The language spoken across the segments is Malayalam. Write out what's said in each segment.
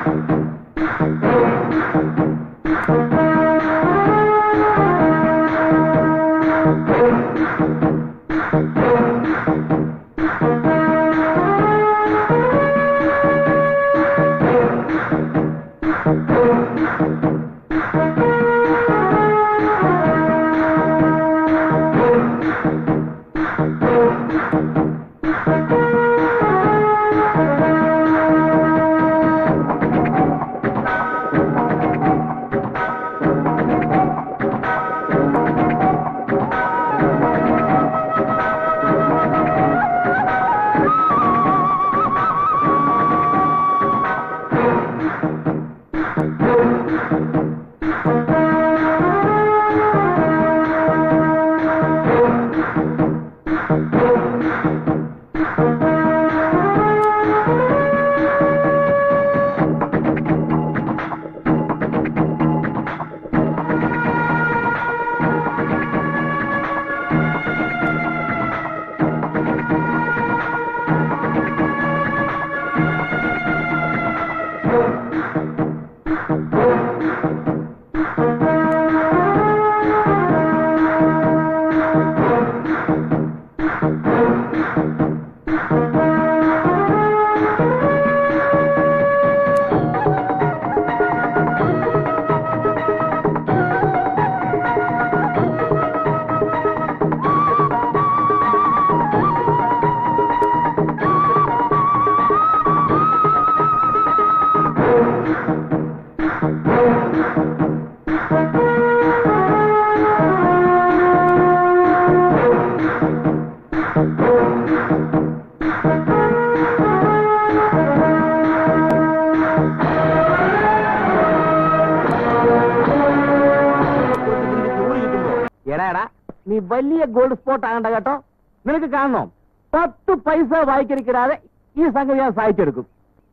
എടാ എടാ നീ വലിയ ഗോൾഡ് സ്പോട്ട് ആകണ്ട കേട്ടോ നിനക്ക് കാണണോ പത്ത് പൈസ വായിക്കരിക്കിടാതെ ഈ സംഗതി ഞാൻ സഹായിച്ചെടുക്കും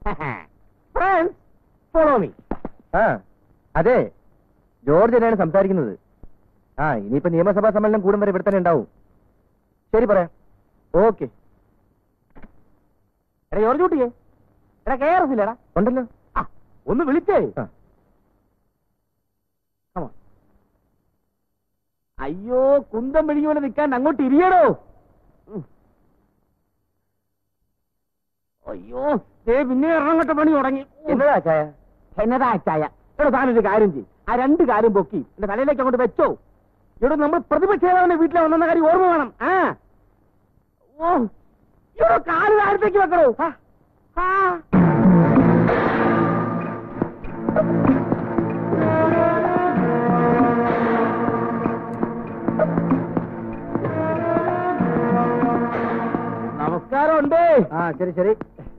ഫ്രണ്ട്സ് ഫോളോ മീ ആ അതെ ജോർജ് തന്നെയാണ് സംസാരിക്കുന്നത് ആ ഇനിയിപ്പോ നിയമസഭാ സമ്മേളനം കൂടും വരെ ഇവിടെ തന്നെ ഉണ്ടാവും ശരി പറയാം ഓക്കെ എടാ ജോർജ് കുട്ടിയെ എടാ കെ ആർ എസ് ഇല്ലടാ ഉണ്ടല്ലോ ആ ഒന്ന് വിളിച്ചേ ആ. Come on. അയ്യോ കുന്തം പിഴിഞ്ഞ പോലെ നിൽക്കാൻ അങ്ങോട്ട് ഇരിയടോ ഉം. അയ്യോ ദേ പിന്നെ ഇറങ്ങട്ട പണി തുടങ്ങി എന്നതാ ചായ എന്നതാ ചായ എടോ താനൊരു കാര്യം ചെയ്യും ആ രണ്ട് കാര്യം പൊക്കി എന്റെ തലയിലേക്ക് അങ്ങോട്ട് വെച്ചോ ഇവിടെ നമ്മൾ പ്രതിപക്ഷ നേതാവിന്റെ വീട്ടിലെ വന്നെന്ന കാര്യം ഓർമ്മ വേണം ആ ഓ ഇവിടെ കാല് താഴത്തേക്ക് വെക്കണോ ആ. ആ. നമസ്കാരം ഉണ്ട് ആ ശരി ശരി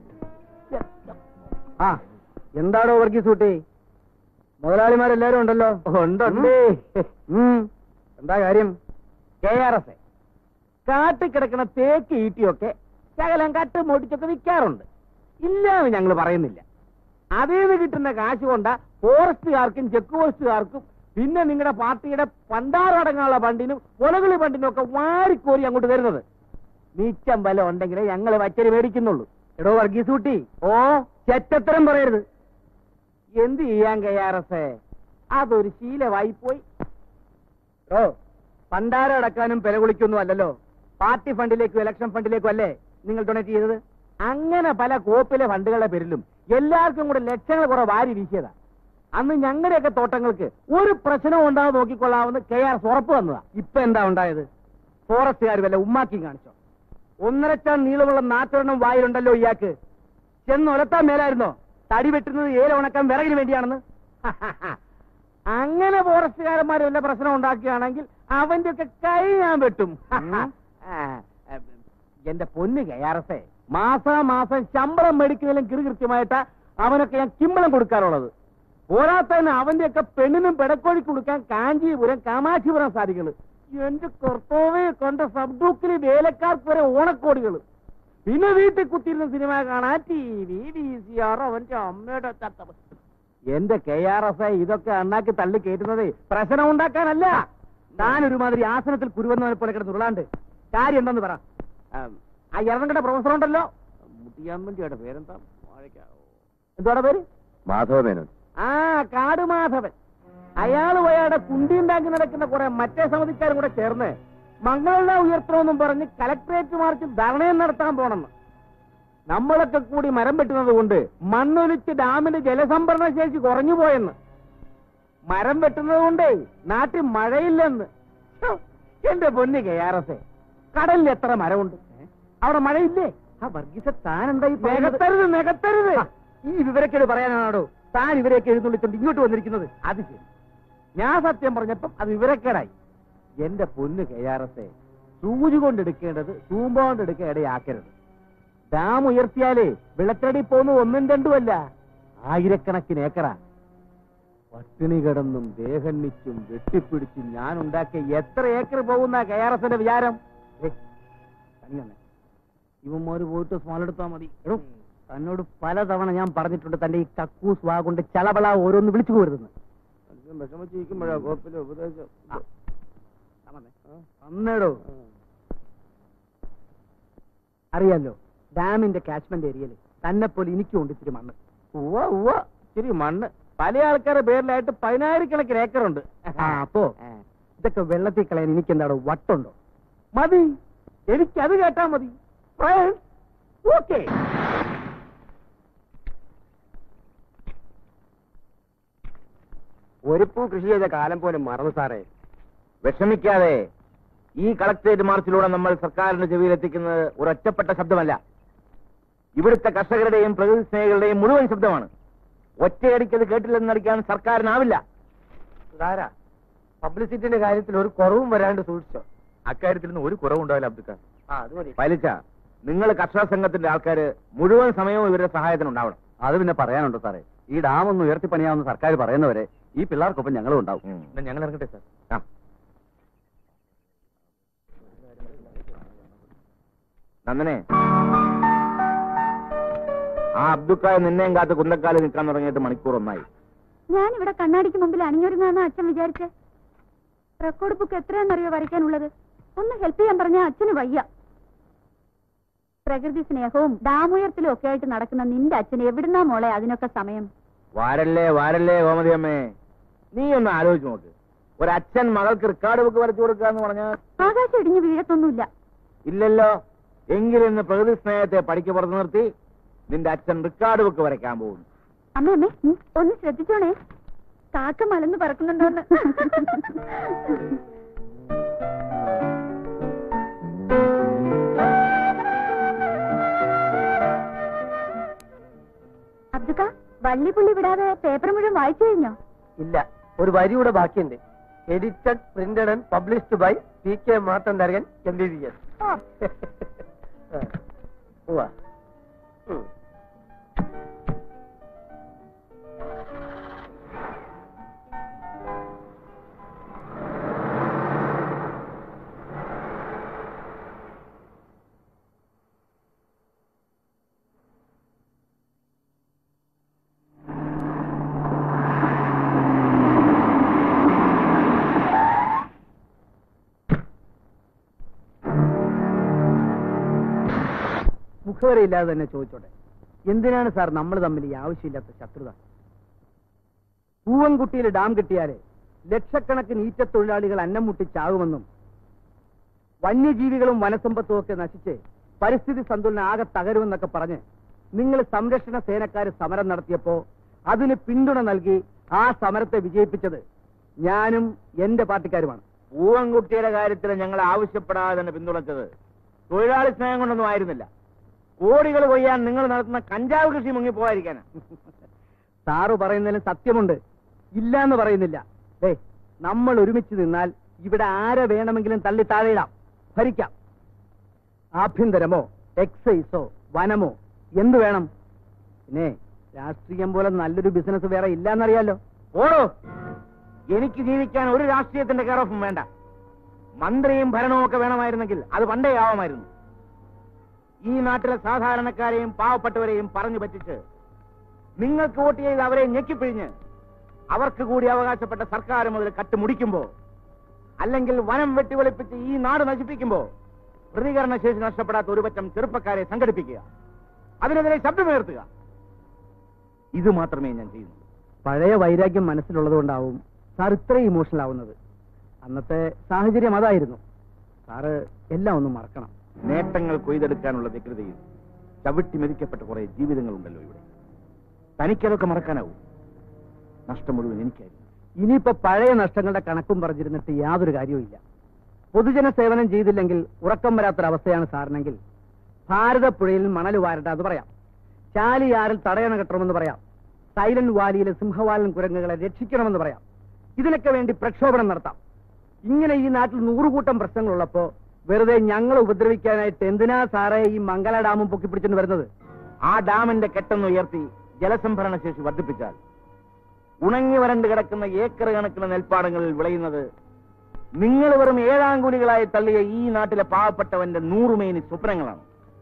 ആ എന്താടോ വർഗീസ് കുട്ടി മുതലാളിമാരെല്ലാരും ഉണ്ടല്ലോ ഉണ്ടുണ്ട് ഉം. എന്താ കാര്യം കെ ആർ എസ് കാട്ടിൽ കിടക്കുന്ന തേക്ക് ഈട്ടിയൊക്കെ ശകലം കട്ട് മോട്ടിച്ചൊക്കെ വിൽക്കാറുണ്ട് ഇല്ലാന്ന് ഞങ്ങൾ പറയുന്നില്ല അതിൽ നിന്ന് കിട്ടുന്ന കാശ് കൊണ്ട ഫോറസ്റ്റുകാർക്കും ചെക്ക് പോസ്റ്റുകാർക്കും പിന്നെ നിങ്ങളുടെ പാർട്ടിയുടെ പണ്ടാറടങ്ങാനുള്ള ഫണ്ടിനും മുളകളി ഫണ്ടിനും ഒക്കെ വാരിക്കോരി അങ്ങോട്ട് തരുന്നത് മിച്ചം ബലം ഉണ്ടെങ്കിലേ ഞങ്ങൾ വച്ചരി മേടിക്കുന്നുള്ളൂ എടോ വർഗീസ് കുട്ടി ഓ ചെറ്റത്തരം പറയരുത് എന്ത് ചെയ്യാൻ കെ ആർ എസ് അതൊരു ശീലമായി പോയി ഓ പണ്ടാര അടക്കാനും പെല കുളിക്കൊന്നും അല്ലല്ലോ പാർട്ടി ഫണ്ടിലേക്കും ഇലക്ഷൻ ഫണ്ടിലേക്കും അല്ലേ നിങ്ങൾ ഡൊണേറ്റ് ചെയ്തത് അങ്ങനെ പല കോപ്പിലെ ഫണ്ടുകളുടെ പേരിലും എല്ലാവർക്കും കൂടെ ലക്ഷങ്ങൾ കുറെ വാരി വീശിയതാ അന്ന് ഞങ്ങളുടെയൊക്കെ തോട്ടങ്ങൾക്ക് ഒരു പ്രശ്നവും ഉണ്ടാവും നോക്കിക്കൊള്ളാമെന്ന് കെ ആർ എസ് ഉറപ്പ് വന്നതാ ഇപ്പൊ എന്താ ഉണ്ടായത് ഫോറസ്റ്റുകാർ വല്ല ഉമ്മാക്കി കാണിച്ചോ ഒന്നരച്ചാൻ നീളമുള്ള നാറ്റൊരെണ്ണം വായിലുണ്ടല്ലോ ഇയാൾക്ക് ചെന്ന് ഒലത്താൻ മേലായിരുന്നോ തടി വെട്ടുന്നത് ഏല ഉണക്കാൻ വിറകിന് വേണ്ടിയാണെന്ന് അങ്ങനെ ഫോറസ്റ്റുകാരന്മാർ വല്ല പ്രശ്നം ഉണ്ടാക്കുകയാണെങ്കിൽ അവന്റെ ഒക്കെ കൈ ഞാൻ വെട്ടും ഉം. ആ, ആ, എന്റെ പൊന്ന് കെ ആർ എസ് മാസാമാസം ശമ്പളം മേടിക്കുന്നതിലും കിറു കൃത്യമായിട്ട് അവനൊക്കെ ഞാൻ കിമ്പളം കൊടുക്കാറുള്ളത് പോരാത്തതിന് അവന്റെ ഒക്കെ പെണ്ണിനും പെടക്കോഴി കൊടുക്കാൻ കാഞ്ചീപുരം കാമാക്ഷിപുരം സാധികള് എന്റെ കർത്താവെ കണ്ട സബ്ഡൂക്കില് വേലക്കാർക്ക് വരെ ഓണക്കോടികള് പിന്നെ വീട്ടിൽ കുത്തിയിരുന്ന സിനിമ കാണാൻ T V V C R അവന്റെ അമ്മയുടെ തത്ത എന്റെ കെ ആർ എസ് ഇതൊക്കെ അണ്ണാക്കി തള്ളി കയറ്റുന്നത് പ്രശ്നം ഉണ്ടാക്കാനല്ല താൻ ഒരുമാതിരി ആസനത്തിൽ കുരുവന്നവനെ പോലെ കിടന്ന് ഉരുളാണ്ട് കാര്യം എന്തെന്ന് പറ ആം, ആ ഇറങ്ങണ്ട പ്രൊഫസർ ഉണ്ടല്ലോ മുത്തിയാമ്മന്റെ പേരെന്താ വാഴയ്ക്ക. എന്തുവാടെ പേര് മാധവമേനോൻ ആ കാടുമാധവൻ അയാൾ അയാളുടെ കുണ്ടിയുണ്ടാക്കി നടക്കുന്ന കുറെ മറ്റേ സമിതിക്കാരും കൂടെ ചേർന്ന് മംഗള ഉയർത്തണമെന്നും പറഞ്ഞ് കലക്ടറേറ്റ് മാർച്ച് ധർണയം നടത്താൻ പോണെന്ന് നമ്മളൊക്കെ കൂടി മരം വെട്ടുന്നത് കൊണ്ട് മണ്ണൊലിച്ച് ഡാമിന്റെ ജലസംഭരണ ശേഷി കുറഞ്ഞു പോയെന്ന് മരം വെട്ടുന്നത് കൊണ്ടേ നാട്ടിൽ മഴയില്ലെന്ന് ഛോ, എന്റെ പൊന്നു കെ ആർ എസ് കടലിൽ എത്ര മരമുണ്ട് അവിടെ മഴയില്ലേ ആ വർഗീസ താൻ എന്താ ഈ പറയുന്നത്? നികത്തരുത് നികത്തരുത് ആ, ഈ വിവരക്കേട് പറയാനാണോ താൻ ഇവരെയൊക്കെ എഴുന്നള്ളിച്ചോണ്ട് ഇങ്ങോട്ട് വന്നിരിക്കുന്നത് അത് ശരി ഞാൻ സത്യം പറഞ്ഞപ്പം അത് വിവരക്കേടായി എന്റെ പൊന്ന് കെ ആർ എസ് സൂചി കൊണ്ടെടുക്കേണ്ടത് തൂമ്പ കൊണ്ടെടുക്കാൻ ഇടയാക്കരുത് ഡാം ഉയർത്തിയാലേ വെള്ളത്തടി പോകുന്നത് ഒന്നും രണ്ടുമല്ല ആയിരക്കണക്കിന് ഏക്കറാ പട്ടിണി കിടന്നും ദേഹന്നിച്ചും വെട്ടിപ്പിടിച്ചും ഞാൻ ഉണ്ടാക്കിയ എത്ര ഏക്കർ പോകുന്ന കെ ആർ എസിന്റെ വിചാരം ഏ, തന്നെ ഇവന്മാര് പോയിട്ട് സ്മോൾ എടുത്താൽ മതി എടോ, തന്നോട് പലതവണ ഞാൻ പറഞ്ഞിട്ടുണ്ട് തന്റെ ഈ കക്കൂസ് വാ കൊണ്ട് ചളവള ഓരോന്ന് വിളിച്ചു പോരുതെന്ന് വിഷമിച്ചിരിക്കുമ്പോഴാ കോപ്പിലെ ഉപദേശം അന്നേടോ അറിയാലോ ഡാമിന്റെ കാച്ച്മെന്റ് ഏരിയയിൽ തന്നെ പോലെ എനിക്കും ഉണ്ട് ഇത്തിരി മണ്ണ് ഉവ്വ ഉവ്വ ഇച്ചിരി മണ്ണ് പല ആൾക്കാരുടെ പേരിലായിട്ട് പതിനായിരക്കണക്കിന് ഏക്കറുണ്ട് ആ അപ്പോ ഇതൊക്കെ വെള്ളത്തിൽ കളയാൻ എനിക്ക് എന്താടോ വട്ടുണ്ടോ മതി എനിക്കത് കേട്ടാ മതി ഓക്കെ ഒരുപ്പൂ കൃഷി ചെയ്ത കാലം പോലും മറന്നു സാറേ വിഷമിക്കാതെ ഈ കളക്ടറേറ്റ് മാർച്ചിലൂടെ നമ്മൾ സർക്കാരിന്റെ ചെവിയിലെത്തിക്കുന്നത് ഒരൊറ്റപ്പെട്ട ശബ്ദമല്ല ഇവിടുത്തെ കർഷകരുടെയും പ്രകൃതി സ്നേഹികളുടെയും മുഴുവൻ ശബ്ദമാണ് ഒറ്റയടിക്കത് കേട്ടില്ലെന്ന് നടിക്കാൻ സർക്കാരിനാവില്ല ധാരാ പബ്ലിസിറ്റിന്റെ കാര്യത്തിൽ ഒരു കുറവും വരാണ്ട് സൂക്ഷിച്ചോ അക്കാര്യത്തിൽ നിന്ന് ഒരു കുറവുണ്ടാവില്ല അബ്ദുക്ക ആ അത് മതി പലിച്ച നിങ്ങൾ കർഷക സംഘത്തിന്റെ ആൾക്കാര് മുഴുവൻ സമയവും ഇവരുടെ സഹായത്തിനുണ്ടാവണം അത് പിന്നെ പറയാനുണ്ടോ സാറേ ഈ ഡാം ഒന്ന് ഉയർത്തിപ്പണിയാമെന്ന് സർക്കാർ പറയുന്നവരെ ഈ പിള്ളേർക്കൊപ്പം ഞങ്ങളും ഉണ്ടാവും ഞങ്ങൾ ഇറങ്ങട്ടെ സാർ ആ നന്ദനെ ആ അബ്ദുക്കായ നിന്നെയും കാത്ത് കുന്നക്കാലിൽ നിൽക്കാൻ തുടങ്ങിയിട്ട് മണിക്കൂർ ഒന്നായി ഞാൻ ഇവിടെ കണ്ണാടിക്ക് മുമ്പിൽ അണിഞ്ഞൊരുങ്ങാന്ന് അച്ഛൻ വിചാരിച്ചേ റെക്കോർഡ് ബുക്ക് എത്രയാണെന്നറിയോ വരയ്ക്കാനുള്ളത് ഒന്ന് ഹെൽപ്പ് ചെയ്യാൻ പറഞ്ഞാൽ അച്ഛന് വയ്യ പ്രകൃതി സ്നേഹവും ഡാമുയർത്തിലും ഒക്കെ ആയിട്ട് നടക്കുന്ന നിന്റെ അച്ഛൻ എവിടുന്നാ മോളെ അതിനൊക്കെ സമയം വാരല്ലേ വാരല്ലേ ഗോമതി അമ്മേ നീ ഒന്ന് ആലോചിച്ച് നോക്ക് ഒരച്ഛൻ മകൾക്ക് റിക്കാർഡ് ബുക്ക് വരച്ചു കൊടുക്കാന്ന് പറഞ്ഞാൽ ആകാശം ഇടിഞ്ഞു വീഴത്തൊന്നുമില്ല ഇല്ലല്ലോ എങ്കിലിന്ന് പ്രകൃതി സ്നേഹത്തെ പഠിക്ക് പുറത്തു നിർത്തി നിന്റെ അച്ഛൻ റിക്കാർഡ് ബുക്ക് വരയ്ക്കാൻ പോകുന്നു അമ്മ അമ്മേ ഉം, ഒന്ന് ശ്രദ്ധിച്ചോണേ കാക്ക മലന്ന് പറക്കുന്നുണ്ടോന്ന് അബ്ദുക്ക വള്ളിപ്പുള്ളി വിടാതെ പേപ്പർ മുഴുവൻ വായിച്ചു കഴിഞ്ഞോ ഇല്ല ഒരു വരിയുടെ ബാക്കിയുണ്ട് edited printed and published by P K Mathan Tharakan M B B S മുഖവരയില്ലാതെ തന്നെ ചോദിച്ചോട്ടെ എന്തിനാണ് സാർ നമ്മൾ തമ്മിൽ ഈ ആവശ്യമില്ലാത്ത ശത്രുത പൂവൻകുട്ടിയിൽ ഡാം കിട്ടിയാല് ലക്ഷക്കണക്കിന് ഈറ്റത്തൊഴിലാളികൾ അന്നം മുട്ടി ചാകുമെന്നും വന്യജീവികളും വനസമ്പത്തും ഒക്കെ നശിച്ച് പരിസ്ഥിതി സന്തുലനം ആകെ തകരുമെന്നൊക്കെ പറഞ്ഞ് നിങ്ങൾ സംരക്ഷണ സേനക്കാർ സമരം നടത്തിയപ്പോ അതിന് പിന്തുണ നൽകി ആ സമരത്തെ വിജയിപ്പിച്ചത് ഞാനും എന്റെ പാർട്ടിക്കാരുമാണ് പൂവൻകുട്ടിയുടെ കാര്യത്തിൽ ഞങ്ങൾ ആവശ്യപ്പെടാതെ തന്നെ പിന്തുണച്ചത് തൊഴിലാളി സ്നേഹം കൊണ്ടൊന്നും ആയിരുന്നില്ല കോടികൾ കൊയ്യാൻ നിങ്ങൾ നടത്തുന്ന കഞ്ചാവ് കൃഷി മുങ്ങിപ്പോയിരിക്കാനാ സാറ് പറയുന്നതിലും സത്യമുണ്ട് ഇല്ല എന്ന് പറയുന്നില്ല ദേ നമ്മൾ ഒരുമിച്ച് നിന്നാൽ ഇവിടെ ആരെ വേണമെങ്കിലും തള്ളി താഴെയിടാം ഭരിക്കാം ആഭ്യന്തരമോ എക്സൈസോ വനമോ എന്ത് വേണം പിന്നെ രാഷ്ട്രീയം പോലെ നല്ലൊരു ബിസിനസ് വേറെ ഇല്ലാന്നറിയാലോ ഓടോ എനിക്ക് ജീവിക്കാൻ ഒരു രാഷ്ട്രീയത്തിന്റെ കെയർ ഓഫും വേണ്ട മന്ത്രിയും ഭരണവും ഒക്കെ വേണമായിരുന്നെങ്കിൽ അത് പണ്ടേ ആവാമായിരുന്നു ഈ നാട്ടിലെ സാധാരണക്കാരെയും പാവപ്പെട്ടവരെയും പറഞ്ഞു പറ്റിച്ച് നിങ്ങൾക്ക് വോട്ട് ചെയ്ത് അവരെ ഞെക്കിപ്പിഴിഞ്ഞ് അവർക്ക് കൂടി അവകാശപ്പെട്ട സർക്കാർ മുതൽ കട്ടുമുടിക്കുമ്പോ അല്ലെങ്കിൽ വനം വെട്ടിവെളിപ്പിച്ച് ഈ നാട് നശിപ്പിക്കുമ്പോ പ്രതികരണ ശേഷി നഷ്ടപ്പെടാത്ത ഒരു പറ്റം ചെറുപ്പക്കാരെ സംഘടിപ്പിക്കുക അതിനെതിരെ ശബ്ദമുയർത്തുക ഇത് മാത്രമേ ഞാൻ ചെയ്യുന്നുള്ളൂ പഴയ വൈരാഗ്യം മനസ്സിലുള്ളതുകൊണ്ടാവും പഴയ വൈരാഗ്യം മനസ്സിലുള്ളതുകൊണ്ടാവും സാർ ഇത്രയും ഇമോഷണൽ ആവുന്നത് അന്നത്തെ സാഹചര്യം അതായിരുന്നു സാറ് എല്ലാം ഒന്നും മറക്കണം നേട്ടങ്ങൾ കൊയ്തെടുക്കാനുള്ള വ്യഗ്രതയിൽ ചവിട്ടി മെതിക്കപ്പെട്ട കുറെ ജീവിതങ്ങളുണ്ടല്ലോ ഇവിടെ തനിക്കതൊക്കെ മറക്കാനാവും നഷ്ടം മുഴുവൻ എനിക്കായിരുന്നു ഇനിയിപ്പോ പഴയ നഷ്ടങ്ങളുടെ കണക്കും പറഞ്ഞിരുന്നിട്ട് യാതൊരു കാര്യവുമില്ല പൊതുജന സേവനം ചെയ്തില്ലെങ്കിൽ ഉറക്കം വരാത്തൊരവസ്ഥയാണ് സാറിനെങ്കിൽ ഭാരതപ്പുഴയിൽ മണൽ വാരണ്ട അത് പറയാം ചാലിയാറിൽ തടയണ കെട്ടണമെന്ന് പറയാം സൈലന്റ് വാലിയിലെ സിംഹവാലൻ കുരങ്ങുകളെ രക്ഷിക്കണമെന്ന് പറയാം ഇതിനൊക്കെ വേണ്ടി പ്രക്ഷോഭണം നടത്താം ഇങ്ങനെ ഈ നാട്ടിൽ നൂറുകൂട്ടം പ്രശ്നങ്ങളുള്ളപ്പോ വെറുതെ ഞങ്ങൾ ഉപദ്രവിക്കാനായിട്ട് എന്തിനാ സാറേ ഈ മംഗല ഡാമും പൊക്കിപ്പിടിച്ചിട്ട് വരുന്നത് ആ ഡാമിന്റെ കെട്ടെന്ന് ഉയർത്തി ജലസംഭരണ ശേഷി വർദ്ധിപ്പിച്ചാൽ ഉണങ്ങി വരണ്ട് കിടക്കുന്ന ഏക്കർ കണക്കിന് നെൽപ്പാടങ്ങളിൽ വിളയുന്നത് നിങ്ങൾ വെറും ഏഴാങ്കൂലികളായി തള്ളിയ ഈ നാട്ടിലെ പാവപ്പെട്ടവന്റെ നൂറുമേനി സ്വപ്നങ്ങളാണ്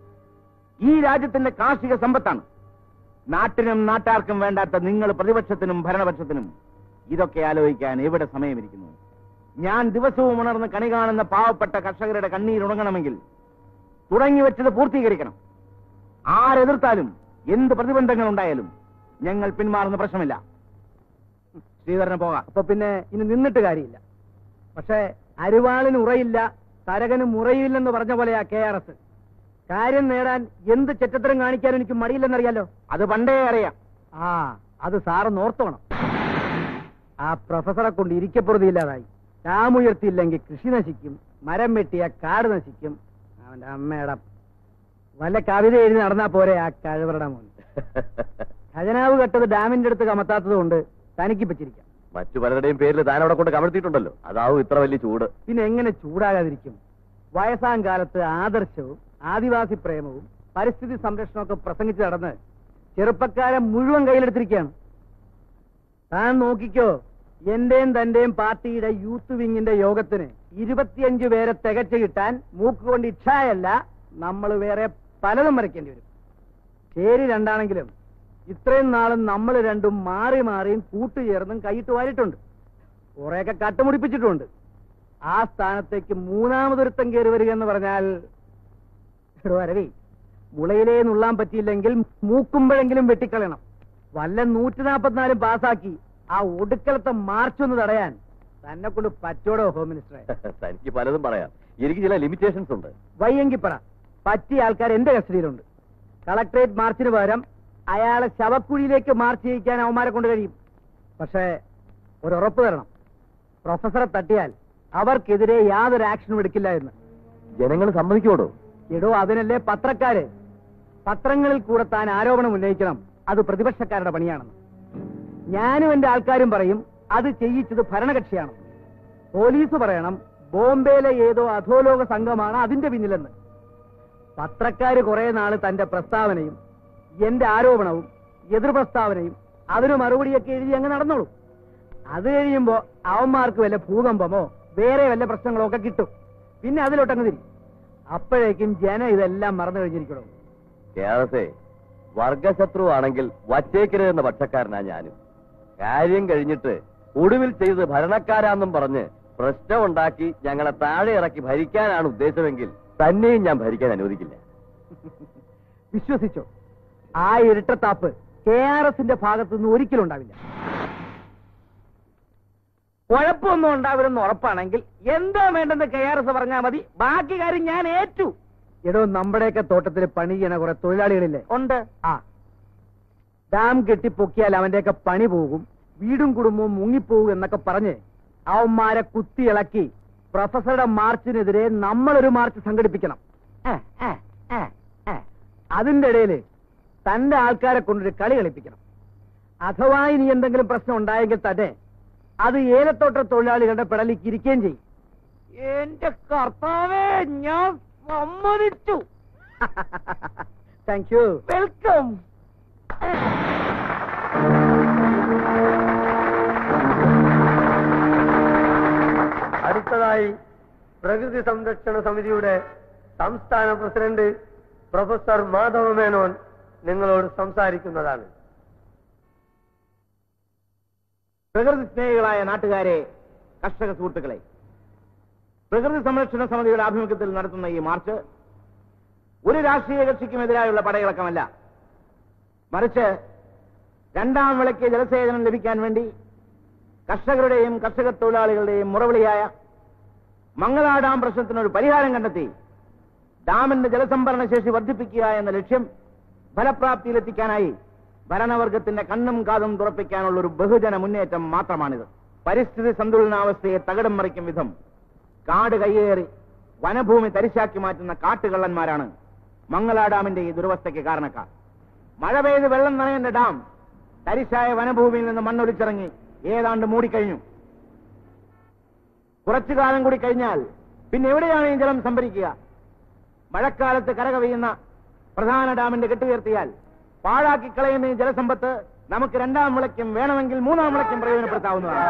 ഈ രാജ്യത്തിന്റെ കാർഷിക സമ്പത്താണ് നാട്ടിനും നാട്ടാർക്കും വേണ്ടാത്ത നിങ്ങൾ പ്രതിപക്ഷത്തിനും ഭരണപക്ഷത്തിനും ഇതൊക്കെ ആലോചിക്കാൻ എവിടെ സമയമിരിക്കുന്നു ഞാൻ ദിവസവും ഉണർന്ന് കണി കാണുന്ന പാവപ്പെട്ട കർഷകരുടെ കണ്ണീരുണങ്ങണമെങ്കിൽ തുടങ്ങി വെച്ചത് പൂർത്തീകരിക്കണം ആരെതിർത്താലും എന്ത് പ്രതിബന്ധങ്ങൾ ഉണ്ടായാലും ഞങ്ങൾ പിന്മാറുന്ന പ്രശ്നമില്ല ശ്രീധരന് പോകാം അപ്പൊ പിന്നെ ഇനി നിന്നിട്ട് കാര്യമില്ല പക്ഷേ അരിവാളിന് ഉറയില്ല തരകന് മുറയില്ലെന്ന് പറഞ്ഞ പോലെയാ കെ ആർ എസ് കാര്യം നേടാൻ എന്ത് ചെറ്റത്തരം കാണിക്കാൻ എനിക്ക് മടിയില്ലെന്നറിയാലോ അത് പണ്ടേ അറിയാം ആ അത് സാറ് നോർത്തോണം ആ പ്രൊഫസറെ കൊണ്ട് ഇരിക്കപ്പെടുത്തിയില്ലാതായി ഡാമുയർത്തിയില്ലെങ്കിൽ കൃഷി നശിക്കും മരം വെട്ടിയ കാട് നശിക്കും അവന്റെ അമ്മയുടെ വല്ല കവിത എഴുതി നടന്നാ പോരെ ആ കഴിവറുടെ മോൻ ഖജനാവ് കെട്ടത് ഡാമിന്റെ അടുത്ത് കമത്താത്തത് കൊണ്ട് തനിക്ക് പറ്റിരിക്കാം മറ്റു പലരുടെയും പേരിൽ താൻ അവിടെ കൊണ്ട് കമഴ്ത്തിയിട്ടുണ്ടല്ലോ അതാവും ഇത്ര വലിയ ചൂട് പിന്നെ എങ്ങനെ ചൂടാകാതിരിക്കും വയസ്സാം കാലത്ത് ആദർശവും ആദിവാസി പ്രേമവും പരിസ്ഥിതി സംരക്ഷണമൊക്കെ പ്രസംഗിച്ച് നടന്ന് ചെറുപ്പക്കാരെ മുഴുവൻ കയ്യിലെടുത്തിരിക്കുകയാണ് താൻ നോക്കിക്കോ എന്റെയും തന്റെയും പാർട്ടിയുടെ യൂത്ത് വിങ്ങിന്റെ യോഗത്തിന് ഇരുപത്തിയഞ്ച് പേരെ തികച്ചു കിട്ടാൻ മൂക്ക് കൊണ്ട് ഇച്ഛായല്ല നമ്മൾ വേറെ പലതും വരയ്ക്കേണ്ടി വരും ശരി രണ്ടാണെങ്കിലും ഇത്രയും നാളും നമ്മൾ രണ്ടും മാറി മാറിയും കൂട്ടുചേർന്നും കൈയിട്ട് വാരിട്ടുണ്ട് കുറെയൊക്കെ കട്ടുമുടിപ്പിച്ചിട്ടുണ്ട് ആ സ്ഥാനത്തേക്ക് മൂന്നാമതൊരുത്തം കയറി വരിക എന്ന് പറഞ്ഞാൽ എടോ അരവി മുളയിലേ നുള്ളാൻ പറ്റിയില്ലെങ്കിൽ മൂക്കുമ്പോഴെങ്കിലും വെട്ടിക്കളയണം വല്ല നൂറ്റി നാപ്പത്തിനാലും പാസാക്കി ആ ഒടുക്കലത്തെ മാർച്ചൊന്ന് തടയാൻ തന്നെ കൊണ്ട് പറ്റോടോ ഹോം മിനിസ്റ്ററെ തനിക്ക് പലതും പറയാം എനിക്ക് ചില ലിമിറ്റേഷൻസ് ഉണ്ട് വയ്യെങ്കിൽ പറ പറ്റിയ ആൾക്കാർ എന്റെ കസ്റ്റഡിയിലുണ്ട് കളക്ടറേറ്റ് മാർച്ചിന് പകരം അയാളെ ശവക്കുഴിയിലേക്ക് മാർച്ച് ചെയ്യിക്കാൻ അവന്മാരെ കൊണ്ട് കഴിയും പക്ഷേ ഒരു ഉറപ്പ് തരണം പ്രൊഫസറെ തട്ടിയാൽ അവർക്കെതിരെ യാതൊരു ആക്ഷനും എടുക്കില്ല എന്ന് ജനങ്ങൾ സമ്മതിക്കോടോ എടോ അതിനല്ലേ പത്രക്കാര് പത്രങ്ങളിൽ കൂടെ താൻ ആരോപണം ഉന്നയിക്കണം അത് പ്രതിപക്ഷക്കാരുടെ പണിയാണെന്ന് ഞാനും എന്റെ ആൾക്കാരും പറയും അത് ചെയ്യിച്ചത് ഭരണകക്ഷിയാണ് പോലീസ് പറയണം ബോംബെയിലെ ഏതോ അധോലോക സംഘമാണ് അതിന്റെ പിന്നിലെന്ന് പത്രക്കാര് കുറെ നാള് തന്റെ പ്രസ്താവനയും എന്റെ ആരോപണവും എതിർ പ്രസ്താവനയും അതിന് മറുപടിയൊക്കെ എഴുതി അങ്ങ് നടന്നോളൂ അത് കഴിയുമ്പോ അവന്മാർക്ക് വല്ല ഭൂകമ്പമോ വേറെ വല്ല പ്രശ്നങ്ങളോ ഒക്കെ കിട്ടും പിന്നെ അതിലോട്ടങ്ങ് തിരി അപ്പോഴേക്കും ജനം ഇതെല്ലാം മറന്നു കഴിഞ്ഞിരിക്കണം കേരളത്തെ വർഗശത്രു ആണെങ്കിൽ വച്ചേക്കരുത് എന്ന പക്ഷക്കാരനാ ഞാനും കാര്യം കഴിഞ്ഞിട്ട് ഒടുവിൽ ചെയ്ത് ഭരണക്കാരാന്നും പറഞ്ഞ് പ്രശ്നമുണ്ടാക്കി ഞങ്ങളെ താഴെ ഇറക്കി ഭരിക്കാനാണ് ഉദ്ദേശമെങ്കിൽ തന്നെയും ഞാൻ ഭരിക്കാൻ അനുവദിക്കില്ല വിശ്വസിച്ചോ ആ ഇരട്ടത്താപ്പ് കെ ആർ എസിന്റെ ഭാഗത്തു നിന്ന് ഒരിക്കലും ഉണ്ടാവില്ല കുഴപ്പമൊന്നും ഉണ്ടാവില്ലെന്ന് ഉറപ്പാണെങ്കിൽ എന്താ വേണ്ടെന്ന് കെ ആർ എസ് പറഞ്ഞാൽ മതി ബാക്കി കാര്യം ഞാൻ ഏറ്റു എടോ നമ്മുടെയൊക്കെ തോട്ടത്തിൽ പണി ചെയ്യണ കുറെ തൊഴിലാളികളില്ലേ ഉണ്ട് ആ ഡാം കെട്ടിപ്പൊക്കിയാൽ അവന്റെയൊക്കെ പണി പോകും വീടും കുടുംബവും മുങ്ങിപ്പോകും എന്നൊക്കെ പറഞ്ഞ് അവന്മാരെ കുത്തിയിളക്കി പ്രൊഫസറുടെ മാർച്ചിനെതിരെ നമ്മളൊരു മാർച്ച് സംഘടിപ്പിക്കണം ആ, ആ, ആ, ആ. അതിന്റെ ഇടയിൽ തന്റെ ആൾക്കാരെ കൊണ്ടൊരു കളി കളിപ്പിക്കണം അഥവാ ഇനി എന്തെങ്കിലും പ്രശ്നം ഉണ്ടായെങ്കിൽ തന്നെ അത് ഏലത്തോട്ട തൊഴിലാളികളുടെ പിടലിക്ക് ഇരിക്കുകയും ചെയ്യും എന്റെ കർത്താവേ ഞാൻ സമ്മതിച്ചു താങ്ക് യു വെൽക്കം അടുത്തതായി പ്രകൃതി സംരക്ഷണ സമിതിയുടെ സംസ്ഥാന പ്രസിഡന്റ് പ്രൊഫസർ മാധവ മേനോൻ നിങ്ങളോട് സംസാരിക്കുന്നതാണ് പ്രകൃതി സ്നേഹികളായ നാട്ടുകാരെ കർഷക സുഹൃത്തുക്കളെ പ്രകൃതി സംരക്ഷണ സമിതിയുടെ ആഭിമുഖ്യത്തിൽ നടത്തുന്ന ഈ മാർച്ച് ഒരു രാഷ്ട്രീയ കക്ഷിക്കും എതിരായുള്ള പടയിളക്കമല്ല മറിച്ച് രണ്ടാം വിളയ്ക്ക് ജലസേചനം ലഭിക്കാൻ വേണ്ടി കർഷകരുടെയും കർഷക തൊഴിലാളികളുടെയും മുറവിളിയായ മംഗള ഡാം പ്രശ്നത്തിനൊരു പരിഹാരം കണ്ടെത്തി ഡാമിന്റെ ജലസംഭരണ ശേഷി വർദ്ധിപ്പിക്കുക എന്ന ലക്ഷ്യം ഫലപ്രാപ്തിയിലെത്തിക്കാനായി ഭരണവർഗത്തിന്റെ കണ്ണും കാതും തുറപ്പിക്കാനുള്ള ഒരു ബഹുജന മുന്നേറ്റം മാത്രമാണിത് പരിസ്ഥിതി സന്തുലനാവസ്ഥയെ തകിടം മറിക്കും വിധം കാട് കയ്യേറി വനഭൂമി തരിശാക്കി മാറ്റുന്ന കാട്ടുകള്ളന്മാരാണ് മംഗള ഡാമിന്റെ ഈ ദുരവസ്ഥയ്ക്ക് കാരണക്കാർ മഴ പെയ്ത് വെള്ളം നനയേണ്ട ഡാം തരിശായ വനഭൂമിയിൽ നിന്ന് മണ്ണൊലിച്ചിറങ്ങി ഏതാണ്ട് മൂടിക്കഴിഞ്ഞു കുറച്ചു കാലം കൂടി കഴിഞ്ഞാൽ പിന്നെ എവിടെയാണ് ഈ ജലം സംഭരിക്കുക മഴക്കാലത്ത് കരകവിയുന്ന പ്രധാന ഡാമിന്റെ കെട്ടുയർത്തിയാൽ പാഴാക്കി കളയുന്ന ഈ ജലസമ്പത്ത് നമുക്ക് രണ്ടാം വിളയ്ക്കും വേണമെങ്കിൽ മൂന്നാം വിളയ്ക്കും പ്രയോജനപ്പെടുത്താവുന്നതാണ്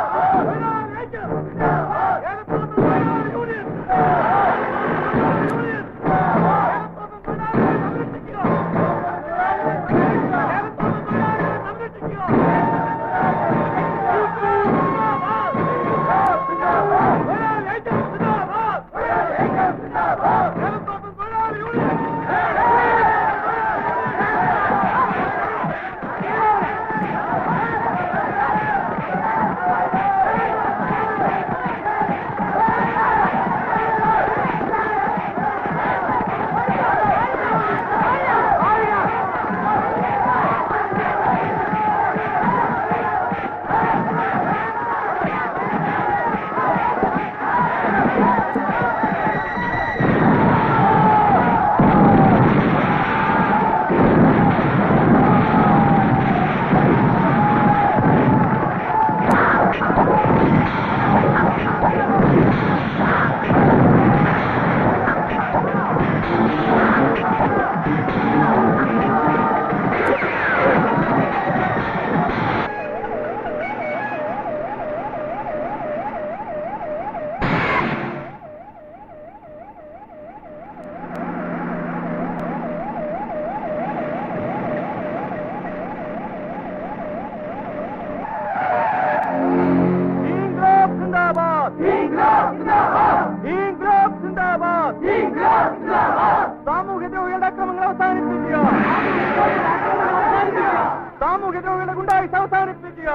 സാമൂഹ്യദ്രോഹികളുടെ അക്രമങ്ങൾ അവസാനിപ്പിക്കുക സാമൂഹ്യദ്രോഹികളുടെ ഗുണ്ടായുസ് അവസാനിപ്പിക്കുക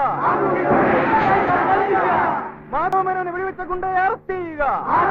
മാധവമേനോനെ വെടിവെച്ച ഗുണ്ടയെ അറസ്റ്റ് ചെയ്യുക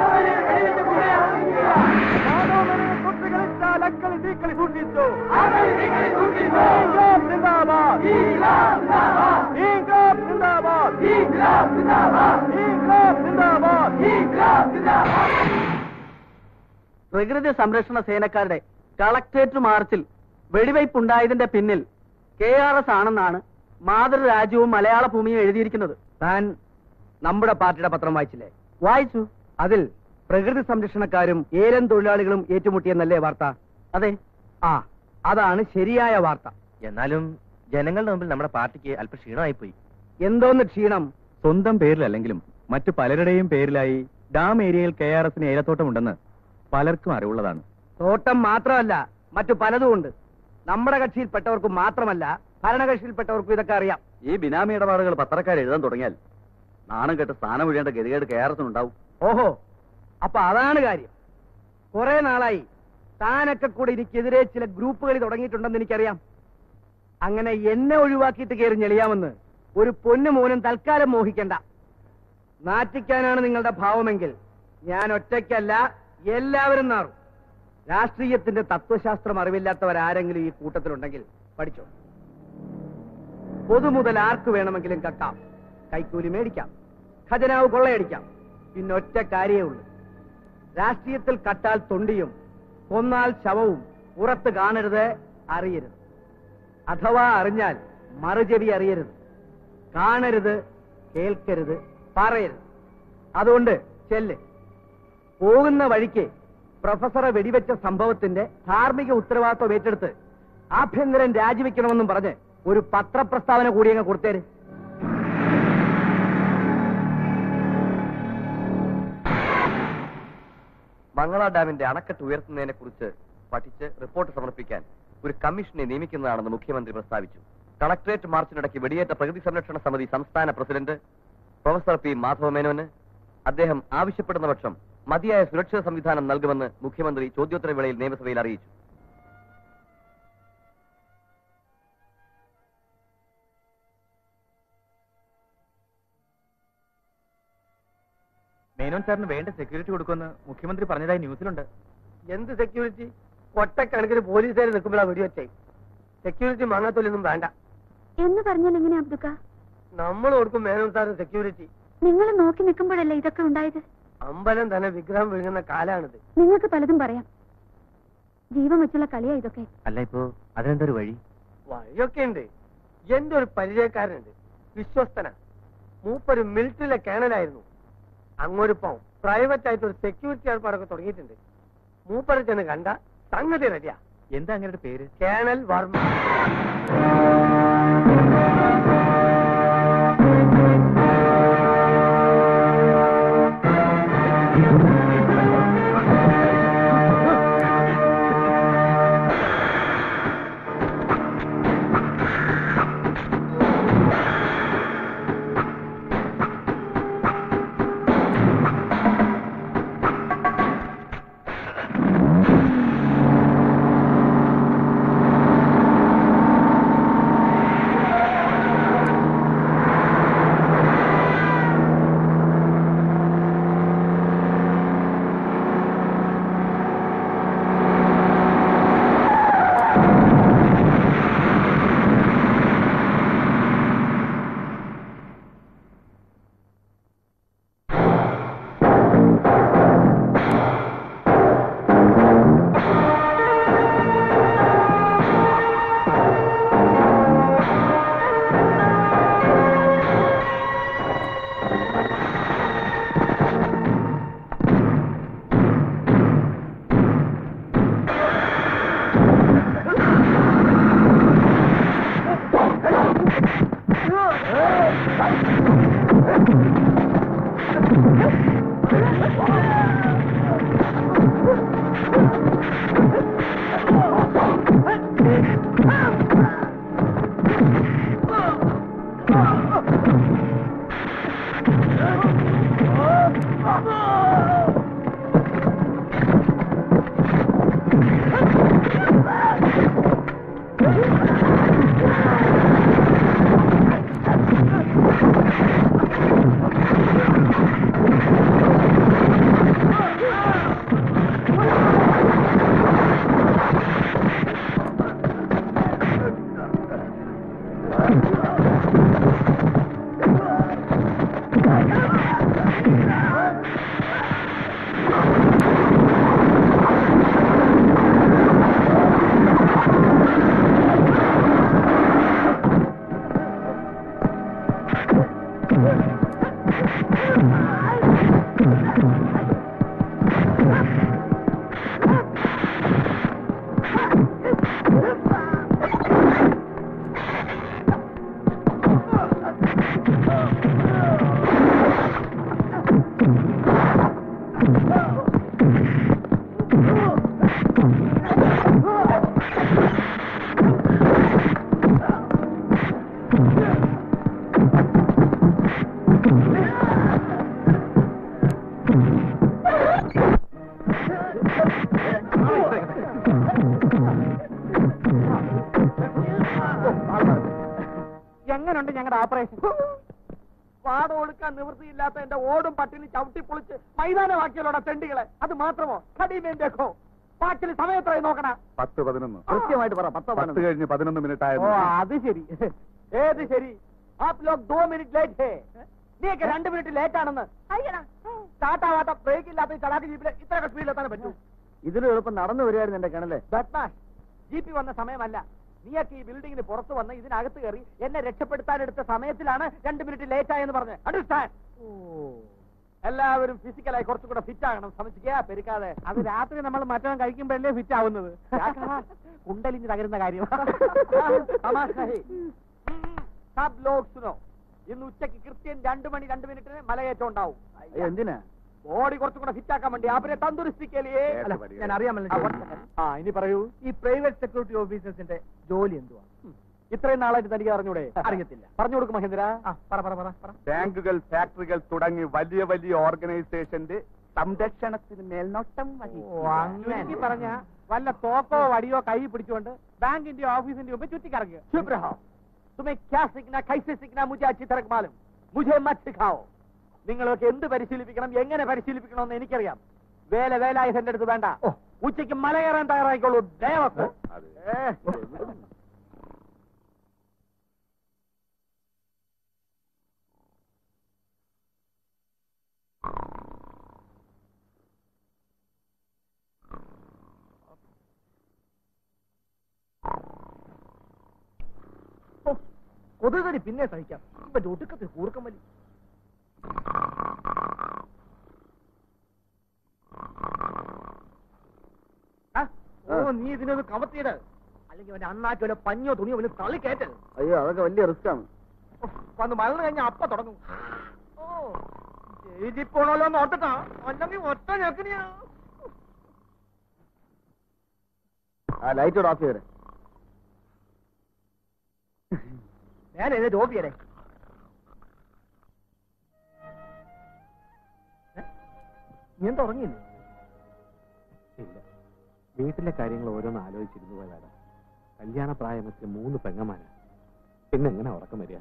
മാധവമേനോനെ തൊട്ട് കളിച്ചാൽ അക്കളി തീക്കളി സൂക്ഷിച്ചു ഇൻക്ലാബ് സിന്ദാബാദ് ഇൻക്ലാബ് സിന്ദാബാദ് ഇൻക്ലാബ് സിന്ദാബാദ് പ്രകൃതി സംരക്ഷണ സേനക്കാരുടെ കളക്ടറേറ്റ് മാർച്ചിൽ വെടിവയ്പുണ്ടായതിന്റെ പിന്നിൽ കെ ആർ എസ് ആണെന്നാണ് മാതൃരാജ്യവും മലയാള ഭൂമിയും എഴുതിയിരിക്കുന്നത് താൻ നമ്മുടെ പാർട്ടിയുടെ പത്രം വായിച്ചില്ലേ വായിച്ചു അതിൽ പ്രകൃതി സംരക്ഷണക്കാരും ഏലം തൊഴിലാളികളും ഏറ്റുമുട്ടിയെന്നല്ലേ വാർത്ത അതെ ആ അതാണ് ശരിയായ വാർത്ത എന്നാലും ജനങ്ങളുടെ മുമ്പിൽ നമ്മുടെ പാർട്ടിക്ക് അല്പം ക്ഷീണമായിപ്പോയി എന്തോന്ന് ക്ഷീണം സ്വന്തം പേരിലല്ലെങ്കിലും മറ്റു പലരുടെയും പേരിലായി ഡാം ഏരിയയിൽ കെ ആർ എസിന് ഏലത്തോട്ടമുണ്ടെന്ന് പലർക്കും അറിവുള്ളതാണ് തോട്ടം മാത്രമല്ല മറ്റു പലതും ഉണ്ട് നമ്മുടെ കക്ഷിയിൽപ്പെട്ടവർക്കും മാത്രമല്ല ഭരണകക്ഷിയിൽപ്പെട്ടവർക്കും ഇതൊക്കെ അറിയാം ഈ ബിനാമി ഇടപാടുകൾ പത്രക്കാർ എഴുതാൻ തുടങ്ങിയാൽ നാണം കെട്ട് സ്ഥാനം ഒഴിയേണ്ട ഗതികേട് കെ ആർ എസിനുണ്ടാവും ഓഹോ അപ്പൊ അതാണ് കാര്യം കുറെ നാളായി താനൊക്കെ കൂടെ എനിക്കെതിരെ ചില ഗ്രൂപ്പുകൾ തുടങ്ങിയിട്ടുണ്ടെന്ന് എനിക്കറിയാം അങ്ങനെ എന്നെ ഒഴിവാക്കിയിട്ട് കയറി ഞെളിയാമെന്ന് ഒരു പൊന്നു മോനും തൽക്കാലം മോഹിക്കണ്ട നാറ്റിക്കാനാണ് നിങ്ങളുടെ ഭാവമെങ്കിൽ ഞാൻ ഒറ്റയ്ക്കല്ല എല്ലാവരും നാറും രാഷ്ട്രീയത്തിന്റെ തത്വശാസ്ത്രം അറിവില്ലാത്തവരാരെങ്കിലും ഈ കൂട്ടത്തിലുണ്ടെങ്കിൽ പഠിച്ചോ പൊതുമുതൽ ആർക്ക് വേണമെങ്കിലും കക്കാം കൈക്കൂലി മേടിക്കാം ഖജനാവ് കൊള്ളയടിക്കാം പിന്നെ ഒറ്റ കാര്യേ ഉള്ളൂ രാഷ്ട്രീയത്തിൽ കട്ടാൽ തൊണ്ടിയും കൊന്നാൽ ശവവും പുറത്ത് കാണരുത് അറിയരുത് അഥവാ അറിഞ്ഞാൽ മറുചെവി അറിയരുത് കാണരുത് കേൾക്കരുത് പറയരുത് അതുകൊണ്ട് ചെല്ല് പോകുന്ന വഴിക്ക് പ്രൊഫസറെ വെടിവെച്ച സംഭവത്തിന്റെ ധാർമ്മിക ഉത്തരവാദിത്വം ഏറ്റെടുത്ത് ആഭ്യന്തരൻ രാജിവെക്കണമെന്നും പറഞ്ഞ് ഒരു പത്രപ്രസ്താവന കൂടി അങ്ങ് കൊടുത്തേര് മംഗള ഡാമിന്റെ അണക്കെട്ട് ഉയർത്തുന്നതിനെ കുറിച്ച് പഠിച്ച് റിപ്പോർട്ട് സമർപ്പിക്കാൻ ഒരു കമ്മീഷനെ നിയമിക്കുന്നതാണെന്ന് മുഖ്യമന്ത്രി പ്രസ്താവിച്ചു കളക്ടറേറ്റ് മാർച്ചിനിടയ്ക്ക് വെടിയേറ്റ പ്രകൃതി സംരക്ഷണ സമിതി സംസ്ഥാന പ്രസിഡന്റ് പ്രൊഫസർ പി മാധവ മേനോന് അദ്ദേഹം ആവശ്യപ്പെടുന്ന പക്ഷം മതിയായ സുരക്ഷാ സംവിധാനം നൽകുമെന്ന് മുഖ്യമന്ത്രി ചോദ്യോത്തര വേളയിൽ നിയമസഭയിൽ അറിയിച്ചു മേനോൻ സാറിന് വേണ്ട സെക്യൂരിറ്റി കൊടുക്കുമെന്ന് മുഖ്യമന്ത്രി പറഞ്ഞതായി ന്യൂസിലുണ്ട് എന്ത് സെക്യൂരിറ്റി ഒറ്റക്കണക്കിന് പോലീസുകാർ നിൽക്കുമ്പോഴാ വെടിവെച്ചേ സെക്യൂരിറ്റി മാങ്ങാത്തൊല്ലൊന്നും വേണ്ട എന്ന് പറഞ്ഞാൽ എങ്ങനെയാ അബ്ദുക്ക നമ്മൾ കൊടുക്കും മേനോൻ സാറിന് സെക്യൂരിറ്റി നിങ്ങൾ നോക്കി നിൽക്കുമ്പോഴല്ലേ ഇതൊക്കെ ഉണ്ടായത് അമ്പലം തന്നെ വിഗ്രഹം വിഴുങ്ങുന്ന കാലാണിത് നിങ്ങൾക്ക് പലതും പറയാം ജീവൻ വെച്ചുള്ള കളിയാ ഇതൊക്കെ അല്ല ഇപ്പോ അതിനെന്തൊരു വഴി വഴിയൊക്കെ ഉണ്ട് എന്റെ ഒരു പരിചയക്കാരനുണ്ട് വിശ്വസ്തന മൂപ്പര് മിലിറ്ററിയിലെ കേണലായിരുന്നു അങ്ങോട്ടിപ്പം പ്രൈവറ്റ് ആയിട്ട് ഒരു സെക്യൂരിറ്റി ഏർപ്പാടൊക്കെ തുടങ്ങിയിട്ടുണ്ട് മൂപ്പരെ ചെന്ന് കണ്ട സംഗതി റെഡിയാ എന്താ അങ്ങനെ പേര് കേണൽ വർമ്മ എങ്ങനെയുണ്ട് ഞങ്ങളുടെ ഓപ്പറേഷൻ പാടം ഒളുക്കാൻ നിവൃത്തിയില്ലാത്ത എന്റെ ഓടും പട്ടിണി ചവിട്ടി പൊളിച്ച് മൈതാനമാക്കിയല്ലോടെ തെണ്ടികളെ അത് മാത്രമോ കടീമേന്റെക്കോ പാട്ടിൽ സമയത്തായി നോക്കണ പത്ത് പതിനൊന്ന് കൃത്യമായിട്ട് പറ പത്തോ പത്ത് പതിനൊന്ന് കഴിഞ്ഞ് പതിനൊന്ന് മിനിറ്റ് ഓ ആയിരുന്നു അത് ശരി ഏത് ശരി ആപ് ലോക് ദോ മിനിറ്റ് ലേറ്റ് ഹേ നീയൊക്കെ രണ്ട് മിനിറ്റ് ലേറ്റ് ആണെന്ന് സ്റ്റാർട്ട് ആവാത്ത ബ്രേക്ക് ഇല്ലാത്ത ഈ ചടാക്ക് ജീപ്പിൽ ഇത്രയൊക്കെ സ്പീഡിലെത്താൻ പറ്റൂ ഇതിലും എളുപ്പം നടന്നു വരികയായിരുന്നു എന്റെ കിണല് ബട്ട്മാൻ ജീപ്പി വന്ന സമയമല്ല നീയൊക്കെ ഈ ബിൽഡിങ്ങിന് പുറത്ത് വന്ന് ഇതിനകത്ത് കയറി എന്നെ രക്ഷപ്പെടുത്താൻ എടുത്ത സമയത്തിലാണ് രണ്ട് മിനിറ്റ് ലേറ്റ് ആയെന്ന് പറഞ്ഞ് അണ്ടർസ്റ്റാൻഡ് എല്ലാവരും ഫിസിക്കലായി കുറച്ചുകൂടെ ഫിറ്റ് ആകണം ശ്രമിക്കുക പെരുക്കാതെ അത് രാത്രി നമ്മൾ മറ്റവൻ കഴിക്കുമ്പോഴല്ലേ ഫിറ്റ് ആവുന്നത് കുണ്ടലിഞ്ഞ് തകരുന്ന കാര്യം തമാശ ഹേ. സബ് ലോക് സുനോ ഇന്ന് ഉച്ചയ്ക്ക് കൃത്യം രണ്ടു മണി രണ്ട് മിനിറ്റിന് മലയേറ്റം ഉണ്ടാവും അയ്യോ, എന്തിനാ ബോഡി കുറച്ചുകൂടെ ഫിറ്റ് ആക്കാൻ വേണ്ടി അവരെ തന്തുരസ്തിക്കലേ അല്ല, ഞാൻ അറിയാമല്ലോ ആ ഇനി പറയൂ ഈ പ്രൈവറ്റ് സെക്യൂരിറ്റി ഓഫീസേഴ്സിന്റെ ജോലി എന്തുവാ ഇത്രയും നാളായിട്ട് തനിക്ക് അറിഞ്ഞൂടെ അറിയത്തില്ല. പറഞ്ഞു കൊടുക്കും മഹേന്ദ്ര ആ, പറ പറ പറ പറ ബാങ്കുകൾ ഫാക്ടറികൾ തുടങ്ങി വലിയ വലിയ ഓർഗനൈസേഷന്റെ സംരക്ഷണത്തിന് മേൽനോട്ടം ചുരുക്കി പറഞ്ഞ വല്ല തോക്കോ വടിയോ കൈ പിടിച്ചുകൊണ്ട് ബാങ്കിന്റെ ഓഫീസിന്റെ മുമ്പ് ചുറ്റിക്കറങ്ങുക ചുപ് രഹോ तुम्हें क्या सीखना कैसे सीखना मुझे अच्छी तरह मालूम मुझे मत सिखाओ നിങ്ങളൊക്കെ എന്ത് പരിശീലിപ്പിക്കണം എങ്ങനെ പരിശീലിപ്പിക്കണമെന്ന് എനിക്കറിയാം വേല വേലായ എന്റെ അടുത്ത് വേണ്ട ഉച്ചയ്ക്ക് മല കയറാൻ തയ്യാറായിക്കോളൂ ദയവക്ക് ഏ. കൊതുകടി പിന്നെ സഹിക്കാം ഇപ്പൊ ഒടുക്കത്തിൽ കൂർക്കം വലി ആ, ഓ നീ ഇതിനൊന്ന് കമത്തിയിട് അല്ലെങ്കിൽ അവന്റെ അണ്ണാറ്റോ പഞ്ഞോ തുണിയോ വല്ല തള്ളി കയറ്റത് അയ്യോ അതൊക്കെ വലിയ റിസ്ക് ആണ് വന്ന് മലന്ന് കഴിഞ്ഞാൽ അപ്പ തുടങ്ങും ഓ ജയിലിൽ പോണല്ലോ എന്ന് ഓർത്തിട്ടാ അല്ലെങ്കിൽ ഒറ്റ ഞെക്കണിയാ ആ ലൈറ്റ് ഓഫ് ചെയ്തേ ഞാൻ ഏത് ജോബ് ചെയ്യണേ നീ എന്താ ഉറങ്ങിയില്ലേ ഇല്ല വീട്ടിലെ കാര്യങ്ങൾ ഓരോന്ന് ആലോചിച്ചിരുന്നു പോയതാണ് കല്യാണ പ്രായമൊക്കെ മൂന്ന് പെങ്ങമാന പിന്നെ എങ്ങനെ ഉറക്കം വരിക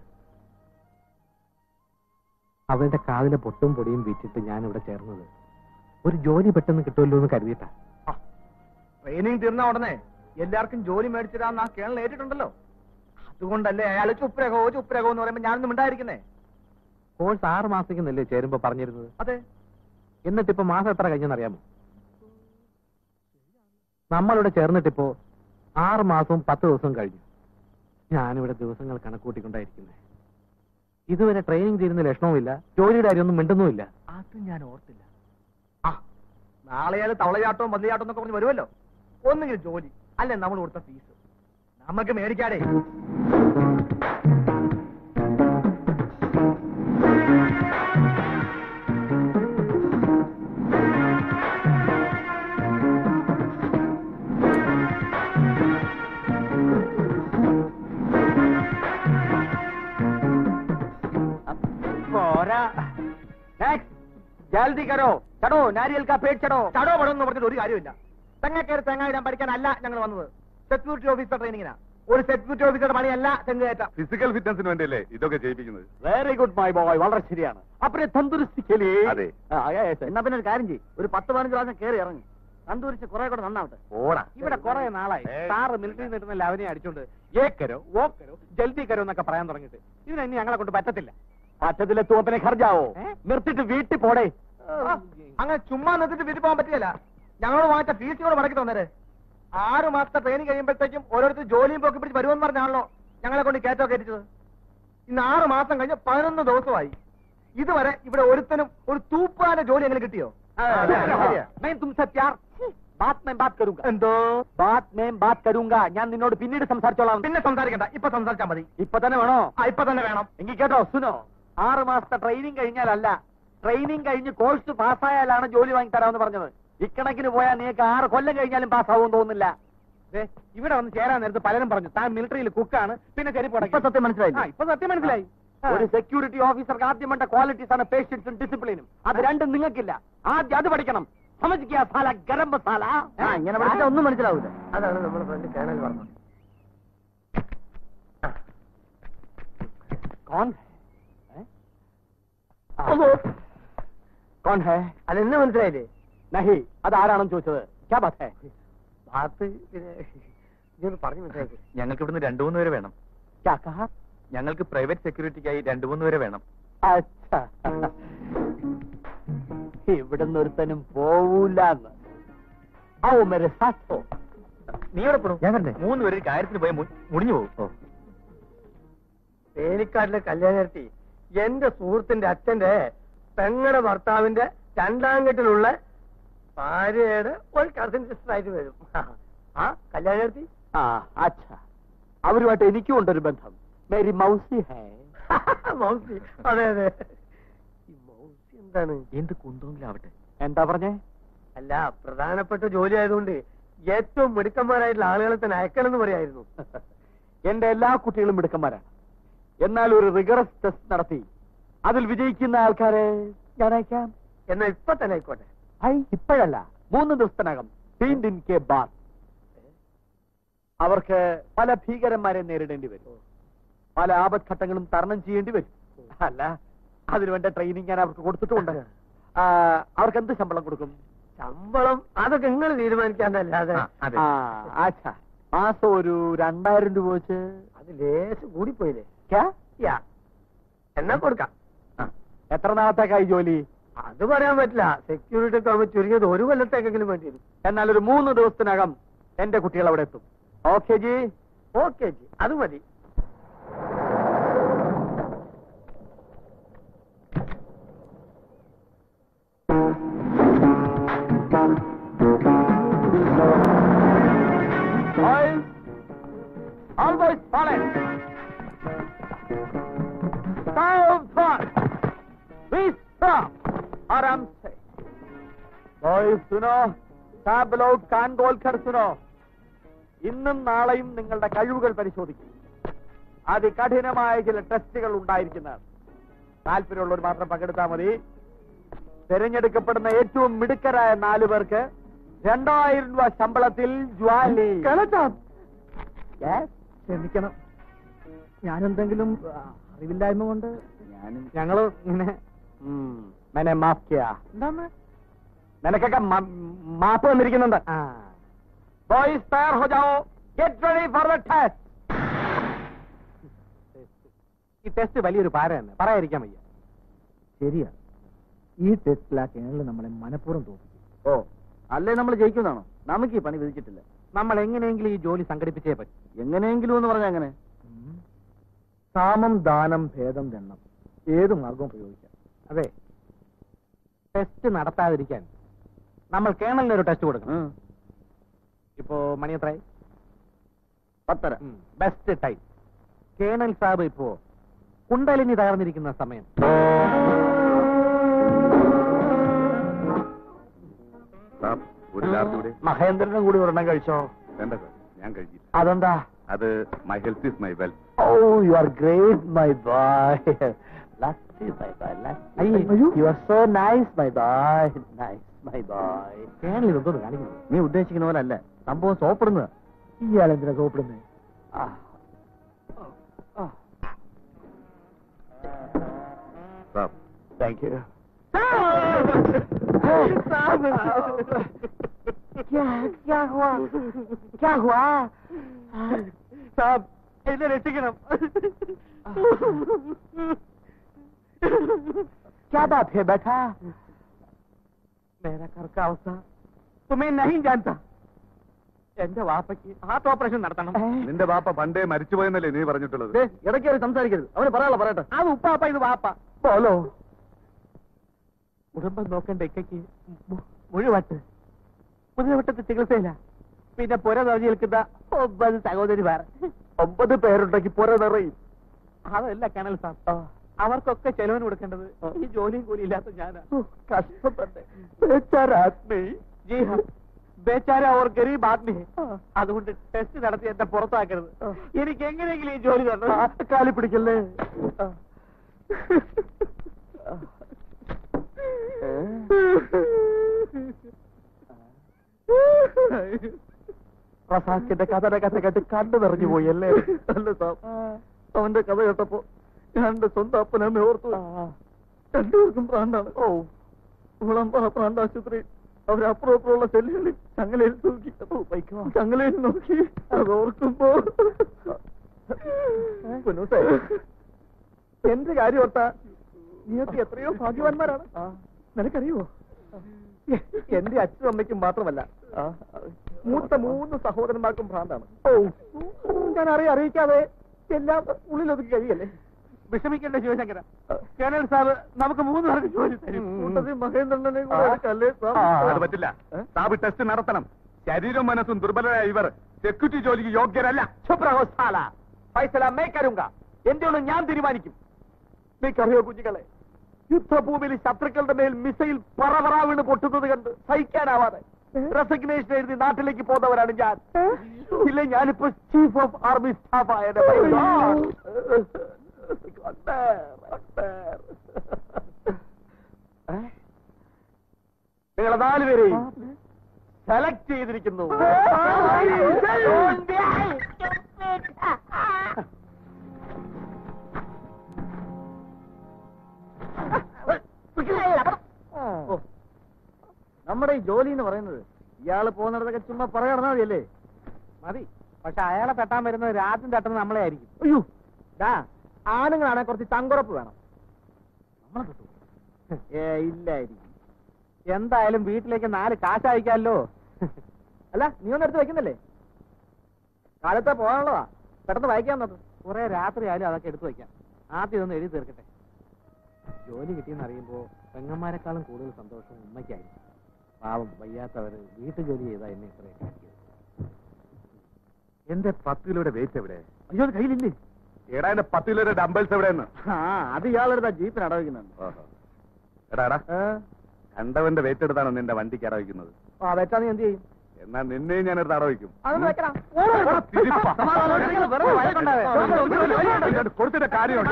അവരുടെ കാതിലെ പൊട്ടും പൊടിയും വിറ്റിട്ട് ഞാൻ ഇവിടെ ചേർന്നത് ഒരു ജോലി പെട്ടെന്ന് കിട്ടുമല്ലോ എന്ന് കരുതിയിട്ടാ ട്രെയിനിങ് തീർന്ന ഉടനെ എല്ലാവർക്കും ജോലി മേടിച്ചിടാന്ന് ആ കേണൽ ഏറ്റിട്ടുണ്ടല്ലോ അതുകൊണ്ടല്ലേ അയാൾ ചുപ്രകോ ചുപ്രകോ എന്ന് പറയുമ്പോ ഞാനൊന്നും ഉണ്ടായിരിക്കുന്നേ കോഴ്സ് ആറ് മാസത്തേക്കെന്നല്ലേ ചേരുമ്പോ പറഞ്ഞിരുന്നത് അതെ എന്നിട്ടിപ്പോ മാസം എത്ര കഴിഞ്ഞെന്നറിയാമോ നമ്മളിവിടെ ചേർന്നിട്ടിപ്പോ ആറ് മാസവും പത്ത് ദിവസവും കഴിഞ്ഞു ഞാനിവിടെ ദിവസങ്ങൾ കണക്കൂട്ടിക്കൊണ്ടായിരിക്കുന്നേ ഇതുവരെ ട്രെയിനിങ് തീരുന്ന ലക്ഷണവുമില്ല ജോലിയുടെ കാര്യമൊന്നും മിണ്ടുന്നുമില്ല അത് ഞാൻ ഓർത്തില്ല ആ നാളെ അയാൾ തവളയാട്ടവും മതിയാട്ടം എന്നൊക്കെ പറഞ്ഞ് വരുമല്ലോ ഒന്നുകിൽ ജോലി അല്ലെ നമ്മൾ കൊടുത്ത ഫീസ് നമുക്ക് മേടിക്കാടേ പോരാ ജൽദി കരോ ചടോ നാരിയൽ കാ പേട് ചടോ ചടോ പടം എന്ന് പറഞ്ഞിട്ട് ഒരു കാര്യമില്ല തെങ്ങക്കേറി തേങ്ങ ഇടാൻ പഠിക്കാനല്ല ഞങ്ങൾ വന്നത് സെക്യൂരിറ്റി ഓഫീസർ ട്രെയിനിങ്ങിനാ ഒരു സെക്യൂരിറ്റി ഓഫീസറുടെ പണിയല്ല തെങ്ങ് കയറ്റാം ഫിസിക്കൽ ഫിറ്റ്നസിന് വേണ്ടിയല്ലേ ഇതൊക്കെ ചെയ്യിപ്പിക്കുന്നത് വെരി ഗുഡ് മൈ ബോയ് വളരെ ശരിയാണ് അപ്പനെ തന്തുരുസ്തിക്കലേ അതെ. എന്നാ പിന്നെ ഒരു കാര്യം ചെയ്യും ഒരു പത്ത് പതിനഞ്ച് പ്രാവശ്യം കയറി ഇറങ്ങി തന്തൂരിച്ച് കുറെ കൂടെ നന്നാവട്ടെ ഓടാ ഇവിടെ കുറെ നാളായി ഏയ്. സാറ് മിലിറ്ററി നിട്ടുന്ന ലവനെ അടിച്ചോണ്ട് ഏക്കരോ ഓക്കരോ ജൽദി കരോ എന്നൊക്കെ പറയാൻ തുടങ്ങിയിട്ട് ഇതിനെ ഇനി ഞങ്ങളെ കൊണ്ട് പറ്റത്തില്ല പറ്റത്തില്ല തൂപ്പനെ ഖർജാവോ നിർത്തിട്ട് വീട്ടിൽ പോടേ അങ്ങനെ ചുമ്മാ നിർത്തിട്ട് വീട്ടിൽ പോകാൻ പറ്റില്ല ഞങ്ങളോട് വാങ്ങിച്ച ഫീസ് കൂടെ മടക്കി തന്നേരെ ആറ് മാസത്തെ ട്രെയിനിങ് കഴിയുമ്പോഴത്തേക്കും ഓരോരുത്തർ ജോലിയും പോക്കി പിടിച്ച് വരുമെന്ന് പറഞ്ഞാണല്ലോ ഞങ്ങളെ കൊണ്ട് കയറ്റോ കയറ്റിച്ചത് ഇന്ന് ആറ് മാസം കഴിഞ്ഞ് പതിനൊന്ന് ദിവസമായി ഇതുവരെ ഇവിടെ ഒരുത്തനും ഒരു തൂപ്പാന ജോലി എങ്ങനെ കിട്ടിയോ मैं तुमसे प्यार बात में बात करूंगा എന്തോ बात में बात करूंगा ഞാൻ നിന്നോട് പിന്നീട് സംസാരിച്ചോളാം പിന്നെ സംസാരിക്കണ്ട ഇപ്പൊ സംസാരിച്ചാ മതി ഇപ്പൊ തന്നെ വേണോ ആ ഇപ്പൊ തന്നെ വേണം എങ്കിൽ കേട്ടോ സുനോ ആറ് മാസത്തെ ട്രെയിനിങ് കഴിഞ്ഞാലല്ല ട്രെയിനിങ് കഴിഞ്ഞ് കോഴ്സ് പാസ്സായാലാണ് ജോലി വാങ്ങി തരാമെന്ന് പറഞ്ഞത് ഇക്കണക്കിന് പോയാൽ നിങ്ങൾക്ക് ആറ് കൊല്ലം കഴിഞ്ഞാലും പാസ്സാവും തോന്നുന്നില്ല ദേ, ഇവിടെ വന്ന് ചേരാൻ നേരത്ത് പലരും പറഞ്ഞു താൻ മിലിറ്ററിയിൽ കുക്കാണ് പിന്നെ ചെരിപ്പ് ഇപ്പൊ സത്യം മനസ്സിലായി ഇപ്പൊ സത്യം മനസ്സിലായി ഒരു സെക്യൂരിറ്റി ഓഫീസർക്ക് ആദ്യം വേണ്ട ക്വാളിറ്റീസ് ആണ് പേഷ്യൻസും ഡിസിപ്ലിനും അത് രണ്ടും നിങ്ങൾക്കില്ല ആദ്യം അത് പഠിക്കണം സമജിക്കുക സാല ഗരം മസാല ഇങ്ങനെ പഠിച്ചാൽ ഒന്നും മനസ്സിലാവില്ല അതാണ് നമ്മുടെ ഫ്രണ്ട് കേണൽ പറഞ്ഞത് കോൺ ഹൈ? ഏ? കോൺ ഹൈ അല്ല എന്നെ മനസ്സിലായില്ലേ നഹി അതാരാണെന്ന് ചോദിച്ചത് ക്യാ ബാത് ഹൈ ഭാഗത്ത് പിന്നെ ഇതൊന്ന് പറഞ്ഞു മനസ്സിലാക്കി ഞങ്ങൾക്ക് ഇവിടുന്ന് രണ്ടു മൂന്ന് പേര് വേണം ക്യാ കഹാ ഞങ്ങൾക്ക് പ്രൈവറ്റ് സെക്യൂരിറ്റിക്കായി രണ്ടു മൂന്ന് പേര് വേണം അച്ഛാ ഇവിടുന്ന് ഒരുത്തനും പോവൂലെന്ന് ഔ മെരെ സാത്തോ നീ എവിടെ പോണു മൂന്ന് പേര് കാര്യത്തിന് പോയി മു- മുടിഞ്ഞു പോകും തേനിക്കാട്ടിലെ കല്യാണത്തി എന്റെ സുഹൃത്തിന്റെ അച്ഛന്റെ പെങ്ങടെ ഭർത്താവിന്റെ രണ്ടാം കെട്ടിലുള്ള ഭാര്യയുടെ ഒരു കസിൻ സിസ്റ്റർ ആയിട്ട് വരും ആ കല്യാണത്തി ആ അച്ഛാ അവരുമായിട്ട് എനിക്കും ഉണ്ടൊരു ബന്ധം മേരി മൗസി ഹേ മൗസി അതെ അതെ ഈ മൗസി എന്താണ് എന്ത് കുന്തോങ്കിലാവട്ടെ എന്താ പറഞ്ഞേ അല്ല പ്രധാനപ്പെട്ട ജോലി ആയതുകൊണ്ട് ഏറ്റവും മിടുക്കന്മാരായിട്ടുള്ള ആളുകളെ തന്നെ അയക്കണമെന്ന് പറയായിരുന്നു എന്റെ എല്ലാ കുട്ടികളും മിടുക്കന്മാരാണ് എന്നാൽ ഒരു റിഗറസ് ടെസ്റ്റ് നടത്തി അതിൽ വിജയിക്കുന്ന ആൾക്കാരെ ഞാൻ അയക്കാം എന്നാ ഇപ്പൊ തന്നെ ആയിക്കോട്ടെ ഐ ഇപ്പോഴല്ല മൂന്ന് ദിവസത്തിനകം തീൻ ദിൻ കെ ബാദ് അവർക്ക് പല ഭീകരന്മാരെ നേരിടേണ്ടി വരും പല ആപത്ഘട്ടങ്ങളും തരണം ചെയ്യേണ്ടി വരും അല്ല അതിനു വേണ്ട ട്രെയിനിങ് ഞാൻ അവർക്ക് കൊടുത്തിട്ടുണ്ട് ആ, അവർക്ക് എന്ത് ശമ്പളം കൊടുക്കും ശമ്പളം അതൊക്കെ നിങ്ങൾ തീരുമാനിക്കാന്നല്ലാതെ ആ, അതെ. ആ, ആച്ചാ മാസം ഒരു രണ്ടായിരം രൂപ വെച്ച് അത് ലേശം കൂടിപ്പോയില്ലേ ക്യാ? യാ എന്നാ കൊടുക്കാം എത്ര നാളത്തേക്കായി ജോലി അത് പറയാൻ പറ്റില്ല സെക്യൂരിറ്റി ഒക്കെ ആവുമ്പോ ചുരുങ്ങിയത് ഒരു കൊല്ലത്തേക്കെങ്കിലും വേണ്ടി വരും എന്നാൽ ഒരു മൂന്ന് ദിവസത്തിനകം എന്റെ കുട്ടികൾ അവിടെ എത്തും ഓക്കെ ജി ഓക്കെ ജി അത് മതി Boys, always silent. Stop fast. Please stop. आराम से Boys, सुनो सब लोग कान खोल कर सुनो ഇന്നും നാളെയും നിങ്ങളുടെ കഴിവുകൾ പരിശോധിക്കും അതികഠിനമായ ചില ടെസ്റ്റുകൾ ഉണ്ടായിരിക്കുന്നതാണ് താല്പര്യമുള്ളവർ മാത്രം പങ്കെടുത്താൽ മതി തിരഞ്ഞെടുക്കപ്പെടുന്ന ഏറ്റവും മിടുക്കരായ നാലു പേർക്ക് രണ്ടായിരം രൂപ ശമ്പളത്തിൽ ജ്വാലി Yes? ക്ഷമിക്കണം ഞാനെന്തെങ്കിലും ആ, അറിവില്ലായ്മ കൊണ്ട് ഞാനും ഞങ്ങള് ഇങ്ങനെ ഉം, മെനെ മാഫ് ചെയ്യാ എന്താണ് നിനക്കൊക്കെ മ- മാപ്പ് വന്നിരിക്കുന്നുണ്ട് ബോയ്സ് തയ്യാർ ഹോ ജാओ get ready for the test ഈ ടെസ്റ്റ് വലിയൊരു പാര തന്നെ പറയാതിരിക്കാൻ വയ്യ ശരിയാ ഈ ടെസ്റ്റിൽ ആ കേണൽ നമ്മളെ മനഃപൂർവ്വം തോന്നിക്കും ഓ അല്ലേ നമ്മൾ ജയിക്കുന്നതാണോ നമുക്ക് ഈ പണി വിധിച്ചിട്ടില്ല നമ്മൾ എങ്ങനെയെങ്കിലും ഈ ജോലി സംഘടിപ്പിച്ചേ പറ്റും എങ്ങനെയെങ്കിലും എന്ന് പറഞ്ഞാൽ അങ്ങനെ സാമം ദാനം ഭേദം ദണ്ണം ഏത് മാർഗവും പ്രയോഗിക്കാം അതെ ടെസ്റ്റ് നടത്താതിരിക്കാൻ നമ്മൾ കേണലിന് ഒരു ടെസ്റ്റ് കൊടുക്കണം ഇപ്പോ മണി എത്രയായി പത്തര ബെസ്റ്റ് ടൈം കേണൽ സാബ് ഇപ്പോ കുണ്ടലിനി തകർന്നിരിക്കുന്ന സമയം സാബ്, ഒരു ലാർജൂടെ മഹേന്ദ്രനും കൂടി ഒരെണ്ണം കഴിച്ചോ വേണ്ട സാർ ഞാൻ കഴിച്ചില്ല അതെന്താ അത് my health is my wealth oh you are great my boy you are so nice my boy nice my boy colonel ഇതൊന്നും കാണിക്കുന്നു നീ ഉദ്ദേശിക്കുന്ന പോലെ അല്ല സംഭവം സോപ്പിടുന്നത് ഇയാൾ എന്തിനാ സോപ്പിടുന്നത് സാബ് താങ്ക് യു क्या हुआ क्या हुआ साहब इन्हें रसिकनम क्या बात है बेटा मेरा घर का अवस्था तुम्हें नहीं जानता എന്റെ വാപ്പയ്ക്ക് ഹാർട്ട് ഓപ്പറേഷൻ നടത്തണം നിന്റെ വാപ്പ പണ്ടേ മരിച്ചുപോയെന്നല്ലേ നീ പറഞ്ഞിട്ടുള്ളത് ഇടയ്ക്ക് സംസാരിക്കരുത് അവന് പറയാനുള്ള പറയട്ടെ അത് ഉപ്പാപ്പ ഇത് വാപ്പ പോലോ കുടുംബം നോക്കേണ്ട ഇക്കയ്ക്ക് മു- മുഴുവട്ട് മുഴുവട്ടത്തെ ചികിത്സയില്ല പിന്നെ പുര നിറഞ്ഞു നിൽക്കുന്ന ഒമ്പത് സഹോദരിമാർ ഒമ്പത് പേരുണ്ടെങ്കിൽ പുര നിറയും അതല്ല കണൽ സാർ അവർക്കൊക്കെ ചെലവിന് കൊടുക്കേണ്ടത് ഈ ജോലിയും കൂലി ഇല്ലാത്ത ഞാനാ കഷ്ടം തന്നെ ബേച്ചാര ആത്മീ ജി ഹാ ബേച്ചാര ഓർ ഗരീബ് ആദ്മി അതുകൊണ്ട് ടെസ്റ്റ് നടത്തി എന്നെ പുറത്താക്കരുത് എനിക്ക് എങ്ങനെയെങ്കിലും ഈ ജോലി തരണം കാലി പിടിക്കല്ലേ റസാക്കിന്റെ കഥയുടെ കഥ കേട്ട് കണ്ടു നിറഞ്ഞു പോയി അല്ലേ അല്ല സാർ അവന്റെ കഥ കേട്ടപ്പോ ഞാൻ എന്റെ സ്വന്തം അപ്പനമ്മ ഓർത്തു രണ്ടുപേർക്കും പ്രാന്താണ് ഓ വിളമ്പാ പ്രാന്താശുപത്രി അവരപ്പുറം അപ്പുറമുള്ള സെല്ലുകളിൽ ചങ്ങലയിൽ തൂക്കി ഓ, ചങ്ങലയിൽ നോക്കി അത് ഓർക്കുമ്പോ കുനൂസേ, എന്റെ കാര്യം ഓർത്താ നീയൊക്കെ എത്രയോ ഭാഗ്യവാന്മാരാണ് നിനക്കറിയോ എന്റെ അച്ഛനും അമ്മയ്ക്കും മാത്രമല്ല മൂത്ത മൂന്ന് സഹോദരന്മാർക്കും ഭ്രാന്താണ് ഓ ഞാൻ അറിയ അറിയിക്കാതെ എല്ലാം ഉള്ളിലൊതുക്കി കഴിയല്ലേ വിഷമിക്കേണ്ട ശിവശങ്കര കേണൽ സാബ് നമുക്ക് മൂന്ന് പേർക്ക് ജോലി തരും മഹേന്ദ്രനെ അത് പറ്റില്ല സാബ് ടെസ്റ്റ് നടത്തണം ശരീരവും മനസ്സും ദുർബലരായ ഇവർ സെക്യൂരിറ്റി ജോലിക്ക് യോഗ്യരല്ല ശുഭ്രഹോസാല ഫൈസല മേ കരുങ്ക എന്തുകൊണ്ട് ഞാൻ തീരുമാനിക്കും നീക്കറിയോ കുഞ്ഞുങ്ങളെ യുദ്ധഭൂമിയിൽ ശത്രുക്കളുടെ മേൽ മിസൈൽ പറവറ വീണ് പൊട്ടുന്നത് കണ്ട് സഹിക്കാനാവാതെ റെസിഗ്നേഷൻ എഴുതി നാട്ടിലേക്ക് പോകുന്നവരാണ് ഞാൻ ഇല്ല ഞാനിപ്പോ ചീഫ് ഓഫ് ആർമി സ്റ്റാഫ് ആയ നിങ്ങളെ നാലുപേരെയും സെലക്ട് ചെയ്തിരിക്കുന്നു ഓ, നമ്മുടെ ഈ ജോലി എന്ന് പറയുന്നത് ഇയാള് പോകുന്നിടത്തൊക്കെ ചുമ്മാ പറയണ മതിയല്ലേ മതി പക്ഷെ അയാളെ തട്ടാൻ വരുന്നത് രാത്രി തട്ടുന്നത് നമ്മളെ ആയിരിക്കും അയ്യോ ഡാ ആണുങ്ങളാണെ കുറച്ച് തങ്കുറപ്പ് വേണം നമ്മളെ കിട്ടും ഏ ഇല്ലായിരിക്കും എന്തായാലും വീട്ടിലേക്ക് നാല് കാശ് അയക്കാമല്ലോ അല്ല നീ ഒന്ന് എടുത്ത് വെക്കുന്നില്ലേ കാലത്തെ പോകാനുള്ളതാ പെട്ടെന്ന് വായിക്കാൻ നോക്ക് കുറെ രാത്രി ആയാലും അതൊക്കെ എടുത്തു വെക്കാം ആദ്യം ഇതൊന്ന് എഴുതി തീർക്കട്ടെ ജോലി കിട്ടിയെന്ന് അറിയുമ്പോ പെങ്ങന്മാരെക്കാളും കൂടുതൽ സന്തോഷം ഉമ്മയ്ക്കായിരിക്കും പാവം വയ്യാത്തവര് വീട്ടു ജോലി ചെയ്താ എന്നെ ഇത്രയൊക്കെ ആക്കിയത് എന്റെ പത്ത് കിലോയുടെ വെയിറ്റ് എവിടെ അയ്യോ അത് കയ്യിലില്ലേ എടാ എന്റെ പത്ത് കിലോയുടെ ഡംബൽസ് എവിടെയെന്ന് ആ അത് ഇയാളെടുത്താ ജീപ്പിന് അടവയ്ക്കുന്നുണ്ട് എടാ എടാ കണ്ടവന്റെ വെയിറ്റ് എടുത്താണ് നിന്റെ വണ്ടിക്ക് അടവയ്ക്കുന്നത് ആ വെച്ചാ നീ എന്ത് ചെയ്യും എന്നാ നിന്നെയും ഞാൻ എടുത്ത് അടവയ്ക്കും അതൊന്ന് വെക്കണം എടാ, തിരിപ്പാ. സമാധാനമായിട്ട് വെറുതെ വഴക്കുണ്ടാവേ. ഇങ്ങോട്ട് കൊടുത്തിട്ട് കാര്യമുണ്ട്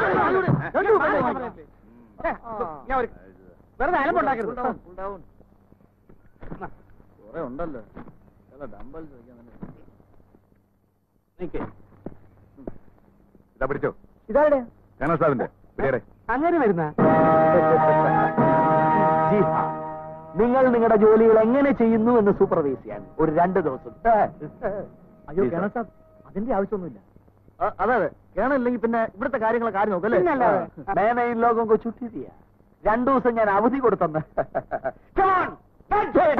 ഞാൻ ഒരു വെറുതെ അലമ്പുണ്ടാക്കരുത് കുറെ ഉണ്ടല്ലോ ഡംബൽസ് വെക്കാൻ തന്നെ നിക്ക്. ഇതാ പിടിച്ചോ ഇതാടെ കേണൽ സാബിന്റെ പിടിയടെ അങ്ങനെ വരുന്ന ജി ഹാ. നിങ്ങൾ നിങ്ങളുടെ ജോലികൾ എങ്ങനെ ചെയ്യുന്നു എന്ന് സൂപ്പർവൈസ് ചെയ്യാൻ ഒരു രണ്ട് ദിവസം അയ്യോ കേണൽ സാബ് അതിന്റെ ആവശ്യമൊന്നുമില്ല അതെ അതെ കേണില്ലെങ്കിൽ പിന്നെ ഇവിടുത്തെ കാര്യങ്ങളൊക്കെ ആരും നോക്കല്ലേ മേനെ ഇൻ ലോകം കോ ചുറ്റി ദിയ രണ്ടു ദിവസം ഞാൻ അവധി കൊടുത്തെന്ന് Come on, catch it.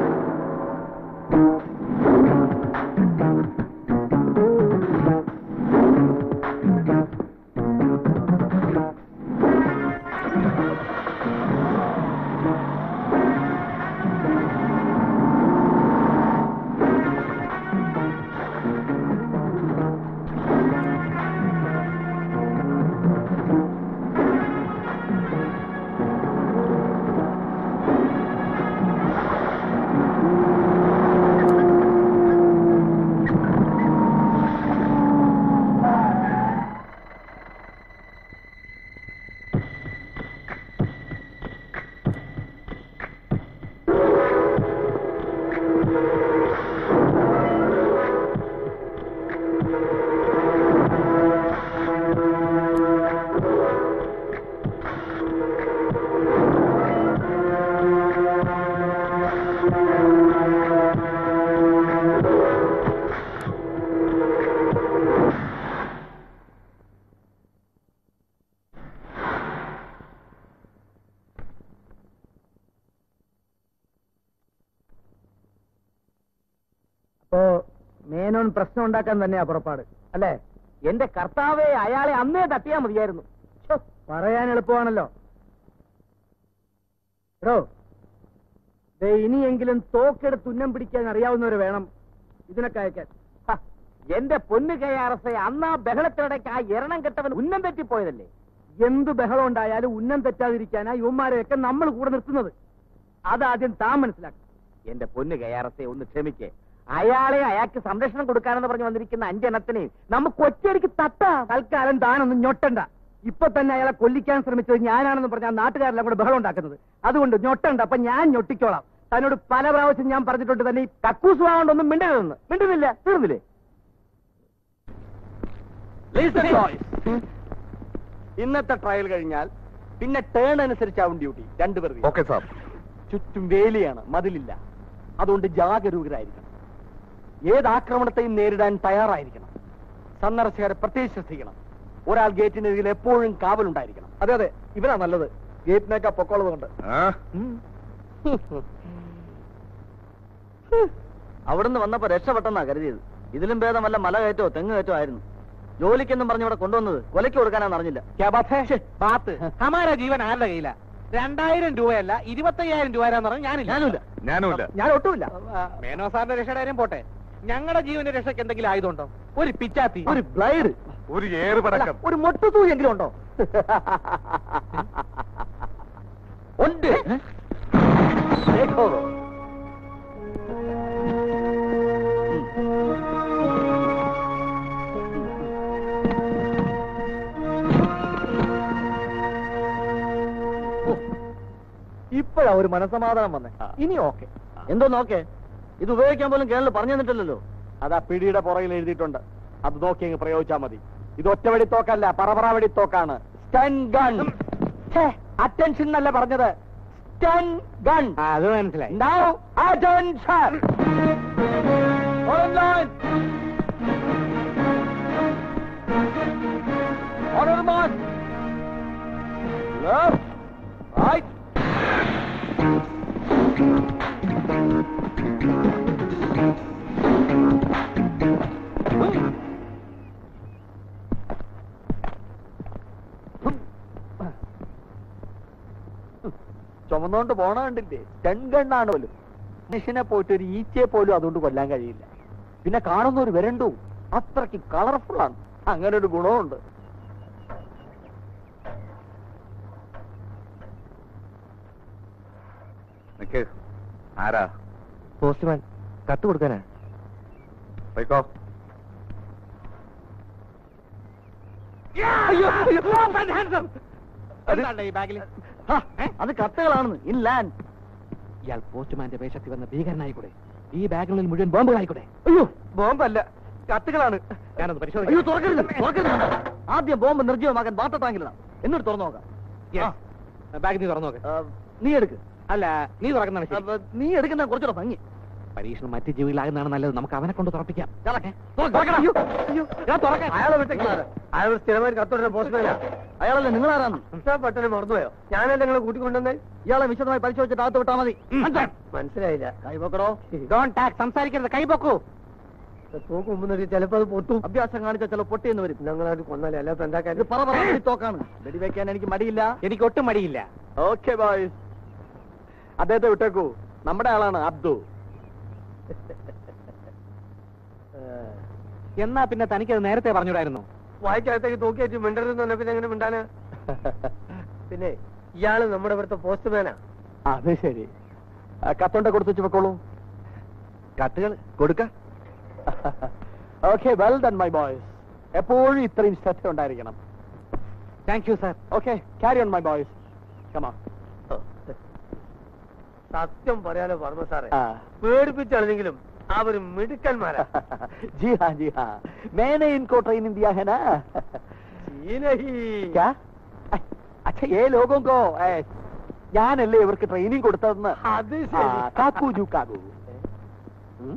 അപ്പോ മേനോൻ പ്രശ്നം ഉണ്ടാക്കാൻ തന്നെയാ പുറപ്പാട് അല്ലേ എന്റെ കർത്താവെ അയാളെ അന്നേ തട്ടിയാ മതിയായിരുന്നു ഛോ, പറയാൻ എളുപ്പമാണല്ലോ എടോ ദേ ഇനിയെങ്കിലും തോക്കെടുത്ത് ഉന്നം പിടിക്കാൻ അറിയാവുന്നവര് വേണം ഇതിനൊക്കെ അയക്കാൻ ഹ, എന്റെ പൊന്നു കയ്യാറസെ അന്ന് ആ ബഹളത്തിനിടയ്ക്ക് ആ എരണം കെട്ടവൻ ഉന്നം തെറ്റിപ്പോയതല്ലേ എന്ത് ബഹളം ഉണ്ടായാലും ഉന്നം തെറ്റാതിരിക്കാനാ യുവമാരെയൊക്കെ നമ്മൾ കൂടെ നിർത്തുന്നത് അതാദ്യം താൻ മനസ്സിലാക്കും എന്റെ പൊന്നു കയ്യാറസെ ഒന്ന് ക്ഷമിക്കേ അയാളെ അയാൾക്ക് സംരക്ഷണം കൊടുക്കാനെന്ന് പറഞ്ഞു വന്നിരിക്കുന്ന അഞ്ചെണ്ണത്തിനെ നമുക്ക് ഒറ്റയടിക്ക് തട്ടാം തൽക്കാലം താനൊന്നും ഞൊട്ടണ്ട ഇപ്പൊ തന്നെ അയാളെ കൊല്ലിക്കാൻ ശ്രമിച്ചത് ഞാനാണെന്ന് പറഞ്ഞാൽ നാട്ടുകാരെല്ലാം കൂടെ ബഹളം ഉണ്ടാക്കുന്നത് അതുകൊണ്ട് ഞൊട്ടണ്ട അപ്പൊ ഞാൻ ഞൊട്ടിക്കോളാം തന്നോട് പല പ്രാവശ്യം ഞാൻ പറഞ്ഞിട്ടുണ്ട് തന്നെ ഈ കക്കൂസ് വാങ്ങണ്ടൊന്നും മിണ്ടരുതെന്ന് മിണ്ടുന്നില്ല തീർന്നില്ലേ ഇന്നത്തെ ട്രയൽ കഴിഞ്ഞാൽ പിന്നെ ടേൺ അനുസരിച്ചാവും ഡ്യൂട്ടി രണ്ടുപേർക്ക് ഓക്കെ സാർ ചുറ്റും വേലിയാണ് മതിലില്ല അതുകൊണ്ട് ജാഗരൂകരായിരിക്കണം ഏത് ആക്രമണത്തെയും നേരിടാൻ തയ്യാറായിരിക്കണം സന്ദർശകരെ പ്രത്യേകിച്ച് ശ്രദ്ധിക്കണം ഒരാൾ ഗേറ്റിനരികിൽ എപ്പോഴും കാവലുണ്ടായിരിക്കണം അതെ അതെ ഇവനാ നല്ലത് ഗേറ്റിനേക്കാ പൊക്കോളത് കൊണ്ട് അവിടുന്ന് വന്നപ്പോ രക്ഷപ്പെട്ടെന്നാ കരുതിയത് ഇതിലും ഭേദം വല്ല മല കയറ്റോ തെങ്ങ് കയറ്റോ ആയിരുന്നു ജോലിക്കെന്നും പറഞ്ഞ് ഇവിടെ കൊണ്ടുവന്നത് കൊലയ്ക്ക് കൊടുക്കാനാന്ന് അറിഞ്ഞില്ല ബാത്ത് ഹമാര ജീവൻ ആരുടെ കയ്യില രണ്ടായിരം രൂപയല്ല ഇരുപത്തയ്യായിരം രൂപ പറഞ്ഞാൽ ഞാനില്ല ഞാനുമില്ല ഞാനുമില്ല ഞാൻ ഒട്ടുമില്ല മേനോ സാറിന്റെ രക്ഷയുടെ കാര്യം പോട്ടെ ഞങ്ങളുടെ ജീവന്റെ രക്ഷയ്ക്ക് എന്തെങ്കിലും ആയതുണ്ടോ ഒരു പിച്ചാത്തി ഒരു ബ്ലൈഡ് ഒരു ഏറ് പടക്കം ഒരു മൊട്ടുതൂയെങ്കിലും ഉണ്ടോ ഉണ്ട് ദേഖോ. ഇപ്പോഴാ ഒരു മനസമാധാനം വന്നേ ഇനി ഓക്കെ എന്തോ നോക്കേ ഇത് ഉപയോഗിക്കാൻ പോലും കേരളം പറഞ്ഞു തന്നിട്ടില്ലല്ലോ അതാ പിടിയുടെ പുറകിൽ എഴുതിയിട്ടുണ്ട് അത് നോക്കി അങ്ങ് പ്രയോഗിച്ചാൽ മതി ഇത് ഒറ്റവെടി തോക്കല്ല പറപറ വെടി തോക്കാണ് സ്റ്റൺ ഗൺ അറ്റൻഷൻ എന്നല്ല പറഞ്ഞത് സ്റ്റൺ ഗൺ ആ, അത് മനസ്സിലായി Now, attention! On line! Order march! Left, right. ചുമന്നുകൊണ്ട് പോണ കണ്ടില്ലേ ചെങ്കണ്ണാണ് പോലും മനുഷ്യനെ പോയിട്ട് ഒരു ഈച്ചയെ പോലും അതുകൊണ്ട് കൊല്ലാൻ കഴിയില്ല പിന്നെ കാണുന്ന ഒരു വരണ്ടു അത്രയ്ക്ക് കളർഫുൾ ആണ് അങ്ങനെ ഒരു ഗുണമുണ്ട് നിക്ക് ആരാ പോസ്റ്റ്മാൻ കത്ത് കൊടുക്കാനാ പോയിക്കോ എന്താണ് ഈ ബാഗിൽ അത് കത്തുകളാണെന്ന് ഇൻ ലാൻഡ് ഇയാൾ പോസ്റ്റ്മാന്റെ വേഷത്തിൽ വന്ന ഭീകരനായിക്കൂടെ ഈ ബാഗുകളിൽ മുഴുവൻ ബോംബുകളായിക്കൂടെ അയ്യോ ബോംബല്ല കത്തുകളാണ് ഞാനൊന്ന് അയ്യോ പരിശോധിക്കാം തുറക്കരുത് തുറക്കരുത് ആദ്യം ബോംബ് നിർജ്ജീവമാക്കാൻ വാട്ടർ ടാങ്കിലാണ് എന്നിട്ട് തുറന്നു നോക്കാം Yes. ബാഗ് നീ തുറന്നു നോക്ക് ആ, നീ എടുക്ക് അല്ല നീ തുറക്കുന്നതാണ് ശരി അപ്പൊ നീ എടുക്കുന്ന കുറച്ചുകൂടെ ഭംഗി പരീക്ഷണം മറ്റ് ജീവികളാകുന്നതാണ് നല്ലത് നമുക്ക് അവനെ കൊണ്ട് തുറപ്പിക്കാം തുറക്കേ. തുറക്കണം. അയ്യോ, അയ്യോ. ഞാൻ തുറക്കാം അയാളെ വിട്ടേക്കാണ് അയാൾ സ്ഥിരമായി കത്തോടെ പോസ്റ്റ്മാനാ അയാളല്ലേ നിങ്ങളാരാന്ന് പെട്ടെന്ന് മറന്നുപോയോ ഞാനല്ല നിങ്ങളെ കൂട്ടിക്കൊണ്ടുവന്നേ ഇയാളെ വിശദമായി പരിശോധിച്ചിട്ട് അകത്ത് വിട്ടാൽ മതി മനസ്സിലായില്ല കൈവക്കടോ ഡോൺ ടാക് സംസാരിക്കരുത് കൈ പൊക്കൂ തോക്ക് മുമ്പ് നിർത്തി ചിലപ്പോ അത് പൊട്ടും അഭ്യാസം കാണിച്ച ചില പൊട്ടിയെന്ന് വരും ഞങ്ങളായിട്ട് കൊന്നാലേ അല്ല ഇപ്പൊ എന്താ ഇത് കാര്യം പറ പറ തോക്കാണ് വെടിവെക്കാൻ എനിക്ക് മടിയില്ല എനിക്ക് ഒട്ടും മടിയില്ല ഓക്കെ ബോയ്സ് അദ്ദേഹത്തെ വിട്ടേക്കൂ നമ്മുടെ ആളാണ് അബ്ദു എന്നാ പിന്നെ തനിക്കത് നേരത്തെ പറഞ്ഞൂടായിരുന്നു വായിക്കകത്തേക്ക് തൂക്കിയേറ്റ് മിണ്ടരുതെന്ന് പറഞ്ഞ പിന്നെ എങ്ങനെ മിണ്ടാന് പിന്നെ ഇയാള് നമ്മുടെ ഇവിടുത്തെ പോസ്റ്റ്മാനാ അത് ശരി കത്തോണ്ട കൊടുത്തു വെച്ച് വെക്കോളൂ കത്തുകൾ കൊടുക്ക okay well done my boys എപ്പോഴും ഇത്രയും ശ്രദ്ധ ഉണ്ടായിരിക്കണം thank you sir okay carry on my boys കമാ സത്യം പറയാലോ വർമ്മ സാറേ ആ. പേടിപ്പിച്ചാണെങ്കിലും അവര് മിടുക്കന്മാരാ जी हाँ जी हाँ मैंने इनको ट्रेनिंग दिया है ना ചീനഹി. क्या अच्छा ये लोगों को ए, ഞാനല്ലേ ഇവർക്ക് ട്രെയിനിങ് കൊടുത്തതെന്ന് അത് ആ, ശരി കാക്കു ജു കാക്കു ഉം?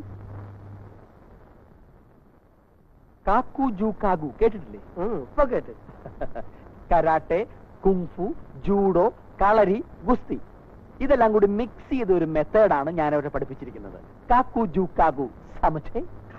കാക്കു ജു കാഗു കേട്ടിട്ടില്ലേ ഉം, ഇപ്പൊ കേട്ട് കരാട്ടെ കുങ്ഫു ജൂഡോ കളരി ഗുസ്തി ഇതെല്ലാം കൂടി മിക്സ് ചെയ്ത ഒരു മെത്തേഡാണ് ഞാൻ അവരെ പഠിപ്പിച്ചിരിക്കുന്നത് കാക്കു ജു കാഗു സമച്ചേ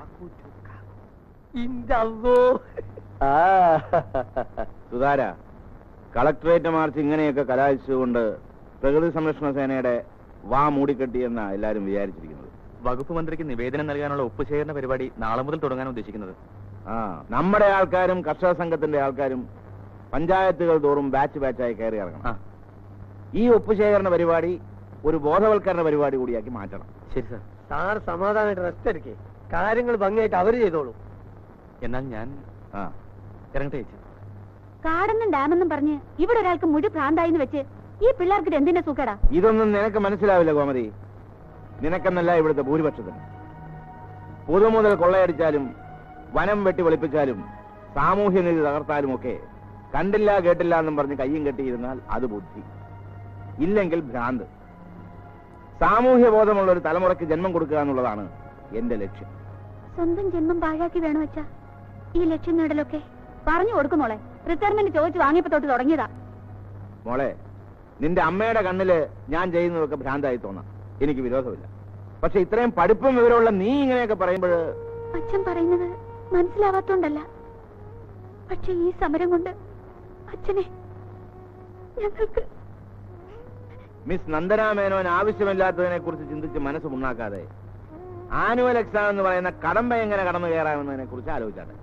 ഇന്റെ അള്ളോ. ആ സുധാര കളക്ടറേറ്റ് മാർച്ച് ഇങ്ങനെയൊക്കെ കലാശിച്ചുകൊണ്ട് പ്രകൃതി സംരക്ഷണ സേനയുടെ വാ മൂടിക്കെട്ടിയെന്ന എല്ലാരും വിചാരിച്ചിരിക്കുന്നത് വകുപ്പ് മന്ത്രിക്ക് നിവേദനം നൽകാനുള്ള ഒപ്പുശേഖരണ പരിപാടി നാളെ മുതൽ തുടങ്ങാൻ ഉദ്ദേശിക്കുന്നത് ആ നമ്മുടെ ആൾക്കാരും കർഷക സംഘത്തിന്റെ ആൾക്കാരും പഞ്ചായത്തുകൾ തോറും ബാച്ച് ബാച്ചായി കയറി ഇറങ്ങണം ഈ ഒപ്പുശേഖരണ പരിപാടി ഒരു ബോധവൽക്കരണ പരിപാടി കൂടിയാക്കി മാറ്റണം ശരി സാർ സാർ സമാധാനമായിട്ട് റെസ്റ്റ് എടുക്കേ കാര്യങ്ങൾ ഭംഗിയായിട്ട് അവര് ചെയ്തോളൂ എന്നാൽ ഞാൻ ആ ഇറങ്ങട്ടെ ചേച്ചി കാടെന്നും ഡാമെന്നും പറഞ്ഞ് ഇവിടെ ഒരാൾക്ക് മുടി ഭ്രാന്തായിന്ന് വെച്ച് ഈ പിള്ളേർക്ക് ഇത് എന്തിന്റെ സുഖടാ ഇതൊന്നും നിനക്ക് മനസ്സിലാവില്ല കോമതി നിനക്കെന്നല്ല ഇവിടുത്തെ ഭൂരിപക്ഷത്തിന് പൊതുമുതൽ കൊള്ളയടിച്ചാലും വനം വെട്ടി വെളുപ്പിച്ചാലും സാമൂഹ്യനീതി തകർത്താലും ഒക്കെ കണ്ടില്ല കേട്ടില്ല എന്നും പറഞ്ഞ് കയ്യും കെട്ടിയിരുന്നാൽ അത് ബുദ്ധി ഇല്ലെങ്കിൽ ഭ്രാന്ത് സാമൂഹ്യ ബോധമുള്ള ഒരു തലമുറയ്ക്ക് ജന്മം കൊടുക്കുക എന്നുള്ളതാണ് എന്റെ ലക്ഷ്യം സ്വന്തം ജന്മം പാഴാക്കി വേണോ വെച്ചാ ഈ ലക്ഷ്യം നേടലൊക്കെ പറഞ്ഞു കൊടുക്കുന്നോളെ റിട്ടയർമെന്റ് ചോദിച്ചു വാങ്ങിയപ്പോ തൊട്ട് തുടങ്ങിയതാ മോളെ നിന്റെ അമ്മയുടെ കണ്ണില് ഞാൻ ചെയ്യുന്നതൊക്കെ ഭ്രാന്തായി തോന്നാം എനിക്ക് വിരോധമില്ല പക്ഷെ ഇത്രയും പഠിപ്പും വിവരമുള്ള നീ ഇങ്ങനെയൊക്കെ പറയുമ്പോൾ അച്ഛൻ പറയുന്നത് മനസ്സിലാവാത്തോണ്ടല്ല പക്ഷെ ഈ സമരം കൊണ്ട് അച്ഛനെ ഞങ്ങൾക്ക് മിസ് നന്ദന മേനോൻ ആവശ്യമില്ലാത്തതിനെ കുറിച്ച് ചിന്തിച്ച് മനസ്സ് മുന്നാക്കാതെ ആനുവൽ എക്സാം എന്ന് പറയുന്ന കടമ്പ എങ്ങനെ കടന്നു കയറാമെന്നതിനെ കുറിച്ച് ആലോചിച്ചാട്ടെ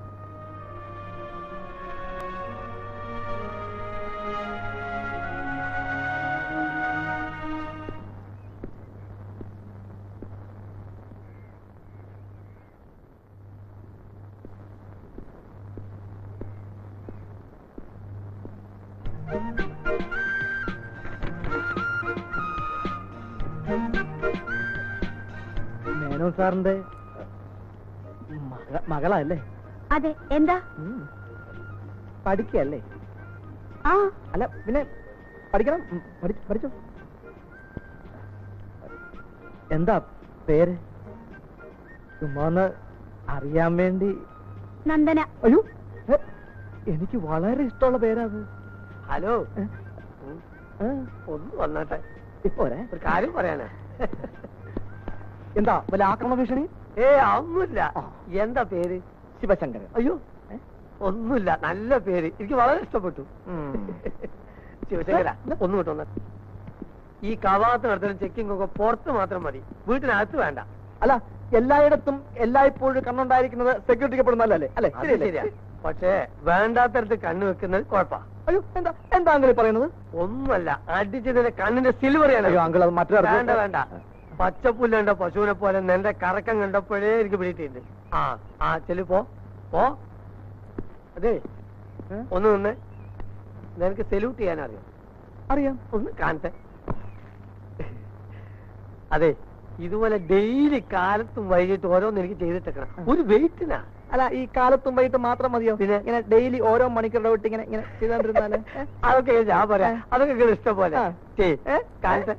മേനോൻ സാറിന്റെ മക- മകളല്ലേ അതെ എന്താ പഠിക്കല്ലേ ആ അല്ല പിന്നെ പഠിക്കണം ഉം, പഠി- പഠിച്ചോ എന്താ പേര് ചുമ്മാന്ന് അറിയാൻ വേണ്ടി നന്ദന അയ്യോ ഏ, എനിക്ക് വളരെ ഇഷ്ടമുള്ള പേരാ അത് ഹലോ ഏ? ഉം, ഏ, ഒന്ന് വന്നാട്ടെ ഇപ്പോരെ ഒരു കാര്യം പറയാനാ എന്താ വല്ല ആക്രമണ ഭീഷണി ഏ ഒന്നുമില്ല എന്താ പേര് ശിവശങ്കരൻ അയ്യോ ഒന്നുമില്ല നല്ല പേര് എനിക്ക് വളരെ ഇഷ്ടപ്പെട്ടു ശിവശങ്കര ഒന്ന് വിട്ടൊന്ന് ഈ കവാത്ത് നടത്തലും ചെക്കിംഗ് ഒക്കെ പുറത്ത് മാത്രം മതി വീട്ടിനകത്ത് വേണ്ട അല്ല എല്ലായിടത്തും എല്ലായ്പ്പോഴും കണ്ണുണ്ടായിരിക്കുന്നത് സെക്യൂരിറ്റിക്ക് പെടുന്നല്ലേ അല്ലേ അത് ശരിയല്ലേ? ശരിയാ പക്ഷേ വേണ്ടാത്തടത്ത് കണ്ണ് വെക്കുന്നത് കുഴപ്പാ അയ്യോ എന്താ എന്താ അങ്ങനെ പറയുന്നത് ഒന്നുമല്ല അടിച്ചതിന്റെ കണ്ണിന്റെ സിൽവർ അയ്യോ അങ്കിൾ അത് മറ്റൊരു വേണ്ട വേണ്ട പച്ചപ്പുല്ല് കണ്ട പശുവിനെ പോലെ നിന്റെ കറക്കം കണ്ടപ്പോഴേ എനിക്ക് പിടിയിട്ടുണ്ട് ആ ആ ചെല്ലു പോ പോ അതെ ഒന്ന് നിന്ന് നിനക്ക് സെല്യൂട്ട് ചെയ്യാൻ അറിയാം അറിയാം ഒന്ന് കാണട്ടെ അതെ ഇതുപോലെ ഡെയിലി കാലത്തും വൈകിട്ട് ഓരോന്ന് എനിക്ക് ചെയ്തിട്ടേക്കണം ഒരു വെയിറ്റിനാ അല്ല ഈ കാലത്തും വൈകിട്ട് മാത്രം മതിയോ പിന്നെ? ഇങ്ങനെ ഡെയിലി ഓരോ മണിക്കൂറുടെ വിട്ട് ഇങ്ങനെ ഇങ്ങനെ ചെയ്തോണ്ടിരുന്നാല് ഏ? അതൊക്കെ ഞാൻ പറയാം അതൊക്കെ നിങ്ങൾക്ക് ഇഷ്ടം പോലെ ആ. ചെയ് ഏ? കാണട്ടെ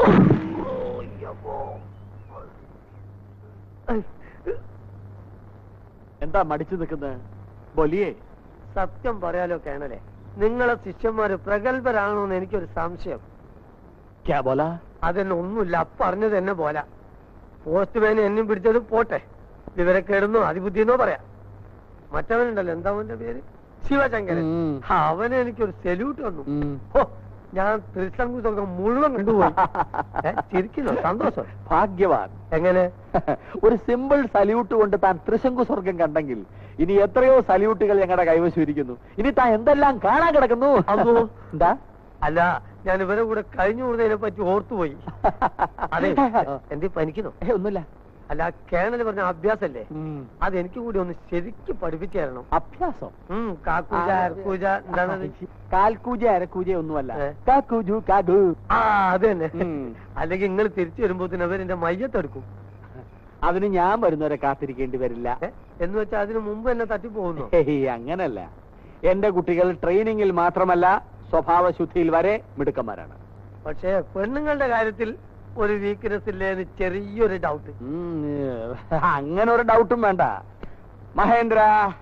എന്താ മടിച്ചു നിൽക്കുന്നത് ബൊലിയേ സത്യം പറയാലോ കേണലെ നിങ്ങളെ ശിഷ്യന്മാര് പ്രഗത്ഭരാണോ എന്ന് എനിക്കൊരു സംശയം ക്യാ ബോലാ അതെന്നെ ഒന്നുമില്ല പറഞ്ഞത് തന്നെ പോല പോസ്റ്റ്മാൻ എന്നും പിടിച്ചത് പോട്ടെ വിവരക്കേടുന്നോ അതിബുദ്ധിന്നോ പറയാം മറ്റവനുണ്ടല്ലോ എന്താ അവന്റെ പേര് ശിവശങ്കരൻ ഉം. അവനെ എനിക്കൊരു സെല്യൂട്ട് വന്നു ഉം. ഹോ, ഞാൻ തൃശങ്കു സ്വർഗം മുഴുവൻ കണ്ടുപോയി ഏ, ചിരിക്കുന്നോ സന്തോഷം ഭാഗ്യവാൻ എങ്ങനെ ഒരു സിമ്പിൾ സല്യൂട്ട് കൊണ്ട് താൻ തൃശങ്കു സ്വർഗം കണ്ടെങ്കിൽ ഇനി എത്രയോ സല്യൂട്ടുകൾ ഞങ്ങളുടെ കൈവശം ഇരിക്കുന്നു ഇനി താൻ എന്തെല്ലാം കാണാൻ കിടക്കുന്നു അമ്മോ. എന്താ അല്ല ഞാൻ ഇവരെ കൂടെ കഴിഞ്ഞു കൂടുന്നതിനെ പറ്റി ഓർത്തുപോയി അതെ എന്തേ പനിക്കുന്നോ ഏ, ഒന്നുമില്ല അല്ല കേണൽ പറഞ്ഞ അഭ്യാസല്ലേ ഉം. അത് എനിക്ക് കൂടി ഒന്ന് ശരിക്കും പഠിപ്പിച്ചു തരണം അഭ്യാസം ഉം, കാക്കൂജ അരക്കൂജ എന്താണത് കാൽക്കൂജ അരക്കൂജ ഒന്നുമല്ല ഏ? കാക്കൂജു കാകു ആ അത് തന്നെ ഉം. അല്ലെങ്കിൽ നിങ്ങൾ തിരിച്ചു വരുമ്പോത്തിന് അവരെന്റെ മയ്യത്തെടുക്കും അതിന് ഞാൻ വരുന്നവരെ കാത്തിരിക്കേണ്ടി വരില്ല ഏ? എന്ന് വെച്ചാൽ അതിന് മുമ്പ് എന്നെ തട്ടിപ്പോകുന്നു ഹേയ്, അങ്ങനല്ല എന്റെ കുട്ടികൾ ട്രെയിനിങ്ങിൽ മാത്രമല്ല സ്വഭാവശുദ്ധിയിൽ വരെ മിടുക്കന്മാരാണ് പക്ഷേ പെണ്ണുങ്ങളുടെ കാര്യത്തിൽ ഒരു വീക്ക്നെസ് ഇല്ലേന്ന് ചെറിയൊരു ഡൗട്ട് ഉം, അങ്ങനെ ഒരു ഡൗട്ടും വേണ്ട മഹേന്ദ്ര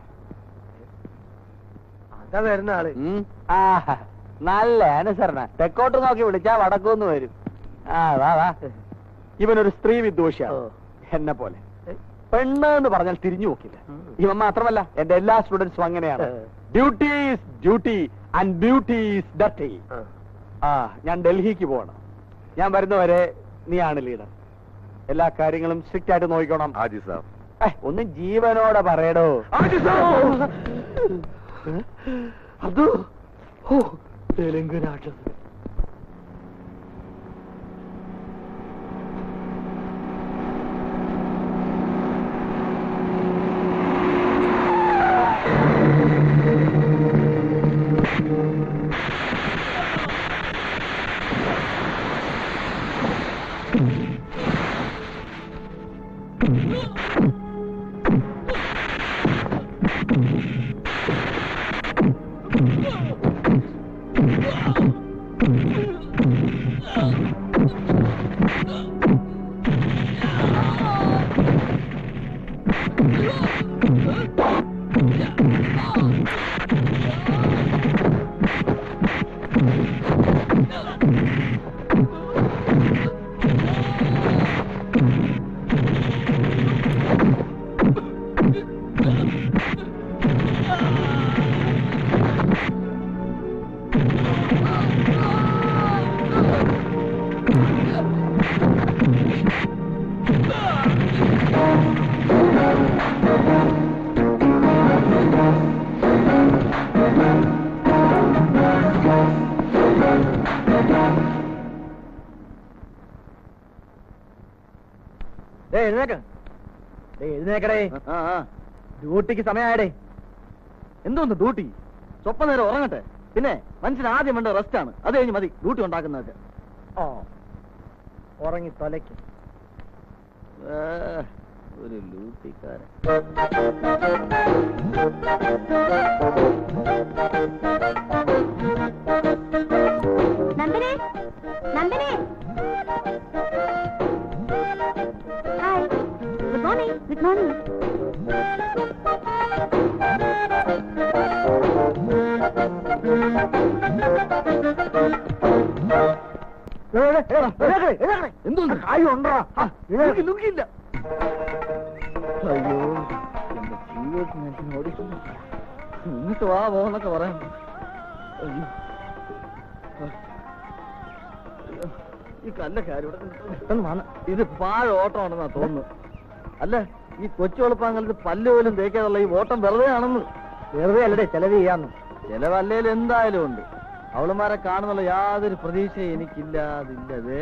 അതാ വരുന്ന ആള് ഉം, ആ നല്ല അനുസരണ തെക്കോട്ട് നോക്കി വിളിച്ചാ വടക്കൂന്ന് വരും ആ വാ വാ ഇവനൊരു സ്ത്രീ വിദ്വേഷിയാണ് ഓ. എന്നെ പോലെ ഏ? പെണ്ണ് എന്ന് പറഞ്ഞാൽ തിരിഞ്ഞു നോക്കില്ല ഉം. ഇവൻ മാത്രമല്ല എന്റെ എല്ലാ സ്റ്റുഡൻസും അങ്ങനെയാണ് ഏ. Duty is duty and beauty is dirty ആ. ആ ഞാൻ ഡൽഹിക്ക് പോകണം ഞാൻ വരുന്നവരെ നീയാണ് ലീഡർ എല്ലാ കാര്യങ്ങളും സ്ട്രിക്റ്റ് ആയിട്ട് നോക്കിക്കോണം ആജി സാബ് ഏ, ഒന്ന് ജീവനോടെ പറയടോ അത് ഓ തെലുങ്ക് രാക്ഷസൻ ഡേ എഴുന്നേക്ക ഡേ എഴുന്നേക്കടേ ഡ്യൂട്ടിക്ക് സമയമായടേ എന്തോന്ന് ഡ്യൂട്ടി സ്വപ്ന നേരം ഉറങ്ങട്ടെ പിന്നെ മനുഷ്യന് ആദ്യം വേണ്ട റെസ്റ്റ് ആണ് അത് കഴിഞ്ഞ് മതി ഡ്യൂട്ടി ഉണ്ടാക്കുന്നതൊക്കെ ഓ ഉറങ്ങി തൊലയ്ക്ക് ഒരു ലൂട്ടിക്കാരൻ നന്ദന നന്ദനെ hi good morning good morning എന്തോന്ന് കായുണ്ടോ ലുക്കില്ല അയ്യോ എന്റെ ജീവിതത്തിൽ ഞാൻ ഓടിക്കുന്നു എന്നിട്ട് വാ പോന്നൊക്കെ പറയാം അയ്യോ അയ്യോ. ഈ കല്ലൊക്കെ ആരും ഇവിടെ പെട്ടെന്ന് വന്ന് ഇത് പാഴ ഓട്ടമാണെന്നാ തോന്നുന്നു അല്ല ഈ കൊച്ചു എളുപ്പാങ്കലത്ത് പല്ല് പോലും തേക്കാതുള്ള ഈ ഓട്ടം വെറുതെ ആണെന്ന് വെറുതെ അല്ലടേ ചെലവ് ചെയ്യാന്ന് ചെലവല്ലേലും എന്തായാലും ഉണ്ട് അവളുമാരെ കാണുന്നുള്ള യാതൊരു പ്രതീക്ഷയും എനിക്കില്ല അതില്ലതേ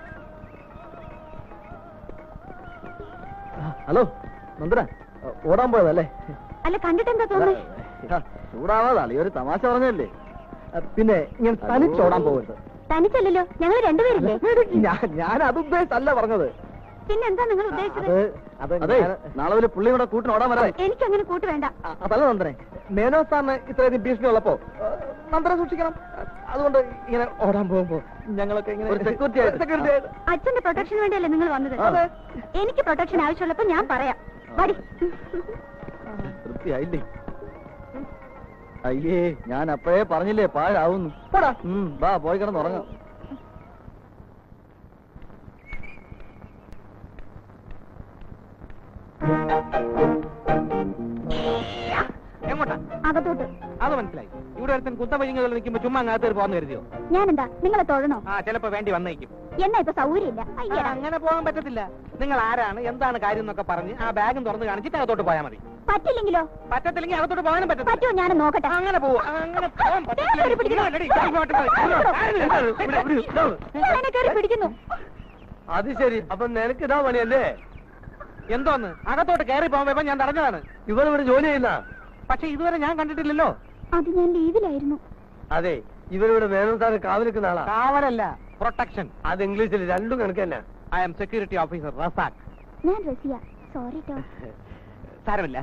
ഹലോ നന്ദന ഓടാൻ പോയതല്ലേ അല്ല കണ്ടിട്ട് എന്താ തോന്നുന്നത് ആ, ചൂടാവാതെ അളി ഒരു തമാശ പറഞ്ഞല്ലേ ആ, പിന്നെ ഇങ്ങനെ തനിച്ചോടാൻ പോകരുത് തനിച്ചല്ലല്ലോ ഞങ്ങൾ രണ്ടുപേരില്ലേ ഞാൻ ഞാൻ അത് ഉദ്ദേശിച്ചല്ല പറഞ്ഞത് പിന്നെന്താ നിങ്ങൾ ഉദ്ദേശിച്ചത് അതെ നാളെ ഒരു പുള്ളി കൂടെ കൂട്ടിന് ഓടാൻ വരാതെ എനിക്കങ്ങനെ കൂട്ട് വേണ്ട അ- അതല്ല നന്ദനെ മേനോ സാറിന് ഇത്രയധികം ഭീഷണി ഉള്ളപ്പോ ആ, നന്ദനെ സൂക്ഷിക്കണം ആ, അതുകൊണ്ട് ഇങ്ങനെ ഓടാൻ പോകുമ്പോ ഞങ്ങളൊക്കെ ഇങ്ങനെ ഒരു security ആയിട്ട്. security ആയിട്ട്. അച്ഛന്റെ പ്രൊട്ടക്ഷൻ വേണ്ടിയല്ലേ നിങ്ങൾ വന്നത് അതെ. എനിക്ക് പ്രൊട്ടക്ഷൻ ആവശ്യമുള്ളപ്പോ ഞാൻ പറയാം മതി തൃപ്തിയായില്ലേ അയ്യേ ഞാൻ അപ്പോഴേ പറഞ്ഞില്ലേ പാഴാവുന്നു പോടാ ഉം, വാ പോയി കിടന്ന് ഉറങ്ങാം എങ്ങോട്ടാ അകത്തോട്ട് അത് മനസ്സിലായി ഇവിടെ ഒരുത്തൻ കുത്ത പഴിഞ്ഞതിൽ നിൽക്കുമ്പോ ചുമ്മാ അങ്ങാത്തേർ പോകാന്ന് കരുതിയോ ഞാനെന്താ നിങ്ങളെ തൊഴണോ ആ ചിലപ്പോ വേണ്ടി വന്നേക്കും എന്നാ ഇപ്പൊ സൗകര്യമില്ല ആ, അയ്യടാ അങ്ങനെ പോകാൻ പറ്റത്തില്ല നിങ്ങൾ ആരാണ് എന്താണ് കാര്യം എന്നൊക്കെ പറഞ്ഞ് ആ ബാഗും തുറന്ന് കാണിച്ചിട്ട് അകത്തോട്ട് പോയാൽ മതി പറ്റില്ലെങ്കിലോ പറ്റത്തില്ലെങ്കിൽ അകത്തോട്ട് പോകാനും പറ്റത്തില്ല പറ്റുമോ ഞാൻ നോക്കട്ടെ അങ്ങനെ പോവും അങ്ങനെ പോകാൻ പറ്റത്തില്ല. കയറി പിടിക്കുന്നു. ഇങ്ങോട്ടടി, ഇങ്ങോട്ട് വാ. ഇവിടെ, ഇവിടെ, ഇവിടെ. നിങ്ങൾ എന്നെ കയറി പിടിക്കുന്നു അത് ശരി അപ്പൊ നിനക്ക് ഇതാ പണിയല്ലേ എന്തോന്ന് അകത്തോട്ട് കയറി പോകുമ്പോ ഞാൻ തടഞ്ഞതാണ് ഇവരിവിടെ ജോലി ചെയ്യുന്ന പക്ഷെ ഇതുവരെ ഞാൻ കണ്ടിട്ടില്ലല്ലോ അത് ഞാൻ ലീവിലായിരുന്നു അതെ ഇവരിവിടെ മേനോൻ സാറ് കാവലിക്കുന്ന ആളാ കാവലല്ല പ്രൊട്ടക്ഷൻ അത് ഇംഗ്ലീഷിൽ രണ്ടും കണക്ക് തന്നെ I am security officer Razak ഞാൻ റസിയ സോറി ടോ സാരമില്ല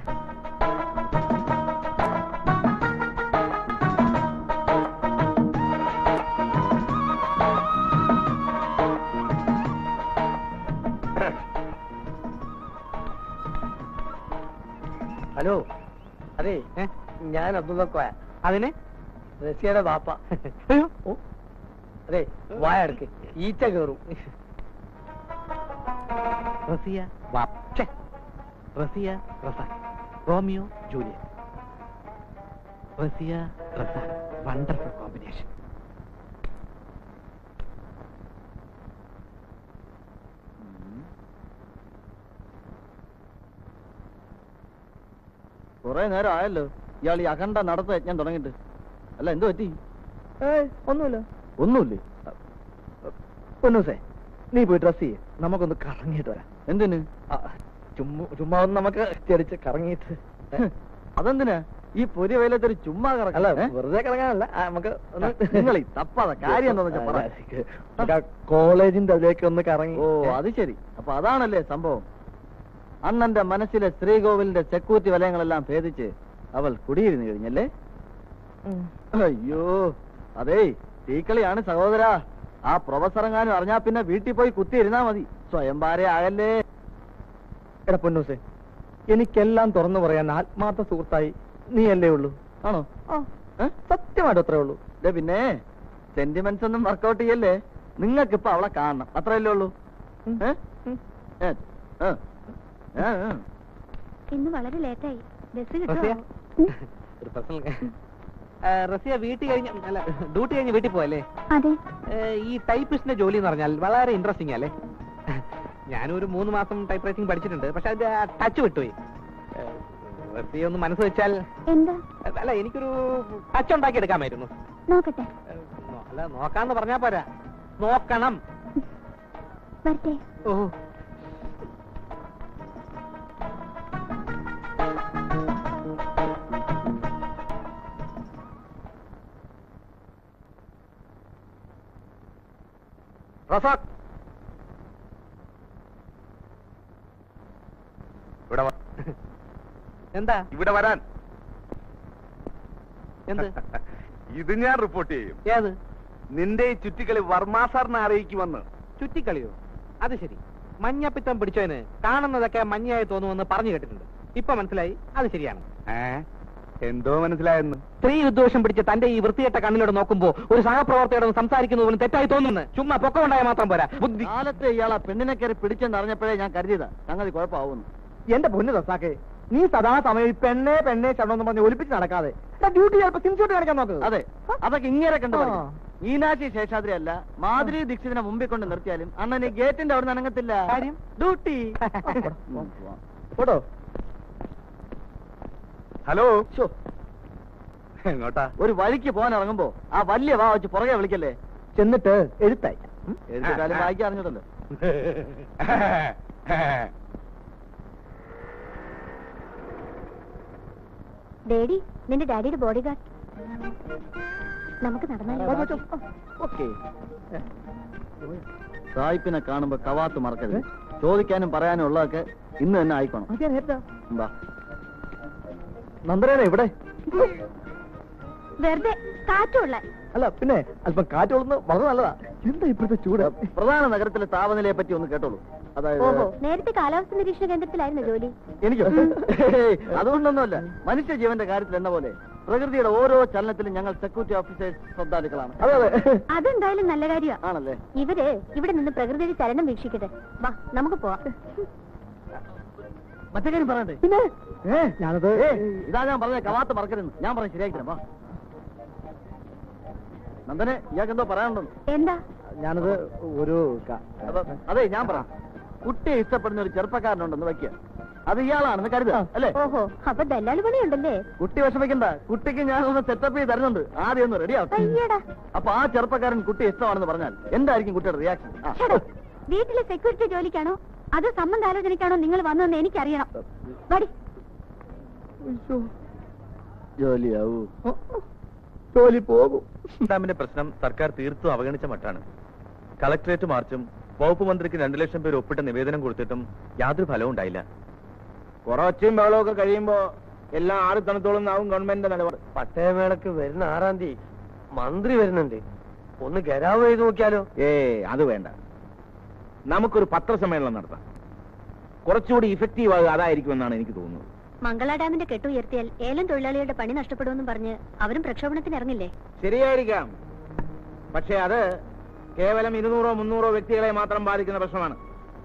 ഹലോ അതെ ഏ? ഞാൻ അബ്ദുള്ളക്കോയ അതിന് റസിയയുടെ ബാപ്പ അയ്യോ ഓ അതെ വായ അടുക്ക് ഈച്ച കയറും റസിയ വാപ്പ്. ഛെ. Razia Razak Romeo Juliet Razia Razak wonderful combination കുറെ നേരം ആയല്ലോ ഇയാൾ ഈ അഖണ്ഡ നടത്ത യജ്ഞം തുടങ്ങിയിട്ട് അല്ല എന്ത് പറ്റി ഒന്നുമില്ല ഒന്നുമില്ലേ പൊന്നൂസേ നീ പോയി ഡ്രസ് ചെയ്യേ നമുക്കൊന്ന് കറങ്ങിയിട്ട് വരാം എന്തിന് ചുമ്മാ ചുമ്മാ ഒന്ന് നമുക്ക് ചെടിച്ച് കറങ്ങിയിട്ട് അതെന്തിനാ ഈ പൊരി വെയിലത്തൊരു ചുമ്മാ കറങ്ങല്ല വെറുതെ കറങ്ങാനല്ല നമുക്ക് നിങ്ങൾ തപ്പാതെ കാര്യം എന്താന്ന് വെച്ചാ കോളേജിന്റെ അതിലേക്ക് ഒന്ന് കറങ്ങി ഓ അത് ശരി അപ്പൊ അതാണല്ലേ സംഭവം അണ്ണന്റെ മനസ്സിലെ ശ്രീകോവിലിന്റെ സെക്യൂരിറ്റി വലയങ്ങളെല്ലാം ഭേദിച്ച് അവൾ കുടിയിരുന്നു കഴിഞ്ഞല്ലേ അയ്യോ അതേ തീക്കളിയാണ് സഹോദരാ ആ പ്രൊഫസർ എങ്ങാനും അറിഞ്ഞാ പിന്നെ വീട്ടിൽ പോയി കുത്തിയിരുന്നാ മതി സ്വയം ഭാര്യ ആകല്ലേ എടാ പൊന്നൂസേ എനിക്കെല്ലാം തുറന്നു പറയാൻ ആത്മാർത്ഥ സുഹൃത്തായി നീയല്ലേ ഉള്ളൂ ആണോ ഏ? സത്യമായിട്ട് അത്രേ ഉള്ളൂ ദേ പിന്നെ സെന്റിമെന്റ്സ് ഒന്നും വർക്കൗട്ട് ചെയ്യല്ലേ നിങ്ങൾക്ക് ഇപ്പൊ അവളെ കാണണം അത്രയല്ലേ ഉള്ളൂ ഏ? ഏ? ഏ? ഏ? ഏ? ഇന്ന് വളരെ ലേറ്റായി ബസ് റസിയ? കിട്ടുമോ ഒരു പേഴ്സണൽ റസിയ വീട്ടിൽ കഴിഞ്ഞ് അല്ല ഡ്യൂട്ടി കഴിഞ്ഞ് വീട്ടിൽ പോയല്ലേ അതെ ഏ, ഈ ടൈപ്പിസ്റ്റിന്റെ ജോലി എന്ന് പറഞ്ഞാൽ വളരെ ഇൻട്രസ്റ്റിംഗ് അല്ലേ ഞാനൊരു മൂന്ന് മാസം ടൈപ്പ് റൈറ്റിംഗ് പഠിച്ചിട്ടുണ്ട് പക്ഷെ അതിന്റെ ടച്ച് വിട്ടുപോയി ഏ, റസിയ ഒന്ന് മനസ്സ് വെച്ചാൽ എന്താ അല്ല എനിക്കൊരു ടച്ച് ഉണ്ടാക്കി എടുക്കാമായിരുന്നു നോക്കട്ടെ ഏ, നോ- അല്ല നോക്കാന്ന് പറഞ്ഞാ പോരാ നോക്കണം വരട്ടെ ഓ റസാഖ് ഇവിടെ വാ. എന്താ ഇവിടെ വരാൻ എന്ത് ഇത് ഞാൻ റിപ്പോർട്ട് ചെയ്യും ഏത് നിന്റെ ഈ ചുറ്റിക്കളി വർമാ സാറിനെ അറിയിക്കുമെന്ന് ചുറ്റിക്കളിയോ അത് ശരി മഞ്ഞപ്പിത്തം പിടിച്ചവന് കാണുന്നതൊക്കെ മഞ്ഞയായി തോന്നുമെന്ന് പറഞ്ഞു കേട്ടിട്ടുണ്ട് ഇപ്പൊ മനസ്സിലായി അത് ശരിയാണ് ഏ എന്തോ മനസ്സിലായെന്ന് സ്ത്രീ ഉദ്ദേശം പിടിച്ച തന്റെ ഈ വൃത്തികെട്ട കണ്ണിലൂടെ നോക്കുമ്പോ ഒരു സഹപ്രവർത്തകരോട് സംസാരിക്കുന്നത് പോലും തെറ്റായി തോന്നുന്നു ചുമ്മാ പൊക്കമുണ്ടായ മാത്രം പോരാ ബുദ്ധി കാലത്തെ ഇയാൾ ആ പെണ്ണിനെ കയറി പിടിച്ചെന്നറിഞ്ഞപ്പോഴേ ഞാൻ കരുതിയതാ സംഗതി കുഴപ്പമാവുന്നു എന്റെ പൊന്നു ദസാക്കെ നീ സദാ സമയം ഈ പെണ്ണെ പെണ്ണെ ചടമെന്ന് പറഞ്ഞ് ഒലിപ്പിച്ച് നടക്കാതെ ഡ്യൂട്ടി ചിലപ്പോ സിൻസിയോട്ട് കാണിക്കാൻ നോക്ക് അതെ അതൊക്കെ ഇങ്ങനെ കണ്ടു ആ. മീനാക്ഷി ശേഷാദ്രി അല്ല മാധുരി ദീക്ഷിതിനെ മുമ്പിൽ കൊണ്ട് നിർത്തിയാലും അണ്ണൻ ഈ ഗേറ്റിന്റെ അവിടെ അനങ്ങത്തില്ല കാര്യം? ഡ്യൂട്ടി കേട്ടോ ഹലോ എങ്ങോട്ടാ ഒരു വഴിക്ക് പോകാൻ ഇറങ്ങുമ്പോ ആ വലിയ വാ വെച്ച് പുറകെ വിളിക്കല്ലേ ചെന്നിട്ട് എഴുത്തയക്കാം ഉം? എഴുതിക്കാലും വായിക്കാൻ അറിഞ്ഞിട്ടല്ലോ ഡേഡി നിന്റെ ഡാഡിയുടെ ബോഡി ഗാർഡ് നമുക്ക് നടന്നാലോ ഓക്കെ സായിപ്പിനെ കാണുമ്പോ കവാത്ത് മറക്കരുത് ചോദിക്കാനും പറയാനും ഉള്ളതൊക്കെ ഇന്ന് തന്നെ ആയിക്കോണം അത് ഞാൻ നേരത്തെ എന്താ നന്ദനേനെ ഇവിടെ വെറുതെ കാറ്റുള്ള അല്ല പിന്നെ അല്പം കാറ്റുള്ളത് വളരെ നല്ലതാ എന്താ ഇപ്പോഴത്തെ ചൂട് പ്രധാന നഗരത്തിലെ താപനിലയെ പറ്റി ഒന്ന് കേട്ടോളൂ അതായത് ഓഹോ നേരത്തെ കാലാവസ്ഥ നിരീക്ഷണ കേന്ദ്രത്തിലായിരുന്നു ജോലി എനിക്കോ ഹേയ്, അതുകൊണ്ടൊന്നുമല്ല മനുഷ്യ ജീവന്റെ കാര്യത്തിൽ എന്ന പോലെ പ്രകൃതിയുടെ ഓരോ ചലനത്തിലും ഞങ്ങൾ സെക്യൂരിറ്റി ഓഫീസേഴ്സ് ശ്രദ്ധാലുക്കളാണ് അതെ അതെ അതെന്തായാലും നല്ല കാര്യമാ ആണല്ലേ ഇവര് ഇവിടെ നിന്ന് പ്രകൃതിയുടെ ചലനം വീക്ഷിക്കട്ടെ വാ നമുക്ക് പോവാം മറ്റേ കാര്യം പറയണ്ടേ പിന്നെ ഏ ഞാനത് ഏ ഇതാ ഞാൻ പറഞ്ഞ കവാത്ത് മറക്കരുന്ന് ഞാൻ പറഞ്ഞ ശരിയാക്കി തരാം വാ നന്ദനെ ഇയാൾക്ക് എന്തോ പറയാനുണ്ടോ എന്താ ഞാനത് ഒരു ക- അപ്പൊ അതെ ഞാൻ പറ കുട്ടിയെ ഇഷ്ടപ്പെടുന്ന ഒരു ചെറുപ്പക്കാരനുണ്ടെന്ന് വെക്കുക അത് ഇയാളാണെന്ന് കരുതുക അല്ലേ ഓഹോ അപ്പൊ ദല്ലാളി പണിയുണ്ടല്ലേ കുട്ടി വിഷമിക്കണ്ട കുട്ടിക്ക് ഞാൻ ഒന്ന് സെറ്റപ്പ് ചെയ്ത് തരുന്നുണ്ട് ആദ്യം ഒന്ന് റെഡി ആവട്ടെ അയ്യടാ അപ്പൊ ആ ചെറുപ്പക്കാരൻ കുട്ടി ഇഷ്ടമാണെന്ന് പറഞ്ഞാൽ എന്തായിരിക്കും കുട്ടിയുടെ റിയാക്ഷൻ ഛടോ, വീട്ടിലെ സെക്യൂരിറ്റി ജോലിക്കാണോ അതോ സംബന്ധാലോചനയ്ക്കാണോ നിങ്ങൾ വന്നതെന്ന് എനിക്കറിയണം വടി ജോലിയാവൂ ജോലി പോകും ഡാമിന്റെ പ്രശ്നം സർക്കാർ തീർത്തും അവഗണിച്ച മട്ടാണ് കളക്ടറേറ്റ് മാർച്ചും വകുപ്പ് മന്ത്രിക്ക് രണ്ടു ലക്ഷം പേര് ഒപ്പിട്ട നിവേദനം കൊടുത്തിട്ടും യാതൊരു ഫലവും ഉണ്ടായില്ല കുറച്ചും ബഹളമൊക്കെ കഴിയുമ്പോ എല്ലാം ആറ് തണുത്തോളം ആവും ഗവൺമെന്റിന്റെ നിലപാട് പട്ടയമേളക്ക് വരുന്ന ആറാം തീയതി മന്ത്രി വരുന്നുണ്ട് ഒന്ന് ഗരാവ് ചെയ്ത് നോക്കിയാലോ ഏ അത് വേണ്ട നമുക്കൊരു പത്രസമ്മേളനം നടത്താം കുറച്ചുകൂടി ഇഫക്റ്റീവ് ആകുക അതായിരിക്കുമെന്നാണ് എനിക്ക് തോന്നുന്നത് മംഗള ഡാമിന്റെ കെട്ടുയർത്തിയാൽ ഏലം തൊഴിലാളികളുടെ പണി നഷ്ടപ്പെടുമെന്നും പറഞ്ഞ് അവരും പ്രക്ഷോഭണത്തിന് ഇറങ്ങില്ലേ ശരിയായിരിക്കാം പക്ഷേ അത് കേവലം ഇരുന്നൂറോ മുന്നൂറോ വ്യക്തികളെ മാത്രം ബാധിക്കുന്ന പ്രശ്നമാണ്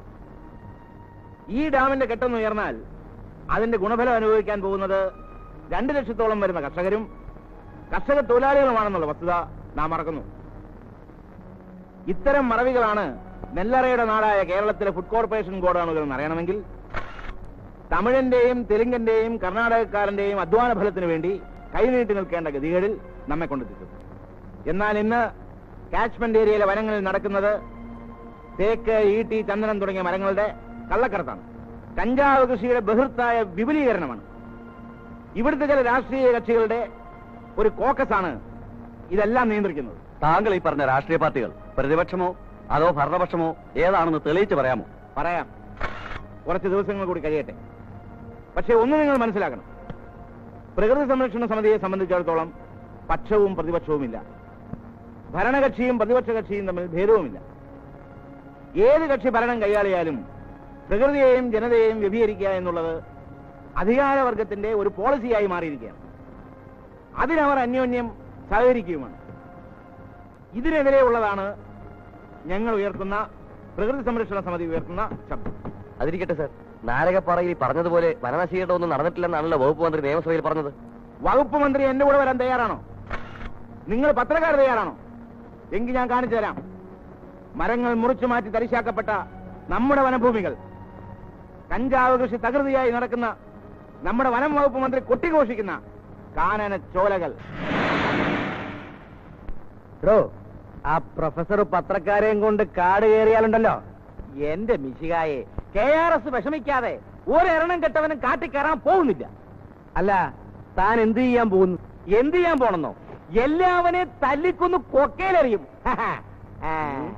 ഈ ഡാമിന്റെ കെട്ടൊന്ന് ഉയർന്നാൽ അതിന്റെ ഗുണഫലം അനുഭവിക്കാൻ പോകുന്നത് രണ്ട് ലക്ഷത്തോളം വരുന്ന കർഷകരും കർഷക തൊഴിലാളികളുമാണെന്നുള്ള വസ്തുത നാം മറക്കുന്നു ഇത്തരം മറവികളാണ് നെല്ലറയുടെ നാടായ കേരളത്തിലെ ഫുഡ് കോർപ്പറേഷൻ ഗോഡൌണുകൾ എന്നറിയണമെങ്കിൽ തമിഴിന്റെയും തെലുങ്കിന്റെയും കർണാടകക്കാരന്റെയും അധ്വാന ഫലത്തിന് വേണ്ടി കൈനീട്ടി നിൽക്കേണ്ട ഗതികളിൽ നമ്മെ കൊണ്ടെത്തിക്കും എന്നാൽ ഇന്ന് കാച്ച്മെന്റ് ഏരിയയിലെ വനങ്ങളിൽ നടക്കുന്നത് തേക്ക് ഈട്ടി ചന്ദനം തുടങ്ങിയ മരങ്ങളുടെ കള്ളക്കടത്താണ് കഞ്ചാവ് കൃഷിയുടെ ബഹിർത്തായ വിപുലീകരണമാണ് ഇവിടുത്തെ ചില രാഷ്ട്രീയ കക്ഷികളുടെ ഒരു കോക്കസാണ് ഇതെല്ലാം നിയന്ത്രിക്കുന്നത് താങ്കൾ ഈ പറഞ്ഞ രാഷ്ട്രീയ പാർട്ടികൾ പ്രതിപക്ഷമോ അതോ ഭരണപക്ഷമോ ഏതാണെന്ന് തെളിയിച്ച് പറയാമോ പറയാം കുറച്ച് ദിവസങ്ങൾ കൂടി കഴിയട്ടെ പക്ഷേ ഒന്ന് നിങ്ങൾ മനസ്സിലാക്കണം പ്രകൃതി സംരക്ഷണ സമിതിയെ സംബന്ധിച്ചിടത്തോളം പക്ഷവും പ്രതിപക്ഷവുമില്ല ഭരണകക്ഷിയും പ്രതിപക്ഷ കക്ഷിയും തമ്മിൽ ഭേദവുമില്ല ഏത് കക്ഷി ഭരണം കൈയാളിയാലും പ്രകൃതിയെയും ജനതയെയും വ്യഭിചരിക്കുക എന്നുള്ളത് അധികാരവർഗത്തിന്റെ ഒരു പോളിസിയായി മാറിയിരിക്കുകയാണ് അതിനവർ അന്യോന്യം സഹകരിക്കുകയുമാണ് ഇതിനെതിരെ ഉള്ളതാണ് ഞങ്ങൾ ഉയർത്തുന്ന പ്രകൃതി സംരക്ഷണ സമിതി ഉയർത്തുന്ന ശബ്ദം അതിരിക്കട്ടെ സർ നാരകപ്പാറയിൽ പറഞ്ഞതുപോലെ വനനശീകരണമൊന്നും നടന്നിട്ടില്ലെന്നാണല്ലോ വകുപ്പ് മന്ത്രി നിയമസഭയിൽ പറഞ്ഞത് വകുപ്പ് മന്ത്രി എന്റെ കൂടെ വരാൻ തയ്യാറാണോ നിങ്ങൾ പത്രക്കാർ തയ്യാറാണോ എങ്കിൽ ഞാൻ കാണിച്ചു തരാം മരങ്ങൾ മുറിച്ചു മാറ്റി തരിശാക്കപ്പെട്ട നമ്മുടെ വനഭൂമികൾ കഞ്ചാവ് കൃഷി തകൃതിയായി നടക്കുന്ന നമ്മുടെ വനം വകുപ്പ് മന്ത്രി കൊട്ടിഘോഷിക്കുന്ന കാനന ചോലകൾ എടോ ആ പ്രൊഫസർ പത്രക്കാരെയും കൊണ്ട് കാട് കയറിയാലുണ്ടല്ലോ എന്റെ മിശികായെ കെ ആർ എസ് വിഷമിക്കാതെ ഒരെണ്ണം കെട്ടവനും കാട്ടിക്കയറാൻ പോകുന്നില്ല അല്ല താൻ എന്ത് ചെയ്യാൻ പോകുന്നു എന്ത് ചെയ്യാൻ പോണെന്നോ എല്ലാവനെ തല്ലിക്കൊന്ന് കൊക്കയിലെറിയും ആ.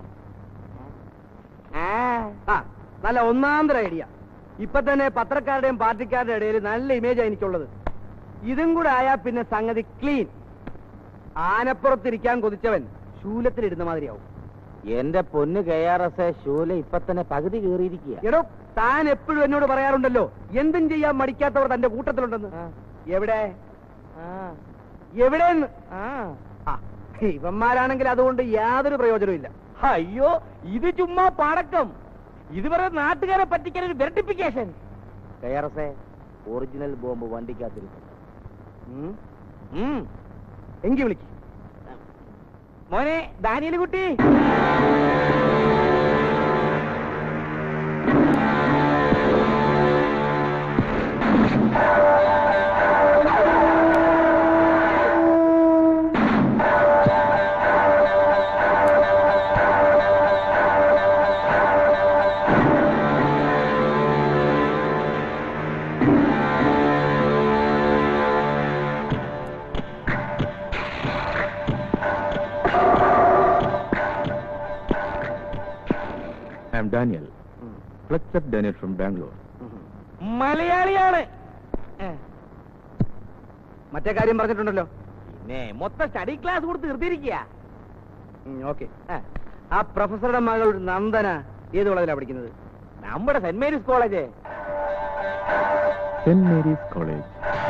ആ. ആ നല്ല ഒന്നാന്തര ഐഡിയ ഇപ്പൊ തന്നെ പത്രക്കാരുടെയും പാർട്ടിക്കാരുടെയും ഇടയിൽ നല്ല ഇമേജാണ് എനിക്കുള്ളത് ഇതും കൂടെ ആയാ പിന്നെ സംഗതി ക്ലീൻ ആനപ്പുറത്തിരിക്കാൻ കൊതിച്ചവൻ ശൂലത്തിലിടുന്ന മാതിരിയാവും എന്റെ പൊന്ന് കെ ആർ എസ് ശൂല ഇപ്പൊ തന്നെ പകുതി കയറിയിരിക്കുക എടോ താൻ എപ്പോഴും എന്നോട് പറയാറുണ്ടല്ലോ എന്തും ചെയ്യാൻ മടിക്കാത്തവർ തന്റെ കൂട്ടത്തിലുണ്ടെന്ന് എവിടെ എവിടെന്ന് ആ, ഇവന്മാരാണെങ്കിൽ അതുകൊണ്ട് യാതൊരു പ്രയോജനവും ഇല്ല അയ്യോ ഇത് ചുമ്മാ പടക്കം ഇത് വെറുതെ നാട്ടുകാരെ പറ്റിക്കാൻ ഒരു verification K R S original bomb വണ്ടിക്കകത്തിരിക്കും ഉം. ഉം. എങ്കി വിളിക്ക് മോനെ ദാനിയൽ കുട്ടി I am Daniel Flexer Daniel from Bangalore മലയാളിയാണ് മറ്റേ കാര്യം പറഞ്ഞിട്ടുണ്ടല്ലോ പിന്നെ മൊത്തം സ്റ്റഡി ക്ലാസ് കൊടുത്ത് നിർത്തിയിരിക്കുക ഓക്കെ ആ പ്രൊഫസറുടെ മകൾ നന്ദന ഏത് കോളേജിലാണ് പഠിക്കുന്നത് നമ്മുടെ Saint Mary's College Saint Mary's College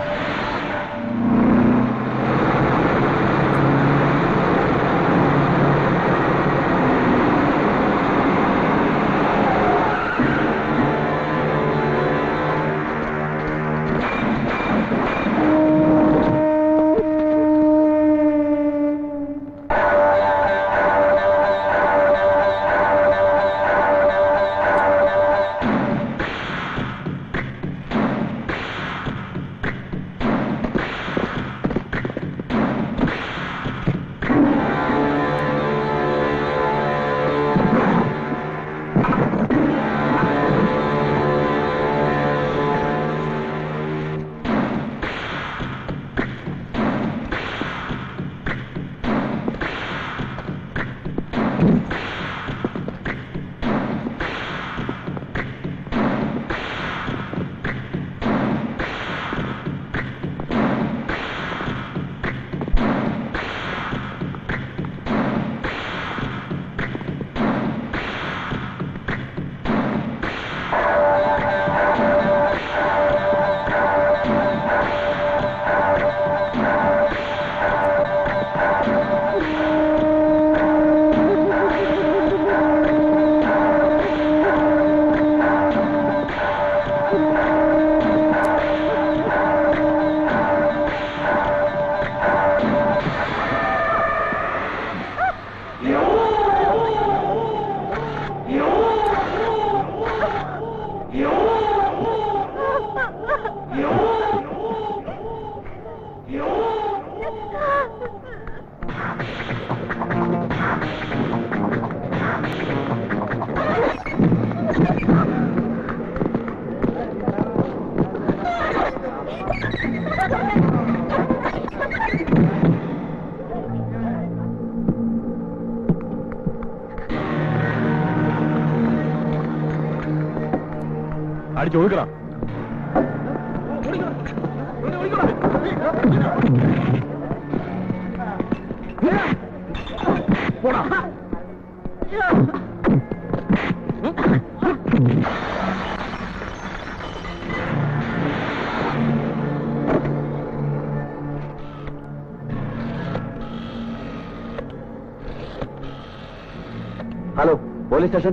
അടിച്ചു ഒതുക്കണം hello police station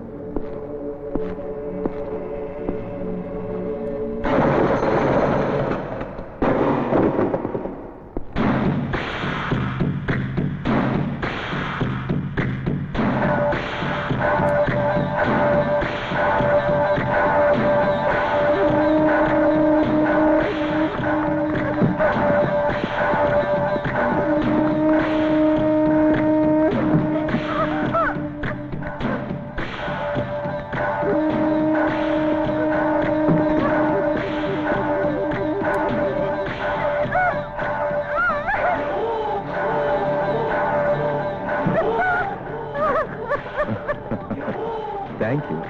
thank you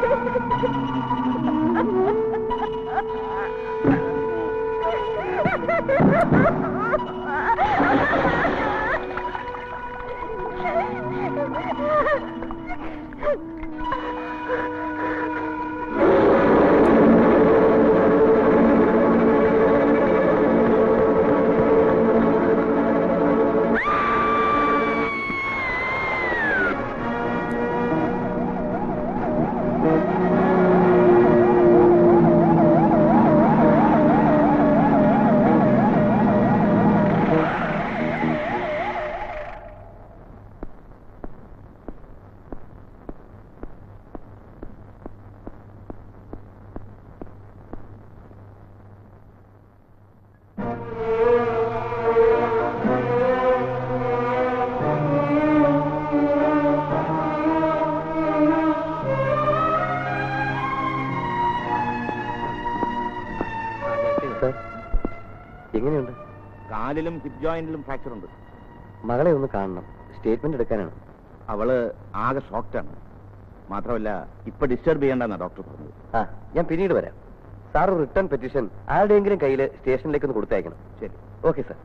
sir എങ്ങനെയുണ്ട് കാലിലും ഹിപ്പ് ജോയിന്റിലും ഫ്രാക്ചർ ഉണ്ട് മകളെ ഒന്ന് കാണണം സ്റ്റേറ്റ്മെന്റ് എടുക്കാനാണ് അവള് ആകെ ഷോക്റ്റാണ് മാത്രമല്ല ഇപ്പൊ ഡിസ്റ്റർബ് ചെയ്യണ്ടെന്നാ ഡോക്ടർ പറഞ്ഞത് ആ ഞാൻ പിന്നീട് വരാം സാർ ഒരു റിട്ടേൺ പെറ്റീഷൻ ആരുടെയെങ്കിലും കയ്യിൽ സ്റ്റേഷനിലേക്ക് ഒന്ന് കൊടുത്തയക്കണം ശരി ഓക്കെ സാർ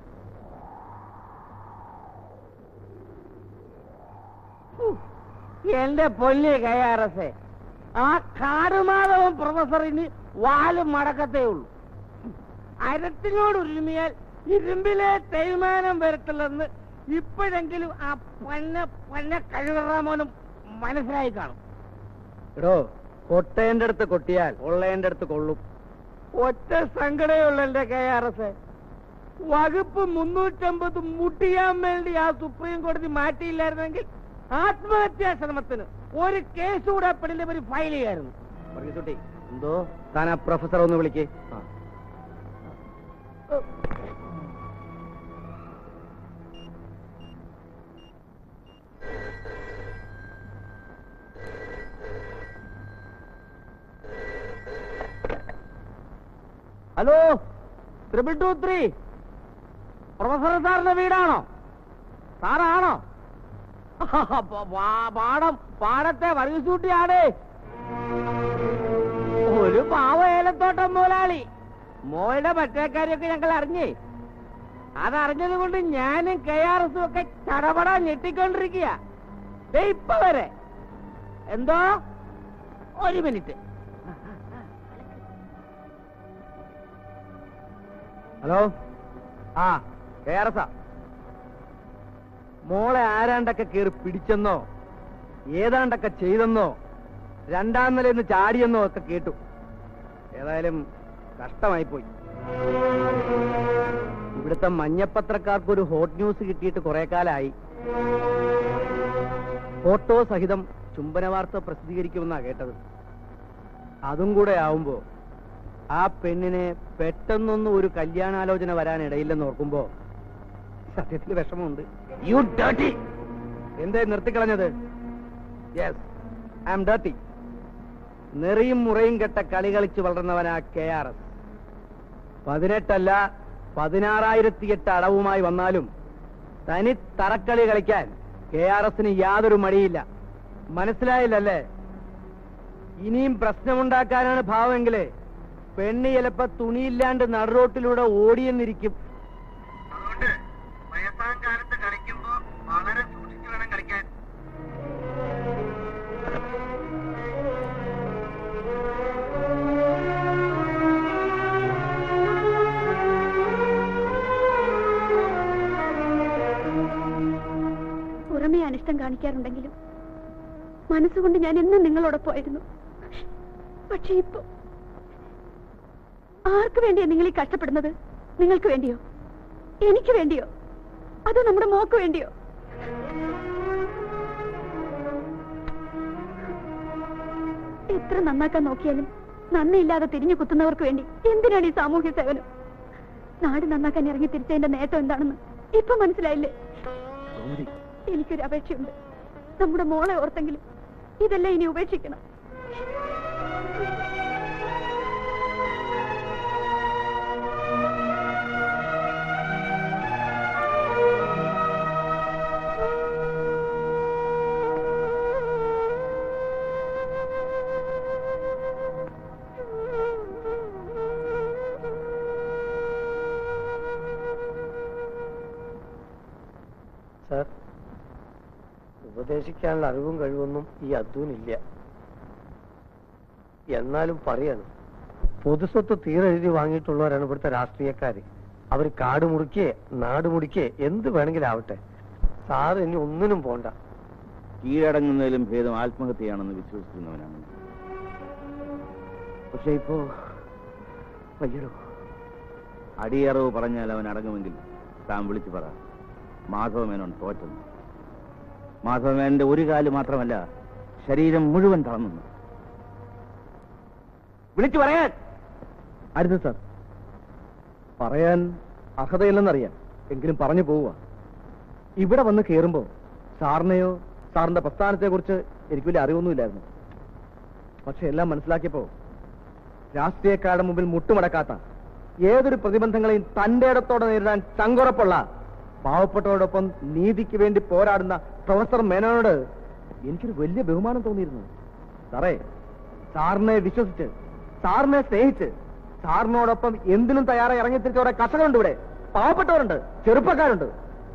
എന്റെ പൊല്ല് കയ്യാറസേ ആ കാടുമാധവൻ പ്രൊഫസറിന് വാലും മടക്കത്തേ ഉള്ളൂ അരത്തിനോട് ഒരുമിയാൽ ഇരുമ്പിലെ തേയ്മാനം വരത്തില്ലെന്ന് ഇപ്പോഴെങ്കിലും ആ പന്ന പന്ന കഴിവറാമോനും മനസ്സിലായി കാണും എടോ കൊട്ടേന്റെ അടുത്ത് കൊട്ടിയാൽ കൊള്ളേന്റെ അടുത്ത് കൊള്ളും ഒറ്റ സങ്കടയുള്ള എന്റെ കെ ആർ എസ് വകുപ്പ് മുന്നൂറ്റമ്പത് മുട്ടിയാൻ വേണ്ടി ആ സുപ്രീം കോടതി മാറ്റിയില്ലായിരുന്നെങ്കിൽ ആത്മഹത്യാ ശ്രമത്തിന് ഒരു കേസ് കൂടെ പെണ്ണിന്റെ പേര് ഫയൽ ചെയ്യായിരുന്നു വർഗീസുട്ടി എന്തോ താൻ ആ പ്രൊഫസർ ഒന്ന് വിളിക്കേ hello triple two three professor സാറിന്റെ വീടാണോ സാറാണോ പ- പാ- പാടം പാടത്തെ വർഗീസൂട്ടിയാടേ ഒരു പാവ ഏലത്തോട്ടം മുതലാളി മോയുടെ മറ്റേക്കാരിയൊക്കെ ഞങ്ങൾ അറിഞ്ഞേ അതറിഞ്ഞത് കൊണ്ട് ഞാനും കെ ആർ എസും ഒക്കെ ചടപട ഞെട്ടിക്കൊണ്ടിരിക്കുക ദേ ഇപ്പൊ വരെ എന്തോ ഒരു മിനിറ്റ് ഹലോ ആ കെ ആർ എസാ മോളെ ആരാണ്ടൊക്കെ കയറി പിടിച്ചെന്നോ ഏതാണ്ടൊക്കെ ചെയ്തെന്നോ രണ്ടാം നിലയിൽ ചാടിയെന്നോ ഒക്കെ കേട്ടു ഏതായാലും കഷ്ടമായിപ്പോയി ഇവിടുത്തെ മഞ്ഞപ്പത്രക്കാർക്ക് ഒരു ഹോട്ട് ന്യൂസ് കിട്ടിയിട്ട് കുറെ കാലായി ഫോട്ടോ സഹിതം ചുംബന വാർത്ത പ്രസിദ്ധീകരിക്കുമെന്നാ കേട്ടത് അതും കൂടെ ആവുമ്പോ ആ പെണ്ണിനെ പെട്ടെന്നൊന്നും ഒരു കല്യാണാലോചന വരാനിടയില്ലെന്ന് ഓർക്കുമ്പോ സത്യത്തിൽ വിഷമമുണ്ട് യു ഡേർട്ടി എന്തേ നിർത്തിക്കളഞ്ഞത് യെസ് ഐ ആം ഡേർട്ടി നെറിയും മുറയും കെട്ട കളി കളിച്ച് വളർന്നവനാ കെ ആർ എസ് പതിനെട്ടല്ല പതിനാറായിരത്തി എട്ട് അടവുമായി വന്നാലും തനി തറക്കളി കളിക്കാൻ കെ ആർ എസിന് യാതൊരു മടിയില്ല മനസ്സിലായില്ലല്ലേ ഇനിയും പ്രശ്നമുണ്ടാക്കാനാണ് ഭാവമെങ്കിലേ പെണ്ണ് ചിലപ്പോ തുണിയില്ലാണ്ട് നടുറോട്ടിലൂടെ ഓടിയെന്നിരിക്കും പുറമേ അനിഷ്ടം കാണിക്കാറുണ്ടെങ്കിലും മനസ്സുകൊണ്ട് ഞാൻ എന്നും നിങ്ങളോടൊപ്പമായിരുന്നു പക്ഷെ ഇപ്പൊ ആർക്ക് വേണ്ടിയാ നിങ്ങൾ ഈ കഷ്ടപ്പെടുന്നത് നിങ്ങൾക്ക് വേണ്ടിയോ എനിക്ക് വേണ്ടിയോ അതോ നമ്മുടെ മോക്ക് വേണ്ടിയോ എത്ര നന്നാക്കാൻ നോക്കിയാലും നന്ദിയില്ലാതെ തിരിഞ്ഞു കുത്തുന്നവർക്ക് വേണ്ടി എന്തിനാണ് ഈ സാമൂഹ്യ സേവനം നാട് നന്നാക്കാൻ ഇറങ്ങി തിരിച്ചതിന്റെ നേട്ടം എന്താണെന്ന് ഇപ്പൊ മനസ്സിലായില്ലേ എനിക്കൊരു അപേക്ഷയുണ്ട് നമ്മുടെ മോളെ ഓർത്തെങ്കിലും ഇതെല്ലാം ഇനി ഉപേക്ഷിക്കണം ഉപദേശിക്കാനുള്ള അറിവും കഴിവൊന്നും ഈ അദ്ദൂനില്ല എന്നാലും പറയാണ് പൊതുസ്വത്ത് തീരെഴുതി വാങ്ങിയിട്ടുള്ളവരാണ് ഇവിടുത്തെ രാഷ്ട്രീയക്കാര് അവർ കാട് മുറിക്കേ നാട് മുടിക്കേ എന്ത് വേണമെങ്കിലും ആവട്ടെ സാറ് ഇനി ഒന്നിനും പോണ്ട കീഴടങ്ങുന്നതിലും ഭേദം ആത്മഹത്യയാണെന്ന് വിശ്വസിക്കുന്നവനാണ് ഞാൻ. പക്ഷെ ഇപ്പോ അയ്യോ അടിയറവ് പറഞ്ഞാൽ അവൻ അടങ്ങുമെങ്കിൽ താൻ വിളിച്ചു പറ മാധവമേനോൻ തോറ്റെന്ന് മാധവമേനന്റെ ഒരു കാല് മാത്രമല്ല ശരീരം മുഴുവൻ തളർന്നു വിളിച്ചു പറയാൻ അരുത് സാർ പറയാൻ അർഹതയില്ലെന്നറിയാം എങ്കിലും പറഞ്ഞു പോവുക ഇവിടെ വന്ന് കയറുമ്പോ സാറിനെയോ സാറിന്റെ പ്രസ്ഥാനത്തെക്കുറിച്ച് എനിക്ക് വലിയ അറിവൊന്നുമില്ലായിരുന്നു പക്ഷെ എല്ലാം മനസ്സിലാക്കിയപ്പോ രാഷ്ട്രീയക്കാരുടെ മുമ്പിൽ മുട്ടുമടക്കാത്ത ഏതൊരു പ്രതിബന്ധങ്ങളെയും തന്റെ ഇടത്തോടെ നേരിടാൻ ചങ്കുറപ്പുള്ള പാവപ്പെട്ടവരോടൊപ്പം നീതിക്ക് വേണ്ടി പോരാടുന്ന പ്രൊഫസർ മേനോനോട് എനിക്കൊരു വലിയ ബഹുമാനം തോന്നിയിരുന്നു സാറേ സാറിനെ വിശ്വസിച്ച് സാറിനെ സ്നേഹിച്ച് സാറിനോടൊപ്പം എന്തിനും തയ്യാറായി ഇറങ്ങിത്തിരിച്ച കുറെ കർഷകരുണ്ട് ഇവിടെ പാവപ്പെട്ടവരുണ്ട് ചെറുപ്പക്കാരുണ്ട്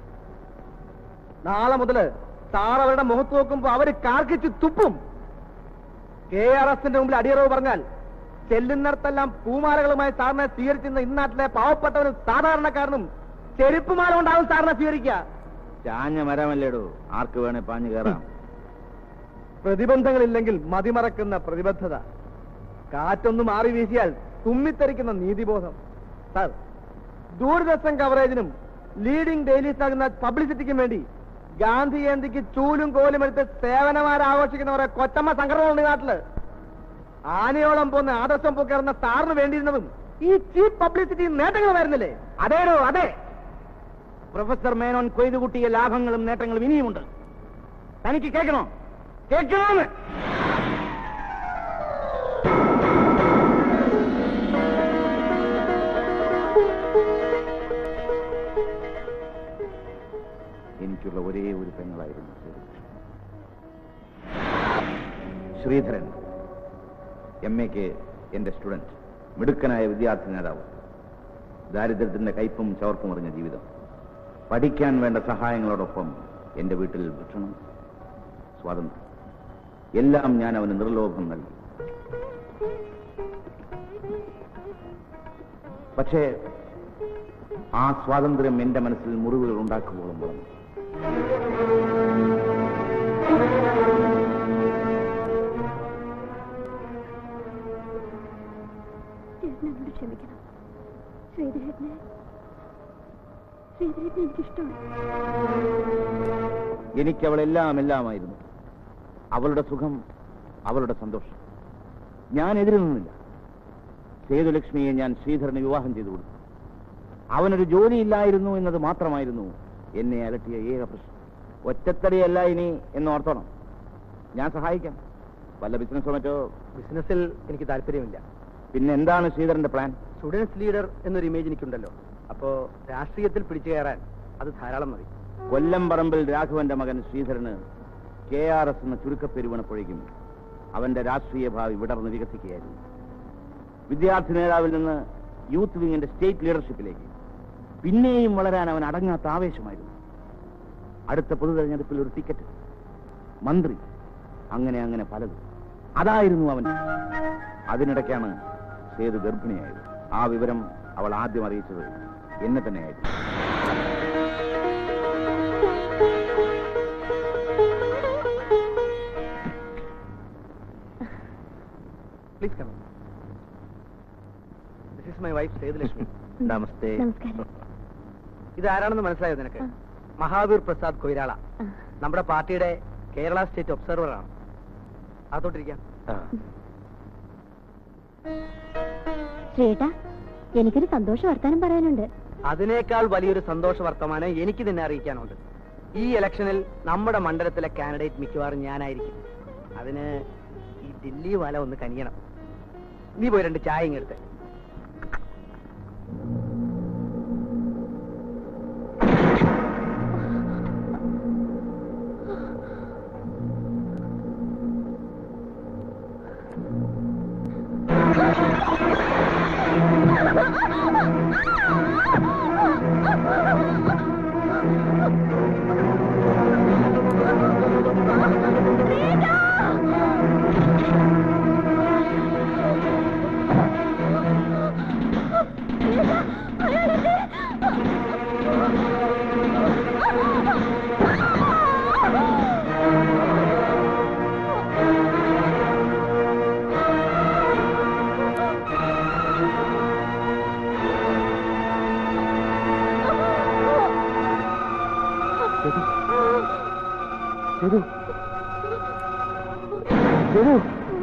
നാളെ മുതല് സാർ അവരുടെ മുഖത്ത് നോക്കുമ്പോ അവര് കാർക്കിച്ച് തുപ്പും കെ ആർ എസിന്റെ മുമ്പിൽ അടിയറവ് പറഞ്ഞാൽ ചെല്ലുന്നിടത്തെല്ലാം പൂമാലകളുമായി സാറിനെ സ്വീകരിച്ചിരുന്ന ഇന്നാട്ടിലെ പാവപ്പെട്ടവനും സാധാരണക്കാരനും ചെരുപ്പുമാല കൊണ്ടാവും സാറിനെ സ്വീകരിക്കുക ചാഞ്ഞ മരമല്ലേടോ ആർക്ക് വേണേ പാഞ്ഞു കയറാം പ്രതിബന്ധങ്ങളില്ലെങ്കിൽ മതിമറക്കുന്ന പ്രതിബദ്ധത കാറ്റൊന്ന് മാറി വീശിയാൽ തുമ്മിത്തെറിക്കുന്ന നീതിബോധം സാർ ദൂരദർശൻ കവറേജിനും ലീഡിംഗ് ഡെയിലീസ് ആകുന്ന പബ്ലിസിറ്റിക്കും വേണ്ടി ഗാന്ധി ജയന്തിക്ക് ചൂലും കോലും എടുത്ത് സേവനമാരെ ആഘോഷിക്കുന്നവരെ കൊച്ചമ്മ സംഘടനകളുണ്ട് ഈ നാട്ടില് ആനയോളം പോന്ന് ആദർശം പൊക്കേറുന്ന സാറിന് വേണ്ടിയിരുന്നതും ഈ ചീപ്പ് പബ്ലിസിറ്റി നേട്ടങ്ങളുമായിരുന്നില്ലേ അതേടോ അതെ പ്രൊഫസർ മേനോൻ കൊയ്തു കൂട്ടിയ ലാഭങ്ങളും നേട്ടങ്ങളും ഇനിയുമുണ്ട് തനിക്ക് കേൾക്കണോ കേൾക്കണോന്ന് എനിക്കുള്ള ഒരേ ഒരു പെങ്ങളായിരുന്നു ശ്രീധരൻ. ശ്രീധരൻ എം എക്ക് എന്റെ സ്റ്റുഡന്റ് മിടുക്കനായ വിദ്യാർത്ഥി നേതാവ് ദാരിദ്ര്യത്തിന്റെ കയ്പും ചവർപ്പും അറിഞ്ഞ ജീവിതം പഠിക്കാൻ വേണ്ട സഹായങ്ങളോടൊപ്പം എന്റെ വീട്ടിൽ ഭക്ഷണം സ്വാതന്ത്ര്യം എല്ലാം ഞാൻ അവന് നിർലോഭം നൽകി പക്ഷേ ആ സ്വാതന്ത്ര്യം എന്റെ മനസ്സിൽ മുറിവുകൾ ഉണ്ടാക്കുമ്പോഴും വളർന്നു ചേട്ടൻ എന്നോട് ക്ഷമിക്കണം ശ്രീധരേട്ടനെ ശ്രീധരേട്ടനെ എനിക്കിഷ്ടമാണ് എനിക്ക് അവളെല്ലാം എല്ലാമായിരുന്നു അവളുടെ സുഖം അവളുടെ സന്തോഷം ഞാൻ എതിര് നിന്നില്ല സേതുലക്ഷ്മിയെ ഞാൻ ശ്രീധരന് വിവാഹം ചെയ്തു കൊടുത്തു അവനൊരു ജോലിയില്ലായിരുന്നു എന്നത് മാത്രമായിരുന്നു എന്നെ അലട്ടിയ ഏക പ്രശ്നം ഒറ്റത്തടിയല്ല ഇനി എന്ന് ഓർത്തോണം ഞാൻ സഹായിക്കാം വല്ല ബിസിനസ്സോ മറ്റോ ബിസിനസ്സിൽ എനിക്ക് താല്പര്യമില്ല പിന്നെ എന്താണ് ശ്രീധരന്റെ പ്ലാൻ സ്റ്റുഡൻസ് ലീഡർ എന്നൊരു ഇമേജ് എനിക്കുണ്ടല്ലോ അപ്പോ രാഷ്ട്രീയത്തിൽ പിടിച്ചു കയറാൻ അത് ധാരാളം മതി കൊല്ലം പറമ്പിൽ രാഘവന്റെ മകൻ ശ്രീധരന് കെ ആർ എസ് എന്ന ചുരുക്കപ്പേര് വീണപ്പോഴേക്കും അവന്റെ രാഷ്ട്രീയ ഭാവി വിടർന്ന് വികസിക്കുകയായിരുന്നു വിദ്യാർത്ഥി നേതാവിൽ നിന്ന് യൂത്ത് വിങ്ങിന്റെ സ്റ്റേറ്റ് ലീഡർഷിപ്പിലേക്ക് പിന്നെയും വളരാൻ അവൻ അടങ്ങാത്ത ആവേശമായിരുന്നു അടുത്ത പൊതു തെരഞ്ഞെടുപ്പിൽ ഒരു ടിക്കറ്റ് മന്ത്രി അങ്ങനെ അങ്ങനെ പലതും അതായിരുന്നു അവൻ അതിനിടയ്ക്കാണ് സേതു ഗർഭിണിയായത് ആ വിവരം അവൾ ആദ്യം അറിയിച്ചത് എന്നെ തന്നെയായിരുന്നു please come this is my wife Sethulakshmi namaste നമസ്കാരം ഇത് ആരാണെന്ന് മനസ്സിലായോ നിനക്ക് ആ. മഹാവീർ പ്രസാദ് കൊയ്രാള ആ. നമ്മുടെ പാർട്ടിയുടെ കേരള സ്റ്റേറ്റ് ഒബ്സർവറാണ് അതോട്ടിരിക്കാം ശ്രീയേട്ടാ എനിക്കൊരു സന്തോഷ വർത്താനം പറയാനുണ്ട് അതിനേക്കാൾ വലിയൊരു സന്തോഷ വർത്തമാനം എനിക്ക് തന്നെ അറിയിക്കാനുണ്ട് ഈ ഇലക്ഷനിൽ നമ്മുടെ മണ്ഡലത്തിലെ കാൻഡിഡേറ്റ് മിക്കവാറും ഞാനായിരിക്കും അതിന് ഈ ദില്ലി വല ഒന്ന് കനിയണം നീ പോയി രണ്ട് ചായ ഇങ്ങെടുത്ത് ആ സേതു സേതു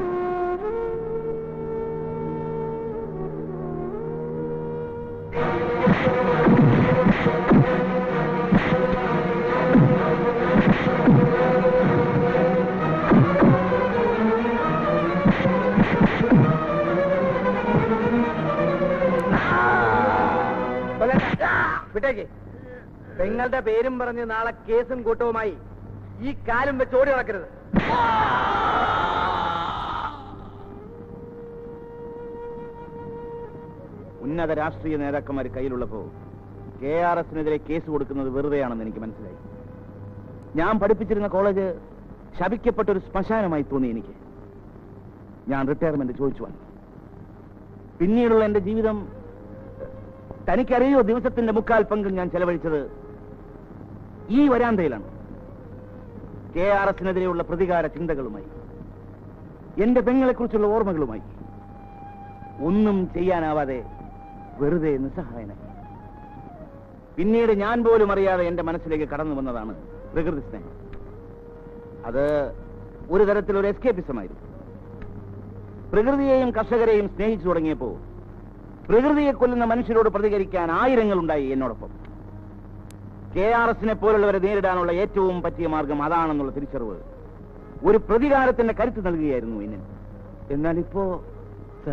വിട്ടേക്ക് പെങ്ങളുടെ പേരും പറഞ്ഞ് നാളെ കേസും കൂട്ടവുമായി ഈ കാലും വെച്ച് ഓടി നടക്കരുത് ഉന്നത രാഷ്ട്രീയ നേതാക്കന്മാർ കയ്യിലുള്ളപ്പോ കെ ആർ എസിനെതിരെ കേസ് കൊടുക്കുന്നത് വെറുതെയാണെന്ന് എനിക്ക് മനസ്സിലായി ഞാൻ പഠിപ്പിച്ചിരുന്ന കോളേജ് ശപിക്കപ്പെട്ട ഒരു ശ്മശാനമായി തോന്നി എനിക്ക് ഞാൻ റിട്ടയർമെന്റ് ചോദിച്ചു വന്നു പിന്നീടുള്ള എന്റെ ജീവിതം തനിക്കറിയോ ദിവസത്തിന്റെ മുക്കാൽ പങ്കും ഞാൻ ചെലവഴിച്ചത് ഈ വരാന്തയിലാണ് കെ ആർ എസിനെതിരെയുള്ള പ്രതികാര ചിന്തകളുമായി എന്റെ പെങ്ങളെക്കുറിച്ചുള്ള ഓർമ്മകളുമായി ഒന്നും ചെയ്യാനാവാതെ വെറുതെ നിസ്സഹായനായി പിന്നീട് ഞാൻ പോലും അറിയാതെ എന്റെ മനസ്സിലേക്ക് കടന്നു വന്നതാണ് പ്രകൃതി സ്നേഹം അത് ഒരു തരത്തിലൊരു എസ്കേപ്പിസമായിരുന്നു പ്രകൃതിയെയും കർഷകരെയും സ്നേഹിച്ചു തുടങ്ങിയപ്പോ പ്രകൃതിയെ കൊല്ലുന്ന മനുഷ്യരോട് പ്രതികരിക്കാൻ ആയിരങ്ങൾ ഉണ്ടായി എന്നോടൊപ്പം കെ ആർ എസിനെ പോലുള്ളവരെ നേരിടാനുള്ള ഏറ്റവും പറ്റിയ മാർഗം അതാണെന്നുള്ള തിരിച്ചറിവ് ഒരു പ്രതികാരത്തിന്റെ കരുത്ത് നൽകുകയായിരുന്നു എന്നിൽ എന്നാൽ ഇപ്പോ സർ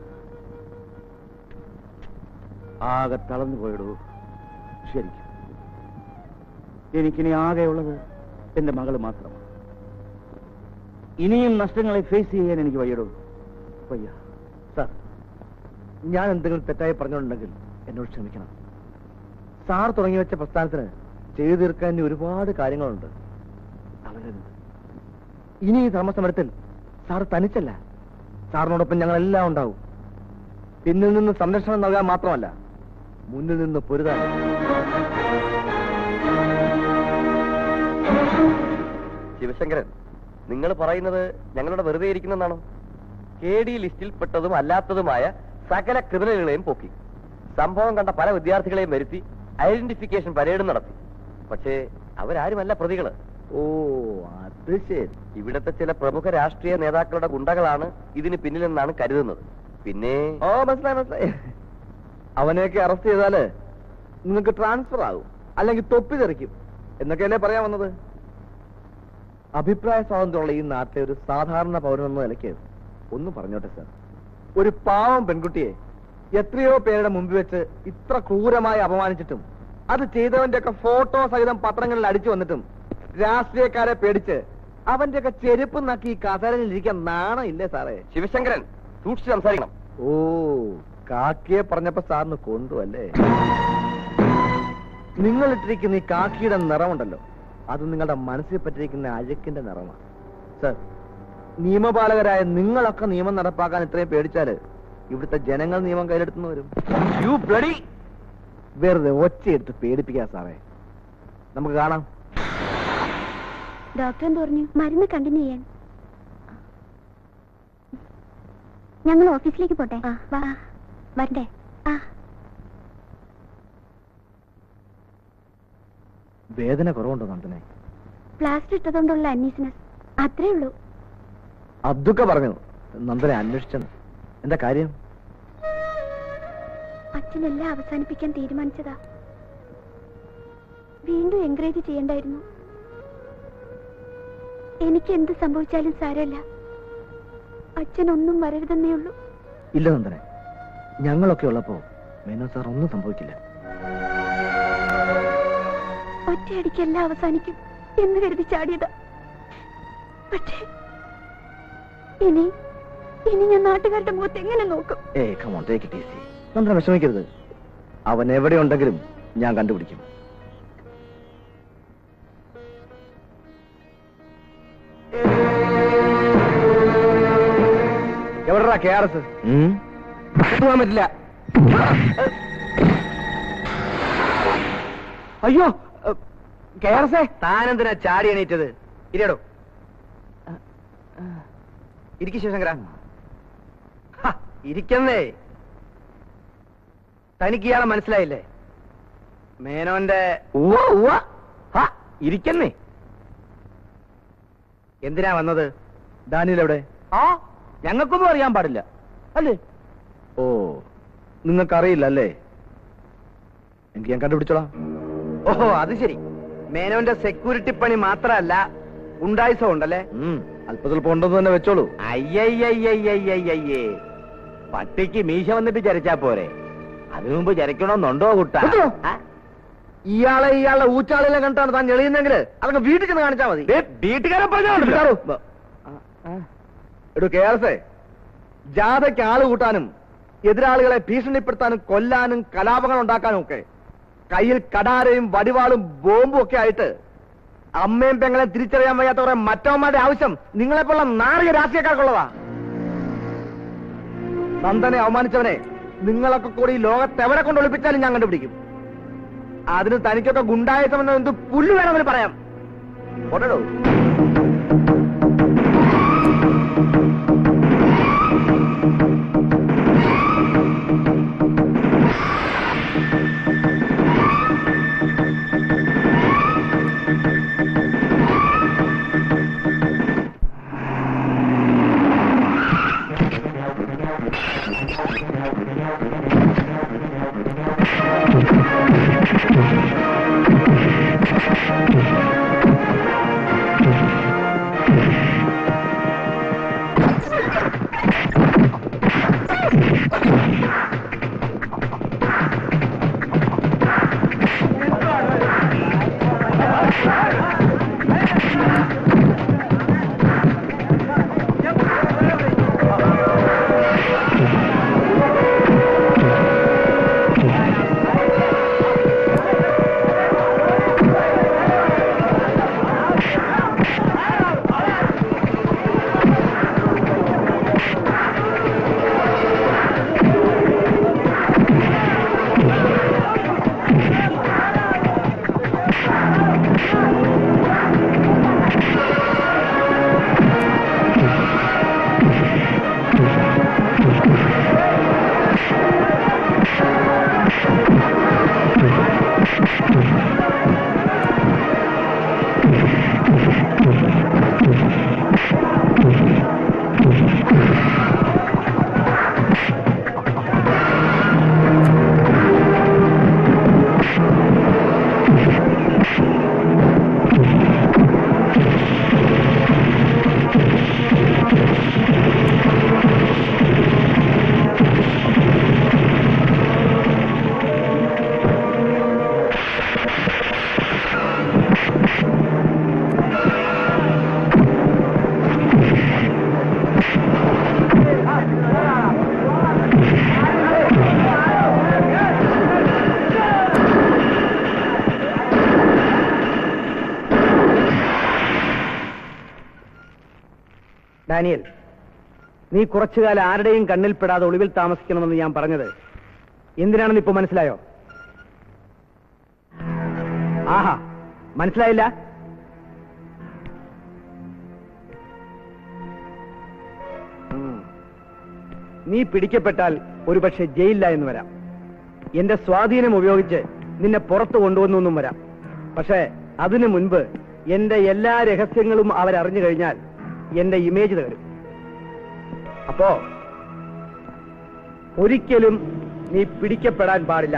ആകെ തളർന്നു പോയിടൂ ശരിക്കും എനിക്കിനി ആകെയുള്ളത് എന്റെ മകള് മാത്രമാണ് ഇനിയും നഷ്ടങ്ങളെ ഫേസ് ചെയ്യാൻ എനിക്ക് വയ്യടൂ വയ്യ സാർ ഞാൻ എന്തെങ്കിലും തെറ്റായി പറഞ്ഞിട്ടുണ്ടെങ്കിൽ എന്നോട് ക്ഷമിക്കണം സാർ തുടങ്ങി വെച്ച പ്രസ്ഥാനത്തിന് ചെയ്തു തീർക്കാൻ ഇനി ഒരുപാട് കാര്യങ്ങളുണ്ട് തളരരുത് ഇനി ഈ ധർമ്മസമരത്തിൽ സാർ തനിച്ചല്ല സാറിനോടൊപ്പം ഞങ്ങളെല്ലാം ഉണ്ടാവും പിന്നിൽ നിന്ന് സംരക്ഷണം നൽകാൻ മാത്രമല്ല മുന്നിൽ നിന്ന് പൊരുതാൻ ശിവശങ്കരൻ നിങ്ങൾ പറയുന്നത് ഞങ്ങളുടെ വെറുതെ ഇരിക്കുന്നെന്നാണോ കെ ഡി ലിസ്റ്റിൽപ്പെട്ടതും അല്ലാത്തതുമായ സകല ക്രിമിനലുകളെയും പൊക്കി സംഭവം കണ്ട പല വിദ്യാർത്ഥികളെയും വരുത്തി ഐഡന്റിഫിക്കേഷൻ പരേഡും നടത്തി പക്ഷേ അവരാരുമല്ല പ്രതികള് ഓ അത് ശരി ഇവിടുത്തെ ചില പ്രമുഖ രാഷ്ട്രീയ നേതാക്കളുടെ ഗുണ്ടകളാണ് ഇതിന് പിന്നിലെന്നാണ് കരുതുന്നത് പിന്നെ ഓ മനസ്സിലായി മനസ്സിലായി അവനെയൊക്കെ അറസ്റ്റ് ചെയ്താല് നിങ്ങൾക്ക് ട്രാൻസ്ഫർ ആകും അല്ലെങ്കിൽ തൊപ്പി തെറിക്കും എന്നൊക്കെയല്ലേ പറയാൻ വന്നത് അഭിപ്രായ സ്വാതന്ത്ര്യമുള്ള ഈ നാട്ടിലെ ഒരു സാധാരണ പൗരൻ എന്ന നിലയ്ക്ക് ഒന്ന് പറഞ്ഞോട്ടെ സാർ ഒരു പാവം പെൺകുട്ടിയെ എത്രയോ പേരുടെ മുമ്പിൽ വെച്ച് ഇത്ര ക്രൂരമായി അപമാനിച്ചിട്ടും അത് ചെയ്തവന്റെ ഒക്കെ ഫോട്ടോ സഹിതം പത്രങ്ങളിൽ അടിച്ചു വന്നിട്ടും രാഷ്ട്രീയക്കാരെ പേടിച്ച് അവന്റെ ഒക്കെ ചെരുപ്പ് നക്കി ഈ കസരയിൽ ഇരിക്കാൻ നാണം ഇല്ലേ സാറേ ശിവശങ്കരൻ സൂക്ഷിച്ച് സംസാരിക്കണം ഓ കാക്കിയെ പറഞ്ഞപ്പോ സാറിന് കൊണ്ടു അല്ലേ നിങ്ങൾ ഇട്ടിരിക്കുന്ന ഈ കാക്കിയുടെ നിറമുണ്ടല്ലോ അത് നിങ്ങളുടെ മനസ്സിൽ പറ്റിയിരിക്കുന്ന അഴുക്കിന്റെ നിറമാണ് സർ നിയമപാലകരായ നിങ്ങളൊക്കെ നിയമം നടപ്പാക്കാൻ ഇത്രയും പേടിച്ചാല് ഇവിടുത്തെ ജനങ്ങൾ നിയമം കയ്യിലെടുത്തുന്നു വരും യു ബ്ലഡി വെറുതെ ഒച്ചയെടുത്ത് പേടിപ്പിക്കാ സാറേ നമുക്ക് കാണാം ഡോക്ടർ എന്ത് പറഞ്ഞു മരുന്ന് കണ്ടിന്യൂ ചെയ്യാൻ ഞങ്ങൾ ഓഫീസിലേക്ക് പോട്ടെ വാ വരണ്ടേ ആ വേദന കുറവുണ്ടോ നന്ദനെ പ്ലാസ്റ്റർ ഇട്ടതുകൊണ്ടുള്ള അന്നീസിനസ് അത്രേ ഉള്ളൂ അബ്ദുക്ക പറഞ്ഞു നന്ദനെ അന്വേഷിച്ചെന്ന് എന്താ കാര്യം അച്ഛനെല്ലാം അവസാനിപ്പിക്കാൻ തീരുമാനിച്ചതാ വീണ്ടും എൻകറേജ് ചെയ്യണ്ടായിരുന്നു എനിക്ക് എന്ത് സംഭവിച്ചാലും സാരമില്ല അച്ഛനൊന്നും വരരുതെന്നേ ഉള്ളൂ ഇല്ല നന്ദനെ ഞങ്ങളൊക്കെ ഉള്ളപ്പോ മേനോ സാർ ഒന്നും സംഭവിക്കില്ല ഒറ്റയടിക്കെല്ലാം അവസാനിക്കും എന്ന് കരുതി ചാടിയതാ പക്ഷേ ഇനി ഇനി ഞാൻ നാട്ടുകാരുടെ മുഖത്ത് എങ്ങനെ നോക്കും ഏ come on take it easy Nandana വിഷമിക്കരുത് അവൻ എവിടെ ഉണ്ടെങ്കിലും ഞാൻ കണ്ടുപിടിക്കും എവിടാ കെ ആർ എസ് പോകാൻ പറ്റില്ല അയ്യോ കെ ആർ എസ് താനെന്തിനാ ചാടി എണീറ്റത് ഇരിയടോ ഇരിക്കു ശിവശങ്കര ഹ, ഇരിക്കുന്നേ തനിക്ക് ഇയാളെ മനസ്സിലായില്ലേ മേനോന്റെ ഇരിക്കുന്നേ എന്തിനാ വന്നത് ഡാനിയൽ എവിടെ ആ ഞങ്ങൾക്കൊന്നും അറിയാൻ പാടില്ല അല്ലേ ഓ നിങ്ങൾക്കറിയില്ല അല്ലേ എനിക്ക് ഞാൻ കണ്ടുപിടിച്ചോളാം ഓഹോ അത് ശരി മേനോന്റെ സെക്യൂരിറ്റി പണി മാത്രമല്ല ഉണ്ടായിസം ഉണ്ടല്ലേ അല്പസ്വല്പം ഉണ്ടെന്ന് തന്നെ വെച്ചോളൂ അയ്യയ്യയ്യയ്യയ്യയ്യേ പട്ടിക്ക് മീശ വന്നിട്ട് ചരച്ചാ പോരെ അതിനു മുമ്പ് ചരക്കണമെന്നുണ്ടോ കുട്ട കുട്ടോ? ഇയാളെ ഇയാളെ ഊച്ചാളിലെ കണ്ടാണ് താൻ എളിയുന്നെങ്കിൽ അതൊക്കെ വീട്ടിൽ ചെന്ന് കാണിച്ചാൽ മതി വീട്ടുകാരെ ഇതാരോ? എടോ കെ ആർ എസ് ജാഥയ്ക്ക് ആള് കൂട്ടാനും എതിരാളികളെ ഭീഷണിപ്പെടുത്താനും കൊല്ലാനും കലാപങ്ങൾ ഉണ്ടാക്കാനും ഒക്കെ കയ്യിൽ കടാരയും വടിവാളും ബോംബും ഒക്കെ ആയിട്ട് അമ്മയും പെങ്ങളെ തിരിച്ചറിയാൻ വയ്യാത്തവരെ മറ്റവന്മാരുടെ ആവശ്യം നിങ്ങളെപ്പോലുള്ള നാറിയ രാഷ്ട്രീയക്കാർക്കുള്ളതാ നന്ദനെ അവമാനിച്ചവനെ നിങ്ങളൊക്കെ കൂടി ഈ ലോകത്തെവരെ കൊണ്ട് ഒളിപ്പിച്ചാലും ഞാൻ കണ്ടുപിടിക്കും അതിന് തനിക്കൊക്കെ ഗുണ്ടായസമെന്ന് എന്ത് പുല്ല് വേണമെന്ന് പറയാം കൊണ്ടോ ഡാനിയൽ നീ കുറച്ചുകാലം ആരുടെയും കണ്ണിൽപ്പെടാതെ ഒളിവിൽ താമസിക്കണമെന്ന് ഞാൻ പറഞ്ഞത് എന്തിനാണെന്ന് ഇപ്പൊ മനസ്സിലായോ ആഹാ മനസ്സിലായില്ല ഉം. നീ പിടിക്കപ്പെട്ടാൽ ഒരുപക്ഷെ ജയിലില്ല എന്ന് വരാം എന്റെ സ്വാധീനം ഉപയോഗിച്ച് നിന്നെ പുറത്തു കൊണ്ടുവന്നൊന്നും വരാം പക്ഷേ അതിനു മുൻപ് എന്റെ എല്ലാ രഹസ്യങ്ങളും അവരറിഞ്ഞു കഴിഞ്ഞാൽ എന്റെ ഇമേജ് തകരും അപ്പോ ഒരിക്കലും നീ പിടിക്കപ്പെടാൻ പാടില്ല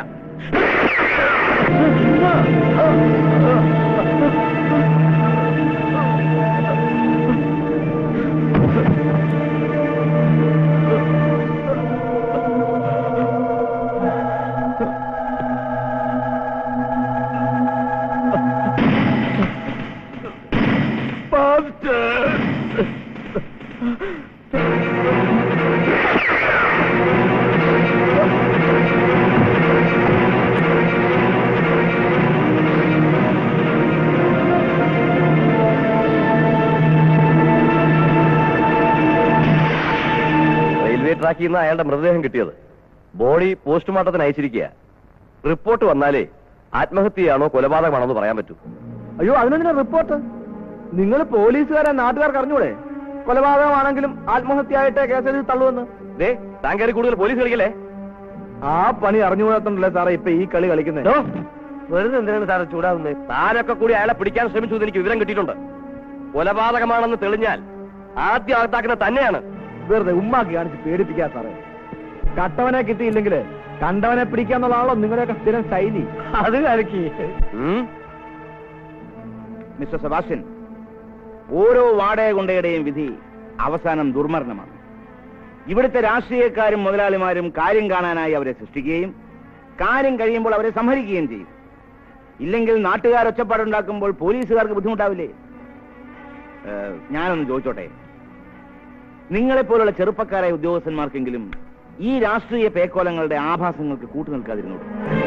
റെയിൽവേ ട്രാക്കിൽ നിന്ന് അയാളുടെ മൃതദേഹം കിട്ടിയത് ബോഡി പോസ്റ്റ്മോർട്ടത്തിന് അയച്ചിരിക്കുക റിപ്പോർട്ട് വന്നാലേ ആത്മഹത്യയാണോ കൊലപാതകമാണോ എന്ന് പറയാൻ പറ്റൂ അയ്യോ അതിനെന്തിനാ റിപ്പോർട്ട് നിങ്ങൾ പോലീസുകാരെ നാട്ടുകാർക്ക് അറിഞ്ഞൂടെ കൊലപാതകമാണെങ്കിലും ആത്മഹത്യയായിട്ടേ കേസ് എഴുതി തള്ളുവെന്ന് ദേ താൻ കയറി കൂടുതൽ പോലീസ് കളിക്കല്ലേ ആ പണി അറിഞ്ഞുകൂടാത്തണ്ടല്ലേ സാറേ ഇപ്പൊ ഈ കളി കളിക്കുന്നത് വെറുതെ എന്തിനാണ് സാറ് ചൂടാവുന്നത് താനൊക്കെ കൂടി അയാളെ പിടിക്കാൻ ശ്രമിച്ചു എന്ന് എനിക്ക് വിവരം കിട്ടിയിട്ടുണ്ട് കൊലപാതകമാണെന്ന് തെളിഞ്ഞാൽ ആദ്യം അകത്താക്കുന്ന തന്നെയാണ് വെറുതെ ഉമ്മാക്കി കാണിച്ച് പേടിപ്പിക്കാ സാറേ കട്ടവനെ കിട്ടിയില്ലെങ്കിൽ കണ്ടവനെ പിടിക്കാന്നുള്ളതാണല്ലോ നിങ്ങളുടെയൊക്കെ സ്ഥിരം ശൈലി അത് കലക്കി ഉം? മിസ്റ്റർ സെബാസ്റ്റ്യൻ ഓരോ വാടക കൊണ്ടയുടെയും വിധി അവസാനം ദുർമരണമാണ് ഇവിടുത്തെ രാഷ്ട്രീയക്കാരും മുതലാളിമാരും കാര്യം കാണാനായി അവരെ സൃഷ്ടിക്കുകയും കാര്യം കഴിയുമ്പോൾ അവരെ സംഹരിക്കുകയും ചെയ്യും ഇല്ലെങ്കിൽ നാട്ടുകാർ ഒച്ചപ്പാടുണ്ടാക്കുമ്പോൾ പോലീസുകാർക്ക് ബുദ്ധിമുട്ടാവില്ലേ ഏഹ്, ഞാനൊന്ന് ചോദിച്ചോട്ടെ നിങ്ങളെപ്പോലുള്ള ചെറുപ്പക്കാരായ ഉദ്യോഗസ്ഥന്മാർക്കെങ്കിലും ഈ രാഷ്ട്രീയ പേക്കോലങ്ങളുടെ ആഭാസങ്ങൾക്ക് കൂട്ടുനിൽക്കാതിരുന്നു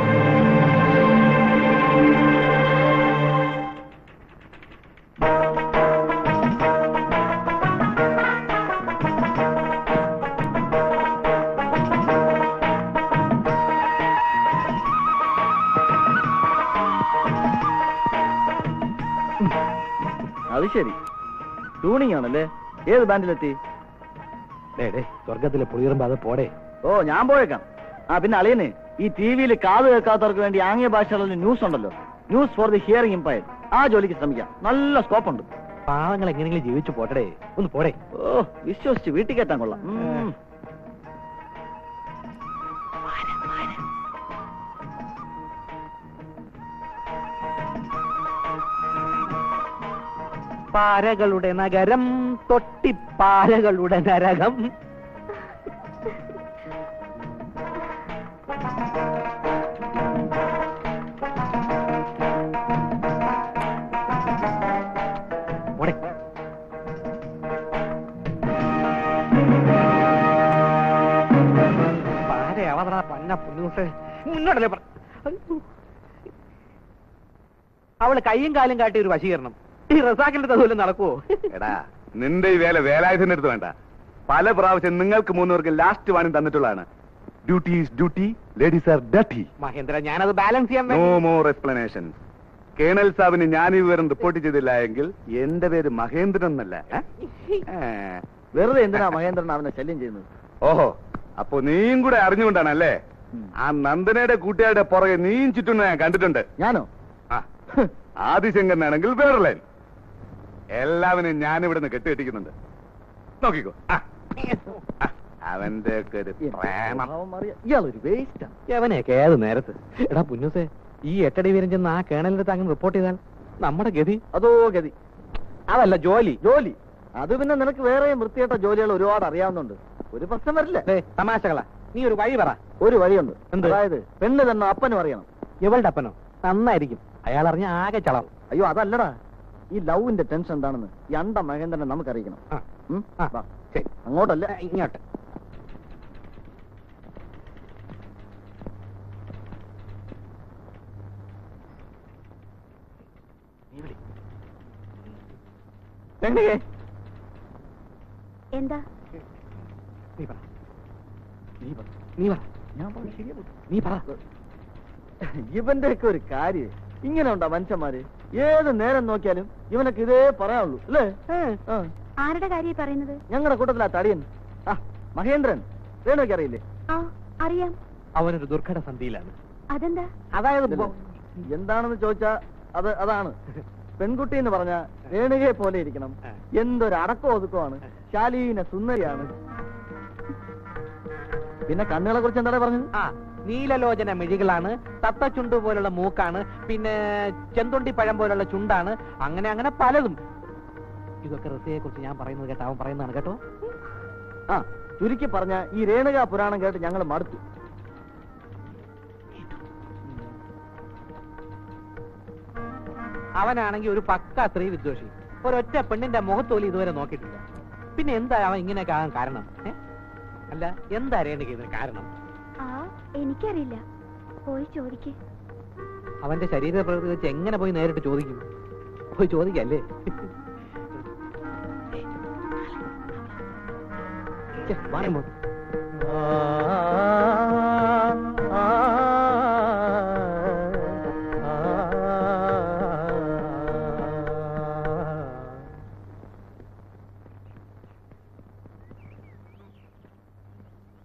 അത് ശരി ട്യൂണിംഗ് ആണല്ലേ ഏത് ബാൻഡിലെത്തി സ്വർഗത്തിലെ പുളിയറുമ്പോ അത് പോടെ ഓ ഞാൻ പോയേക്കാം ആ പിന്നെ അളിയനെ ഈ ടി വിയിൽ കാത് കേൾക്കാത്തവർക്ക് വേണ്ടി ആംഗ്യ ഭാഷകളിൽ ന്യൂസ് ഉണ്ടല്ലോ news for the hearing impaired ആ ജോലിക്ക് ശ്രമിക്കാം നല്ല സ്കോപ്പ് ഉണ്ട് പാവങ്ങൾ എങ്ങനെയെങ്കിലും ജീവിച്ചു പോട്ടടേ ഒന്ന് പോടേ ഓ വിശ്വസിച്ച് വീട്ടിൽ കയറ്റാൻ കൊള്ളാം ഉം. പാരകളുടെ നഗരം തൊട്ടിപ്പാരകളുടെ നരകം പോടെ. പാരയാവാതാ പന്ന പുണ്ണൂസേ മുന്നോട്ടല്ലേ പറ അയ്യോ. അവള് കയ്യും കാലും കാട്ടി ഒരു വശീകരണം ഈ റസാക്കിന്റെ അതുപോലെ നടക്കുവോ എടാ നിന്റെ ഈ വേല വേലായുധന്റെ അടുത്ത് വേണ്ട പല പ്രാവശ്യം നിങ്ങൾക്ക് മൂന്നുപേർക്ക് ലാസ്റ്റ് വാണിംഗ് തന്നിട്ടുള്ളതാണ് duty is duty ladies are ഡട്ടി മഹേന്ദ്ര ഞാനത് ബാലൻസ് ചെയ്യാൻ നോ വേണ്ടി മോർ എക്സ്പ്ലനേഷൻ കേണൽ സാബിന് ഞാൻ ഈ വിവരം റിപ്പോർട്ട് ചെയ്തില്ല എങ്കിൽ എന്റെ പേര് മഹേന്ദ്രൻ എന്നല്ല ഏ? ഏ. വെറുതെ എന്തിനാ മഹേന്ദ്രൻ അവനെ ശല്യം ചെയ്യുന്നത് ഓഹോ അപ്പൊ നീയും കൂടെ അറിഞ്ഞുകൊണ്ടാണല്ലേ ആ നന്ദനയുടെ കൂട്ടുകാരുടെ പുറകെ നീയും ചുറ്റും ഞാൻ കണ്ടിട്ടുണ്ട് ഞാനോ ആ. ആദിശങ്കരനാണെങ്കിൽ വേറെ ലൈൻ എല്ലാവരും ഞാൻ ഇവിടുന്ന് കെട്ടിയെട്ടിക്കുന്നുണ്ട് നോക്കിക്കോ ആ. ആ, അവന്റെ ഒക്കെ ഒരു പ്രേമം സ്വഭാവം മാറിയ ഇയാളൊരു വേസ്റ്റാ എവനെയൊക്കെ ഏത് നേരത്ത് എടാ പുന്നൂസേ ഈ എട്ടടി വീരൻ ചെന്ന് ആ കേണലിന്റെ അടുത്ത് അങ്ങ് റിപ്പോർട്ട് ചെയ്താൽ നമ്മുടെ ഗതി അതോ ഗതി അതല്ല ജോലി ജോലി അത് പിന്നെ നിനക്ക് വേറെയും വൃത്തിയേട്ട ജോലികൾ ഒരുപാട് അറിയാവുന്നുണ്ട് ഒരു പ്രശ്നം വരില്ല ദേ, തമാശകളാ നീ ഒരു വഴി പറ ഒരു വഴിയുണ്ട് എന്ത്? അതായത് പെണ്ണ് തന്നെ അപ്പനും അറിയണം ഇവളുടെ അപ്പനോ നന്നായിരിക്കും അയാൾ അറിഞ്ഞ ആകെ ചളവും അയ്യോ അതല്ലടാ ഈ ലവിന്റെ ടെൻഷൻ എന്താണെന്ന് ഈ അണ്ട മഹേന്ദ്രനെ നമുക്കറിയിക്കണം ആ. ഉം? ആ, വാ. ശരി. അങ്ങോട്ടല്ല ആ, ഇങ്ങോട്ട് പെണ്ണുകേ എന്താ നീ പറ നീ പറ നീ പറ ഞാൻ പറഞ്ഞ ശരിയാവും നീ പറ ഇവന്റെ ഒക്കെ ഒരു കാര്യം ഇങ്ങനെ ഉണ്ടാ മനുഷ്യന്മാര് ഏത് നേരം നോക്കിയാലും ഇവനൊക്കെ ഇതേ പറയാനുള്ളൂ അല്ലേ ആ. ആരുടെ കാര്യം പറയുന്നത് ഞങ്ങളുടെ കൂട്ടത്തിലാ തടിയൻ ആ മഹേന്ദ്രൻ രേണുവയ്ക്ക് അറിയില്ലേ ആ അറിയാം അവനൊരു ദുർഘട സന്ധിയിലാണ് അതെന്താ അതായത് ഇല്ല. എന്താണെന്ന് ചോദിച്ചാ അത് അതാണ് പെൺകുട്ടി എന്ന് പറഞ്ഞ രേണുകയെ പോലെ ഇരിക്കണം ആ. എന്തൊരു അടക്കം ഒതുക്കമാണ് ശാലീന സുന്ദരിയാണ് പിന്നെ കണ്ണുകളെ കുറിച്ച് എന്താണ് പറഞ്ഞത് ആ നീലലോചന മിഴികളാണ് തത്തച്ചുണ്ട് പോലുള്ള മൂക്കാണ് പിന്നെ ചെന്തൊണ്ടി പഴം പോലുള്ള ചുണ്ടാണ് അങ്ങനെ അങ്ങനെ പലതും ഇതൊക്കെ റസിയെ കുറിച്ച് ഞാൻ പറയുന്നത് കേട്ടോ അവൻ പറയുന്നതാണ് കേട്ടോ ആ ചുരുക്കി പറഞ്ഞ ഈ രേണുക പുരാണം കേട്ട് ഞങ്ങൾ മടുത്തു അവനാണെങ്കിൽ ഒരു പക്ക സ്ത്രീ വിദ്വേഷി ഒരൊറ്റ പെണ്ണിന്റെ മുഖത്തോലി ഇതുവരെ നോക്കിയിട്ടില്ല പിന്നെ എന്താ അവൻ ഇങ്ങനെയൊക്കെ ആകാൻ കാരണം ഏ? അല്ല എന്താ രേണുക ഇതിന് കാരണം ആ എനിക്കറിയില്ല പോയി ചോദിക്കേ അവന്റെ ശരീര പ്രകൃതി വെച്ച് എങ്ങനെ പോയി നേരിട്ട് ചോദിക്കും പോയി ചോദിക്കല്ലേ ഛെ, വാണം പോ.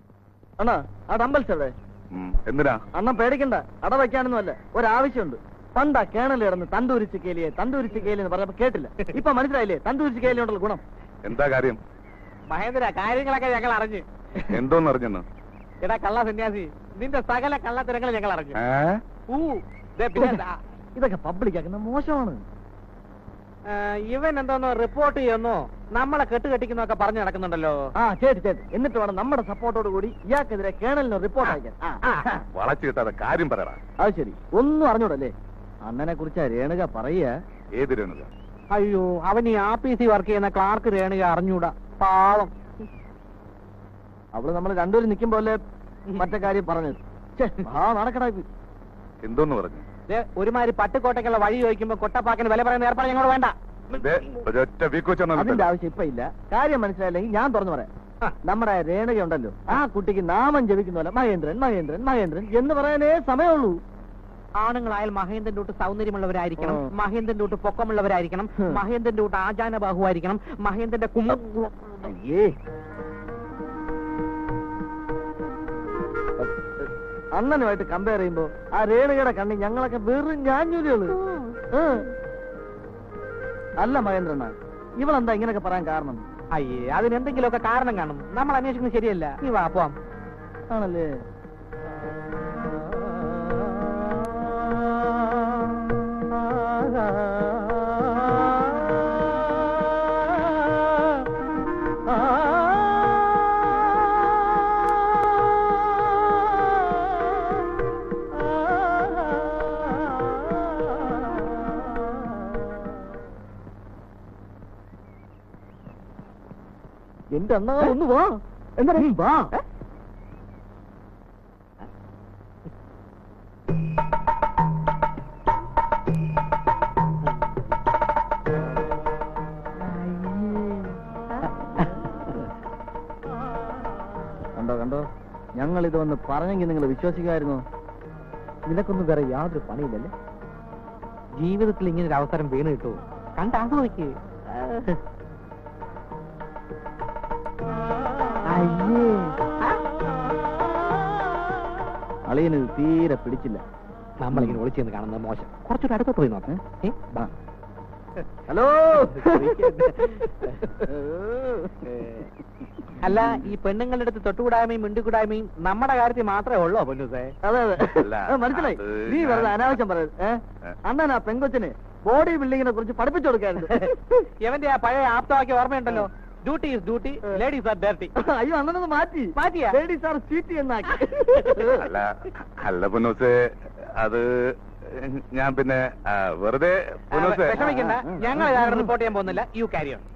അണ്ണാ ആ ഡമ്പൽസ് എവിടെ ഉം, എന്തിനാ അണ്ണൻ പേടിക്കണ്ട അട വയ്ക്കാനൊന്നും അല്ല ഒരാവശ്യമുണ്ട് പണ്ടാ കേണൽ കിടന്ന് തന്തൂരിച്ച് കേലിയെ തന്തൂരിച്ച് കേലി എന്ന് പറഞ്ഞപ്പോ കേട്ടില്ല ഇപ്പൊ മനസ്സിലായില്ലേ തന്തൂരിച്ച് കേലിയുണ്ടല്ലോ ഗുണം എന്താ കാര്യം മഹേന്ദ്ര കാര്യങ്ങളൊക്കെ ഞങ്ങൾ അറിഞ്ഞ് എന്തോന്ന് അറിഞ്ഞെന്ന് എടാ കള്ള സന്യാസി നിന്റെ സകല കള്ളത്തരങ്ങൾ ഞങ്ങൾ അറിഞ്ഞു ഏ ഊ, ദേ പിന്നെ ദാ, ഇതൊക്കെ പബ്ലിക് ആക്കുന്ന മോശമാണ് ആ, ഇവൻ എന്തോന്നോ റിപ്പോർട്ട് ചെയ്യുന്നോ നമ്മളെ കെട്ടുകെട്ടിക്കുന്നൊക്കെ പറഞ്ഞു നടക്കുന്നുണ്ടല്ലോ ആ ചേട്ടി ചേട്ടി എന്നിട്ട് വേണം നമ്മുടെ സപ്പോർട്ടോട് കൂടി ഇയാൾക്കെതിരെ കേണലിന് റിപ്പോർട്ട് അയക്കാൻ ആ, ആ. വളച്ചു കിട്ടാതെ കാര്യം പറയടാ അത് ശരി ഒന്നും അറിഞ്ഞൂടല്ലേ അണ്ണനെ കുറിച്ച് രേണുക പറയുക ഏത് രേണുക അയ്യോ അവൻ ഈ ആപ്പീസി വർക്ക് ചെയ്യുന്ന ക്ലാർക്ക് രേണുക അറിഞ്ഞൂടാ പാവം അവള് നമ്മൾ രണ്ടുപേരും നിൽക്കുമ്പോലെ മറ്റേ കാര്യം പറഞ്ഞത് ഛെ, ആ നടക്കടാ ഇത്. എന്തോന്ന് പറഞ്ഞു ദേ, ഒരുമാതിരി പട്ടുകോട്ടയ്ക്കുള്ള വഴി ചോദിക്കുമ്പോ കൊട്ടപ്പാക്കിന് വില പറയുന്ന ഏർപ്പാട് ഞങ്ങൾ വേണ്ട ദേ, ഒരൊറ്റ വീക്കോച്ചൊന്നും അതിന്റെ ആവശ്യം ഇപ്പൊ ഇല്ല കാര്യം മനസ്സിലായില്ലെങ്കിൽ ഞാൻ തുറന്നു പറയാം നമ്മുടെ രേണുക ഉണ്ടല്ലോ ആ കുട്ടിക്ക് നാമം ജപിക്കുന്ന പോലെ മഹേന്ദ്രൻ മഹേന്ദ്രൻ മഹേന്ദ്രൻ എന്ന് പറയാനേ സമയമുള്ളൂ ആണുങ്ങളായാൽ മഹേന്ദ്രന്റെ തൊട്ട് സൗന്ദര്യമുള്ളവരായിരിക്കണം ഉം. മഹേന്ദ്രന്റെ തൊട്ട് പൊക്കമുള്ളവരായിരിക്കണം ഉം. മഹേന്ദ്രന്റെ തൊട്ട് ആചാന ബാഹുവായിരിക്കണം മഹേന്ദ്രന്റെ കുമ്മ അയ്യേ അണ്ണനുമായിട്ട് കമ്പയർ ചെയ്യുമ്പോ ആ രേണുകയുടെ കണ്ണി ഞങ്ങളൊക്കെ വെറും ഞാഞ്ഞൂലികള് ഏ. അല്ല മഹേന്ദ്രണ്ണ ഇവളെന്താ ഇങ്ങനെയൊക്കെ പറയാൻ കാരണം അയ്യേ അതിനെന്തെങ്കിലുമൊക്കെ കാരണം കാണും നമ്മൾ അന്വേഷിക്കുന്നത് ശരിയല്ല നീ വാ പോവാം ആണല്ലേ എന്റെ അണ്ണ ഒന്ന് വാ എന്താ വാ കണ്ടോ കണ്ടോ ഞങ്ങൾ ഇത് വന്ന് പറഞ്ഞെങ്കിൽ നിങ്ങൾ വിശ്വസിക്കുമായിരുന്നു നിനക്കൊന്നും വേറെ യാതൊരു പണിയില്ലല്ലേ ജീവിതത്തിൽ ഇങ്ങനെ ഒരു അവസരം വീണ് കിട്ടുമോ കണ്ട് ആസ്വദിക്ക് അളിയന് ഇത് തീരെ പിടിച്ചില്ല നമ്മളിങ്ങനെ ഒളിച്ചെന്ന് കാണുന്നത് മോശം കുറച്ചുകൂടെ അടുത്തോട്ട് പോയി നോക്കാം ഏ? വാ. ഹലോ അല്ല ഈ പെണ്ണുങ്ങളുടെ അടുത്ത് തൊട്ടുകൂടായ്മയും മിണ്ടുകൂടായ്മയും നമ്മുടെ കാര്യത്തിൽ മാത്രമേ ഉള്ളൂ പൊന്നുസേ അതെ അതെ അല്ല, ആ, മനസ്സിലായി അത് നീ വെറുതെ ഞാൻ- അനാവശ്യം പറയരുത് ഏ? ഏ. അണ്ണൻ ആ പെങ്കൊച്ചിന് ബോഡി ബിൽഡിങ്ങിനെ കുറിച്ച് പഠിപ്പിച്ചു കൊടുക്കായിരുന്നു ഇവന്റെ ആ പഴയ ആപ്തവാക്യ ഓർമ്മയുണ്ടല്ലോ duty is duty ladies are dirty അയ്യോ അണ്ണനൊന്ന് മാറ്റി മാറ്റിയാ? ലേഡീസ് ആർ സ്വീറ്റ് എന്നാക്കി അല്ല അല്ല പൊന്നൂസേ അത് ഞാൻ പിന്നെ ആ, വെറുതെ പൊന്നൂസേ വിഷമിക്കണ്ട ആ, ആ, ഞങ്ങൾ ആ, ഇതാരുടെ ആ. റിപ്പോർട്ട് ചെയ്യാൻ പോകുന്നില്ല യു കാരി ഓൺ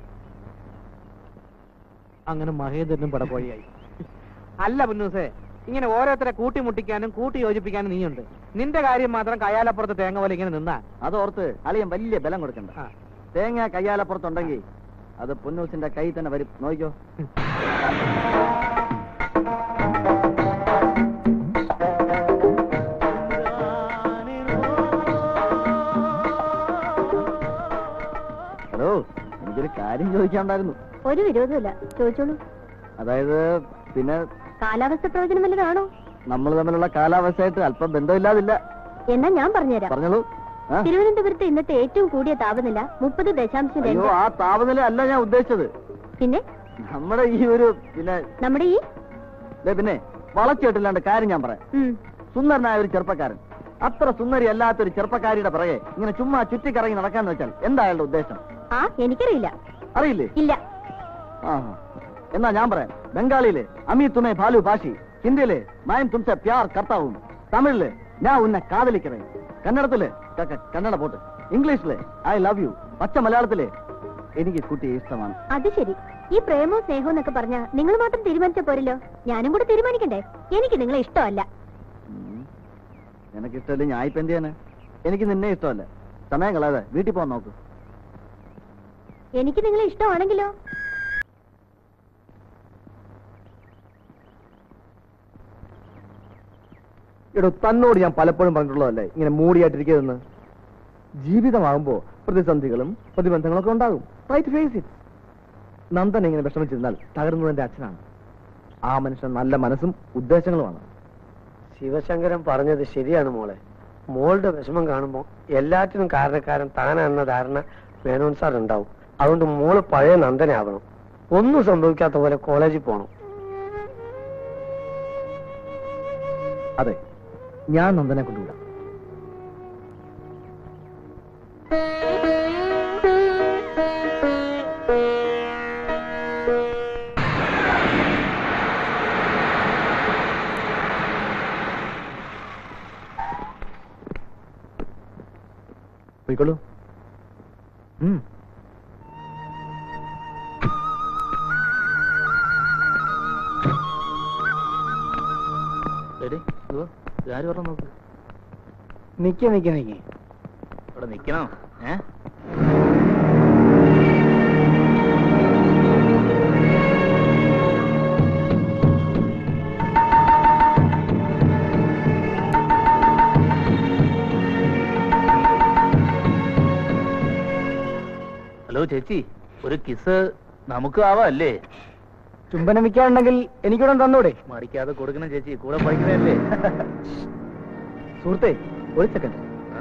അങ്ങനെ മഹേന്ദ്രനും പടക്കോഴിയായി അല്ല പുന്നൂസേ ഇങ്ങനെ ഓരോരുത്തരെ കൂട്ടിമുട്ടിക്കാനും കൂട്ടി യോജിപ്പിക്കാനും നീയുണ്ട് നിന്റെ കാര്യം മാത്രം കയ്യാലപ്പുറത്ത് തേങ്ങ പോലെ ഇങ്ങനെ നിന്നാ അതോർത്ത് അളിയൻ വലിയ ബലം കൊടുക്കണ്ട ആ. തേങ്ങ കയ്യാലപ്പുറത്തുണ്ടെങ്കിൽ അത് പൊന്നൂസിന്റെ കൈ തന്നെ വരും നോക്കിക്കോ ഹലോ എനിക്കൊരു കാര്യം ചോദിക്കാണ്ടായിരുന്നു ഒരു വിരോധമില്ല ചോദിച്ചോളൂ അതായത് പിന്നെ കാലാവസ്ഥ പ്രവചനം വല്ലതാണോ നമ്മൾ തമ്മിലുള്ള കാലാവസ്ഥയായിട്ട് അല്പം ബന്ധമില്ലാതില്ല എന്നാ ഞാൻ പറഞ്ഞുതരാം പറഞ്ഞോളൂ ആ? തിരുവനന്തപുരത്ത് ഇന്നത്തെ ഏറ്റവും കൂടിയ താപനില മുപ്പത് ദശാംശം അയ്യോ രണ്ട് ആ താപനില അല്ല ഞാൻ ഉദ്ദേശിച്ചത് പിന്നെ നമ്മുടെ ഈ ഒരു പിന്നെ നമ്മുടെ ഈ ദേ പിന്നെ വളച്ചിട്ടില്ലാണ്ട് കാര്യം ഞാൻ പറയാം ഉം, സുന്ദരനായ ഒരു ചെറുപ്പക്കാരൻ അത്ര സുന്ദരി അല്ലാത്തൊരു ചെറുപ്പക്കാരിയുടെ പിറകെ ഇങ്ങനെ ചുമ്മാ ചുറ്റിക്കറങ്ങി നടക്കാന്ന് വെച്ചാൽ എന്താ അയാളുടെ ഉദ്ദേശം ആ എനിക്കറിയില്ല അറിയില്ലേ ഇല്ല ആഹാ. എന്നാ ഞാൻ പറയാം ബംഗാളിയിലെ അമി തുണെ ഭാലു ഭാഷി ഹിന്ദിയിലെ മായം തുംസെ പ്യാർ കർത്താവും തമിഴില് ഞാൻ ഉന്നെ കാതലിക്കറേ കന്നഡത്തില് ക- ക- കന്നഡ പോട്ട് ഇംഗ്ലീഷില് ഐ ലവ് യു പച്ച മലയാളത്തില് എനിക്ക് കുട്ടിയെ ഇഷ്ടമാണ് അത് ശരി ഈ പ്രേമവും സ്നേഹവും എന്നൊക്കെ പറഞ്ഞ നിങ്ങൾ മാത്രം തീരുമാനിച്ച പോരല്ലോ ഞാനും കൂടെ തീരുമാനിക്കണ്ടേ എനിക്ക് നിങ്ങളെ ഇഷ്ടമല്ല ഉം. നിനക്കിഷ്ടമല്ലേ ഞാൻ ഇപ്പൊ എന്ത് ചെയ്യാന് എനിക്ക് നിന്നെ ഇഷ്ടമല്ല സമയം കളയാതെ വീട്ടിൽ പോകാൻ നോക്ക് എനിക്ക് നിങ്ങളെ ഇഷ്ടമാണെങ്കിലോ എടോ തന്നോട് ഞാൻ പലപ്പോഴും പറഞ്ഞിട്ടുള്ളതല്ലേ ഇങ്ങനെ മൂടിയായിട്ടിരിക്കരുതെന്ന് ജീവിതമാകുമ്പോ പ്രതിസന്ധികളും പ്രതിബന്ധങ്ങളൊക്കെ ഉണ്ടാകും റൈറ്റ് ഫേസ് ഇറ്റ് നന്ദൻ ഇങ്ങനെ വിഷമിച്ചിരുന്നാൽ തകർന്നതിന്റെ അച്ഛനാണ് ആ മനുഷ്യൻ നല്ല മനസ്സും ഉദ്ദേശങ്ങളുമാണ് ശിവശങ്കരൻ പറഞ്ഞത് ശരിയാണ് മോളെ മോളുടെ വിഷമം കാണുമ്പോൾ എല്ലാറ്റിനും കാരണക്കാരൻ താനാണെന്ന ധാരണ മേനോൻ സാർ ഉണ്ടാവും അതുകൊണ്ട് മോള് പഴയ നന്ദനാവണം ഒന്നും സംഭവിക്കാത്ത പോലെ കോളേജിൽ പോകണം അതെ ഞാൻ നന്ദനെ കൊണ്ടുവിടാം പോയിക്കോളൂ ഉം. ആര് പറഞ്ഞു നോക്ക് നിക്ക നിക്ക നിക്ക ഇവിടെ നിക്കണോ ഏ ഹലോ ചേച്ചി ഒരു കിസ് നമുക്ക് ആവാല്ലേ ചുംബനം വിൽക്കാനുണ്ടെങ്കിൽ എനിക്കൂടെ തന്നൂടെ മടിക്കാതെ കൊടുക്കണം ചേച്ചി കൂടെ പഠിക്കണല്ലേ സുഹൃത്തെ ഒരു സെക്കൻഡ്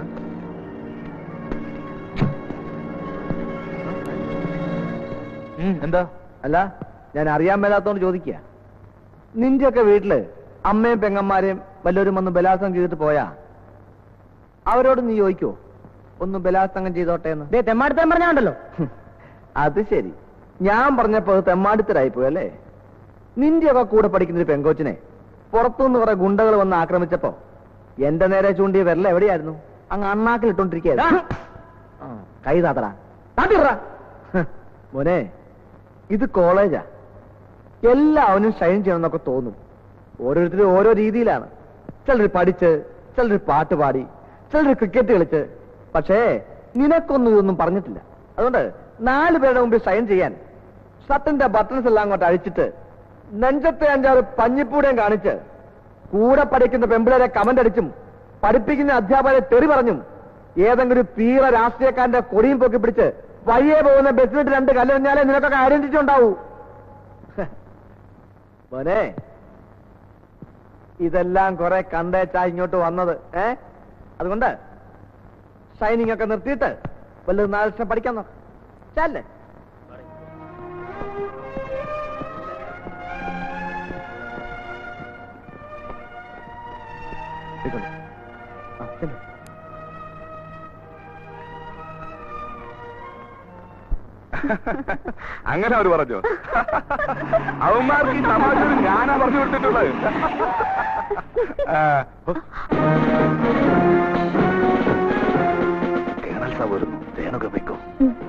എന്താ അല്ല ഞാൻ അറിയാൻ മേലാത്തോണ്ട് ചോദിക്കുക നിന്റെയൊക്കെ വീട്ടില് അമ്മയും പെങ്ങന്മാരെയും വല്ലവരും വന്ന് ബലാത്സംഗം ചെയ്തിട്ട് പോയാ അവരോട് നീ ചോദിക്കോ ഒന്ന് ബലാത്സംഗം ചെയ്തോട്ടെ എന്ന് തെമ്മാടുത്താൻ പറഞ്ഞാണ്ടല്ലോ അത് ശരി ഞാൻ പറഞ്ഞപ്പോ അത് തെമ്മാടിത്തരായി പോയി അല്ലേ നിന്റെയൊക്കെ കൂടെ പഠിക്കുന്ന ഒരു പെങ്കോച്ചിനെ പുറത്തുനിന്ന് കുറെ ഗുണ്ടകൾ വന്ന് ആക്രമിച്ചപ്പോ എന്റെ നേരെ ചൂണ്ടിയ വിരൽ എവിടെയായിരുന്നു അങ്ങ് അണ്ണാക്കിൽ ഇട്ടോണ്ടിരിക്കുകയായിരുന്നു ആ, കൈ താത്തടാ താത്തിറ മോനെ ഇത് കോളേജാ എല്ലാവനും ഷൈൻ ചെയ്യണമെന്നൊക്കെ തോന്നും ഓരോരുത്തരും ഓരോ രീതിയിലാണ് ചിലർ പഠിച്ച് ചിലർ പാട്ട് പാടി ചിലർ ക്രിക്കറ്റ് കളിച്ച് പക്ഷേ നിനക്കൊന്നും ഇതൊന്നും പറഞ്ഞിട്ടില്ല അതുകൊണ്ട് നാല് പേരുടെ മുമ്പിൽ ഷൈൻ ചെയ്യാൻ ഷർട്ടിന്റെ ബട്ടൺസ് എല്ലാം അങ്ങോട്ട് അഴിച്ചിട്ട് നെഞ്ചത്തെ അഞ്ചാറ് പഞ്ഞിപ്പൂടയും കാണിച്ച് കൂടെ പഠിക്കുന്ന പെമ്പിളരെ കമന്റ് അടിച്ചും പഠിപ്പിക്കുന്ന അധ്യാപകരെ തെറി പറഞ്ഞും ഏതെങ്കിലും ഒരു പീറ രാഷ്ട്രീയക്കാരന്റെ കൊടിയും പൊക്കി പിടിച്ച് വഴിയെ പോകുന്ന ബസ്സിലിട്ട് രണ്ട് കല്ലെറിഞ്ഞാലേ നിനക്കൊക്കെ ഐഡന്റിറ്റി ഉണ്ടാവൂ മോനെ ഇതെല്ലാം കുറെ കണ്ടേച്ചാ ഇങ്ങോട്ട് വന്നത് ഏ അതുകൊണ്ട് ഷൈനിങ് ഒക്കെ നിർത്തിയിട്ട് വല്ലതും നാല് ലക്ഷം പഠിക്കാൻ നോക്ക് ചല്ലേ അങ്ങനെ അവര് പറഞ്ഞു അവന്മാർക്ക് ഈ തമാശ ഞാനാ പറഞ്ഞു കൊടുത്തിട്ടുള്ളത് ആ, കേണൽ സാബ് വരുന്നു രേണുക വെക്കോ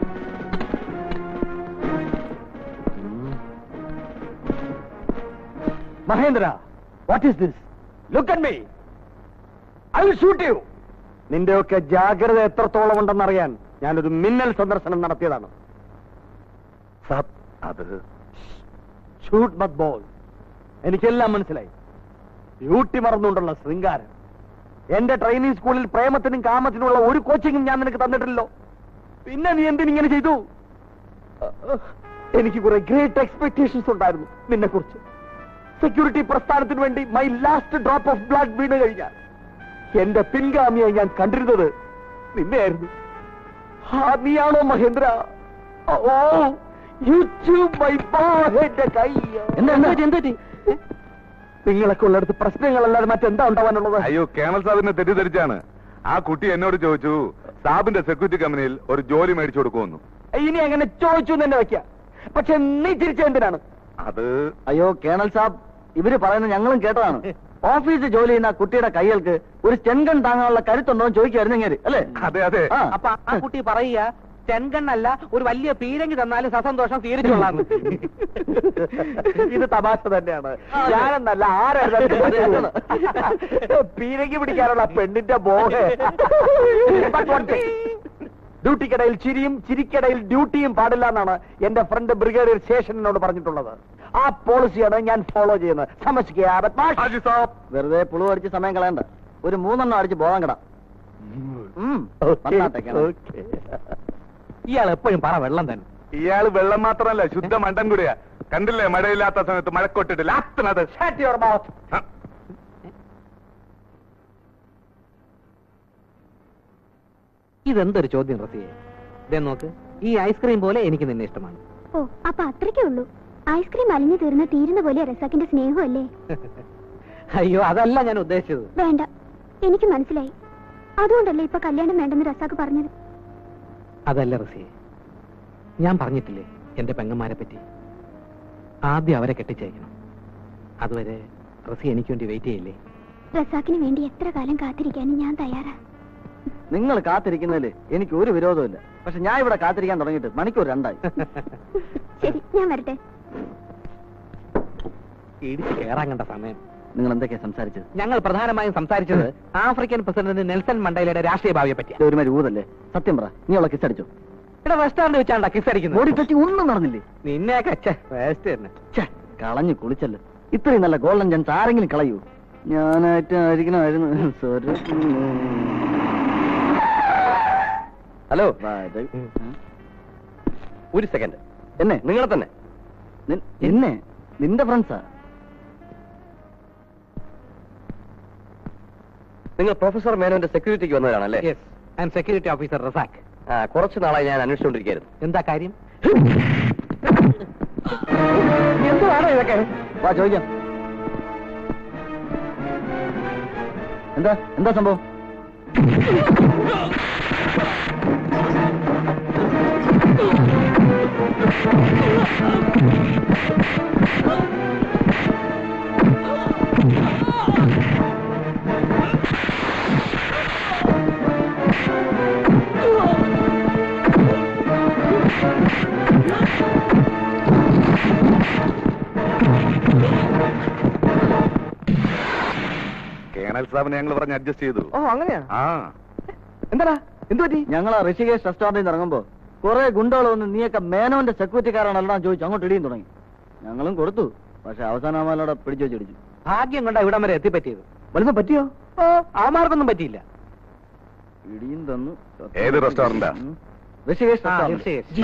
Mahendra what is this look at me I will shoot you നിന്റെയൊക്കെ ജാഗ്രത എത്രത്തോളം ഉണ്ടെന്നറിയാൻ ഞാനൊരു മിന്നൽ സന്ദർശനം നടത്തിയതാണ് സാബ് അത് ഷൂട്ട് മത് ബോൾ എനിക്കെല്ലാം മനസ്സിലായി ബ്യൂട്ടി മറന്നുകൊണ്ടുള്ള ശൃംഗാരം എന്റെ ട്രെയിനിങ് സ്കൂളിൽ പ്രേമത്തിനും കാമത്തിനുമുള്ള ഒരു കോച്ചിങ്ങും ഞാൻ നിനക്ക് തന്നിട്ടില്ലല്ലോ പിന്നെ നീ എന്തിനിങ്ങനെ ചെയ്തു എനിക്ക് കുറെ ഗ്രേറ്റ് എക്സ്പെക്ടേഷൻസ് ഉണ്ടായിരുന്നു നിന്നെ കുറിച്ച് സെക്യൂരിറ്റി പ്രസ്ഥാനത്തിന് വേണ്ടി my last drop of blood വീണ് കഴിഞ്ഞാൽ എന്റെ പിൻഗാമിയായി ഞാൻ കണ്ടിരുന്നത് നിന്നെയായിരുന്നു ആ നീയാണോ മഹേന്ദ്ര ഓ യു മൈ എന്റെ കൈ നിങ്ങളൊക്കെ ഉള്ളിടത്ത് പ്രശ്നങ്ങളല്ലാതെ മറ്റെന്താ ഉണ്ടാവാനുള്ളത് അയ്യോ കേണൽ സാബിനെ തെറ്റിദ്ധരിച്ചാണ് ആ കുട്ടി എന്നോട് ചോദിച്ചു സാബിന്റെ സെക്യൂരിറ്റി കമ്പനിയിൽ ഒരു ജോലി മേടിച്ചു കൊടുക്കുമെന്നു ഇനി അങ്ങനെ ചോദിച്ചു എന്ന് തന്നെ വെക്ക പക്ഷെ നീ തിരിച്ച എന്തിനാണ് അത് അയ്യോ കേണൽ സാബ് ഇവര് പറയുന്നത് ഞങ്ങളും കേട്ടതാണ് ഓഫീസിൽ ജോലി ചെയ്യുന്ന ആ കുട്ടിയുടെ കൈകൾക്ക് ഒരു ചെങ്കൺ താങ്ങാനുള്ള കരുത്തുണ്ടോ എന്ന് ചോദിക്കുമായിരുന്നു ഇങ്ങനെ അല്ലേ അതെ അതെ ആ. അപ്പൊ ആ കുട്ടി പറയുക ചെങ്കണ്ണല്ല ഒരു വലിയ പീരങ്കി തന്നാലും സസന്തോഷം സ്വീകരിച്ചോളാന്ന് ഇത് തമാശ തന്നെയാണ് ഞാനെന്നല്ല ആരായിരുന്നു പീരങ്കി പിടിക്കാനുള്ള പെണ്ണിന്റെ ബോധ ഡ്യൂട്ടിക്കിടയിൽ ചിരിയും ചിരിക്കിടയിൽ ഡ്യൂട്ടിയും പാടില്ല എന്നാണ് എന്റെ ഫ്രണ്ട് ബ്രിഗേഡിയർ ശേഷനോട് പറഞ്ഞിട്ടുള്ളത് ആ പോളിസിയാണ് ഞാൻ ഫോളോ ചെയ്യുന്നത് സമസ്കാരം ഹാജി സാബ് വെറുതെ പുളു അടിച്ച് സമയം കളയണ്ട ഒരു മൂന്നെണ്ണം അടിച്ച് ബോധം കിടാം ഇയാൾ എപ്പോഴും പറ വെള്ളം തന്നെ ഇയാള് വെള്ളം മാത്രമല്ല ശുദ്ധ മണ്ടൻ കൂടിയാ കണ്ടില്ലേ മഴയില്ലാത്ത സമയത്ത് മഴക്കൊട്ടിട്ട് ലാത്തണത് ഇതെന്തൊരു ചോദ്യം റസിയെ ഇതേ നോക്ക് ഈ ഐസ്ക്രീം പോലെ എനിക്ക് നിന്നെ ഇഷ്ടമാണ് ഓ അപ്പൊ അത്രയ്ക്കേ ഉള്ളൂ ഐസ്ക്രീം അലിഞ്ഞു തീർന്ന് തീരുന്ന പോലെ റസാക്കിന്റെ സ്നേഹമല്ലേ അയ്യോ അതല്ല ഞാൻ ഉദ്ദേശിച്ചത് വേണ്ട എനിക്ക് മനസ്സിലായി അതുകൊണ്ടല്ലേ ഇപ്പൊ കല്യാണം വേണ്ടെന്ന് റസാക്ക് പറഞ്ഞത് അതല്ല റസിയെ ഞാൻ പറഞ്ഞിട്ടില്ലേ എന്റെ പെങ്ങന്മാരെ പറ്റി ആദ്യം അവരെ കെട്ടിച്ചയക്കണം അതുവരെ റസി എനിക്ക് വേണ്ടി വെയിറ്റ് ചെയ്യില്ലേ റസാക്കിന് വേണ്ടി എത്ര കാലം കാത്തിരിക്കാനും ഞാൻ തയ്യാറാ നിങ്ങൾ കാത്തിരിക്കുന്നതില് എനിക്ക് ഒരു വിരോധമില്ല പക്ഷെ ഞാൻ ഇവിടെ കാത്തിരിക്കാൻ തുടങ്ങിയിട്ട് മണിക്കൂർ രണ്ടായി ശരി ഞാൻ വരട്ടെ ഇടിച്ച് കയറാൻ കണ്ട സമയം നിങ്ങൾ എന്തൊക്കെയാ സംസാരിച്ചത് ഞങ്ങൾ പ്രധാനമായും സംസാരിച്ചത് ആഫ്രിക്കൻ പ്രസിഡന്റ് നെൽസൺ മണ്ടേലയുടെ രാഷ്ട്രീയ ഭാവിയെ പറ്റിയാ ഇത് ഒരുമാതിരി ഊതല്ലേ സത്യം പറ നീ അവളെ കിസ് അടിച്ചോ ഇവിടെ റെസ്റ്റോറന്റ് വെച്ചാണ്ടാ കിസ് അടിക്കുന്നത് ഓടിപ്പറ്റി ഒന്നും നടന്നില്ലേ നിന്നെയൊക്കെ അച്ഛ വേസ്റ്റ് തന്നെ ഛെ, കളഞ്ഞു കുളിച്ചല്ലോ ഇത്രയും നല്ല ഗോൾഡൻ ചാൻസ് ആരെങ്കിലും കളയൂ ഞാനായിട്ട് ആയിരിക്കണമായിരുന്നു സോറി ഹലോ ഇത്, ഉം. ഒരു സെക്കൻഡ് എന്നെ നിങ്ങളെ തന്നെ നി- എന്നെ നിന്റെ ഫ്രണ്ട്സാ നിങ്ങൾ പ്രൊഫസർ മേനോന്റെ സെക്യൂരിറ്റിക്ക് വന്നവരാണല്ലേ yes I am security officer Razak ആ കുറച്ച് നാളായി ഞാൻ അന്വേഷിച്ചുകൊണ്ടിരിക്കുകയായിരുന്നു എന്താ കാര്യം എന്താണ് ഇതൊക്കെ വാ ചോദിക്കാം എന്താ എന്താ സംഭവം കേണൽ സാബിനെ ഞങ്ങൾ പറഞ്ഞ് അഡ്ജസ്റ്റ് ചെയ്തു ഓ അങ്ങനെയാ ആ എന്താ എന്ത് പറ്റി ഞങ്ങൾ ആ ഋഷികേശ് റെസ്റ്റോറന്റിൽ നിന്ന് ഇറങ്ങുമ്പോ കുറെ ഗുണ്ടകൾ വന്ന് നീയൊക്കെ മേനോന്റെ സെക്യൂരിറ്റിക്കാരാണെല്ലാം ചോദിച്ചു അങ്ങോട്ട് ഇടിയും തുടങ്ങി ഞങ്ങളും കൊടുത്തു പക്ഷെ അവസാനം അവന്മാരോടെ പിടിച്ചു വെച്ചിടിച്ചു ഭാഗ്യം കൊണ്ടാ ഇവിടം വരെ എത്തിപ്പറ്റിയത് വലുതും പറ്റിയോ ഓ ആമാർക്കൊന്നും പറ്റിയില്ല ഇടിയും തന്നു ഏത് റെസ്റ്റോറന്റാ? ഉം. ഋഷികേശ് ആ, റെസ്റ്റോറന്റ് ഋഷികേശ്.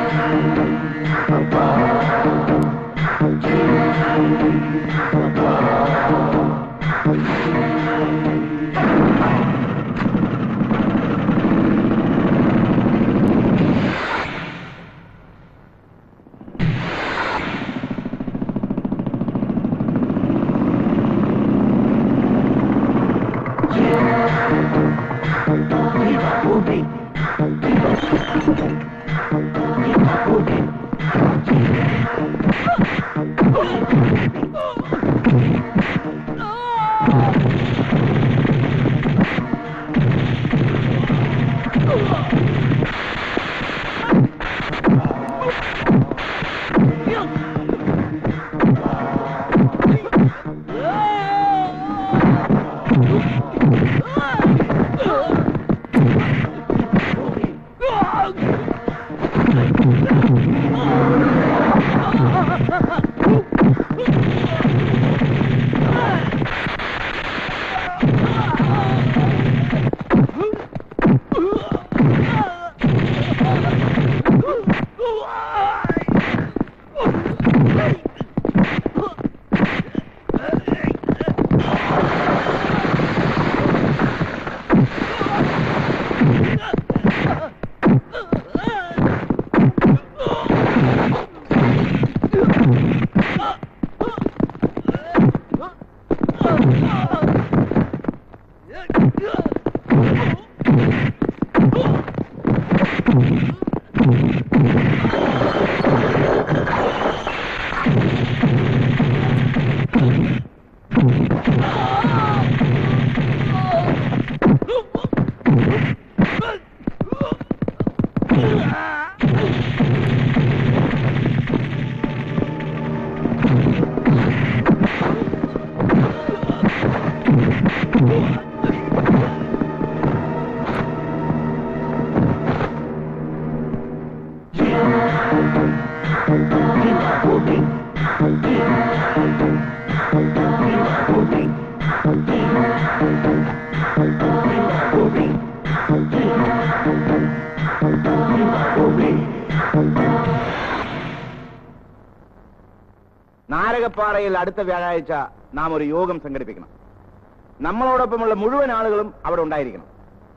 നാരകപ്പാറയിൽ അടുത്ത വ്യാഴാഴ്ച നാം ഒരു യോഗം സംഘടിപ്പിക്കണം നമ്മളോടൊപ്പമുള്ള മുഴുവൻ ആളുകളും അവിടെ ഉണ്ടായിരിക്കണം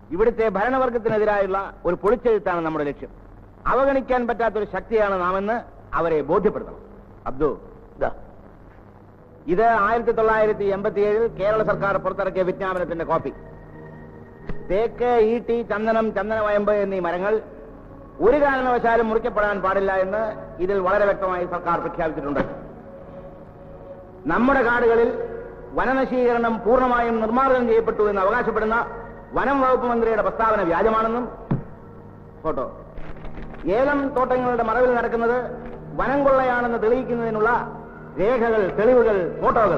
ഇവിടുത്തെ ഭരണവർഗത്തിനെതിരായുള്ള ഒരു പൊളിച്ചെഴുത്താണ് നമ്മുടെ ലക്ഷ്യം അവഗണിക്കാൻ പറ്റാത്തൊരു ശക്തിയാണ് നാമെന്ന് അവരെ ബോധ്യപ്പെടുത്തണം അബ്ദു ദാ. ഇത് ആയിരത്തി തൊള്ളായിരത്തി എൺപത്തി ഏഴിൽ കേരള സർക്കാർ പുറത്തിറക്കിയ വിജ്ഞാപനത്തിന്റെ കോപ്പി തേക്ക് ഈട്ടി ചന്ദനം ചന്ദനവയമ്പ് എന്നീ മരങ്ങൾ ഒരു കാരണവശാലും മുറിക്കപ്പെടാൻ പാടില്ല എന്ന് ഇതിൽ വളരെ വ്യക്തമായി സർക്കാർ പ്രഖ്യാപിച്ചിട്ടുണ്ട് നമ്മുടെ കാടുകളിൽ വനനശീകരണം പൂർണ്ണമായും നിർമ്മാർജ്ജനം ചെയ്യപ്പെട്ടു എന്ന് അവകാശപ്പെടുന്ന വനം വകുപ്പ് മന്ത്രിയുടെ പ്രസ്താവന വ്യാജമാണെന്നും ഫോട്ടോ ഏലം തോട്ടങ്ങളുടെ മറവിൽ നടക്കുന്നത് വനം കൊള്ളയാണെന്ന് തെളിയിക്കുന്നതിനുള്ള രേഖകൾ തെളിവുകൾ ഫോട്ടോകൾ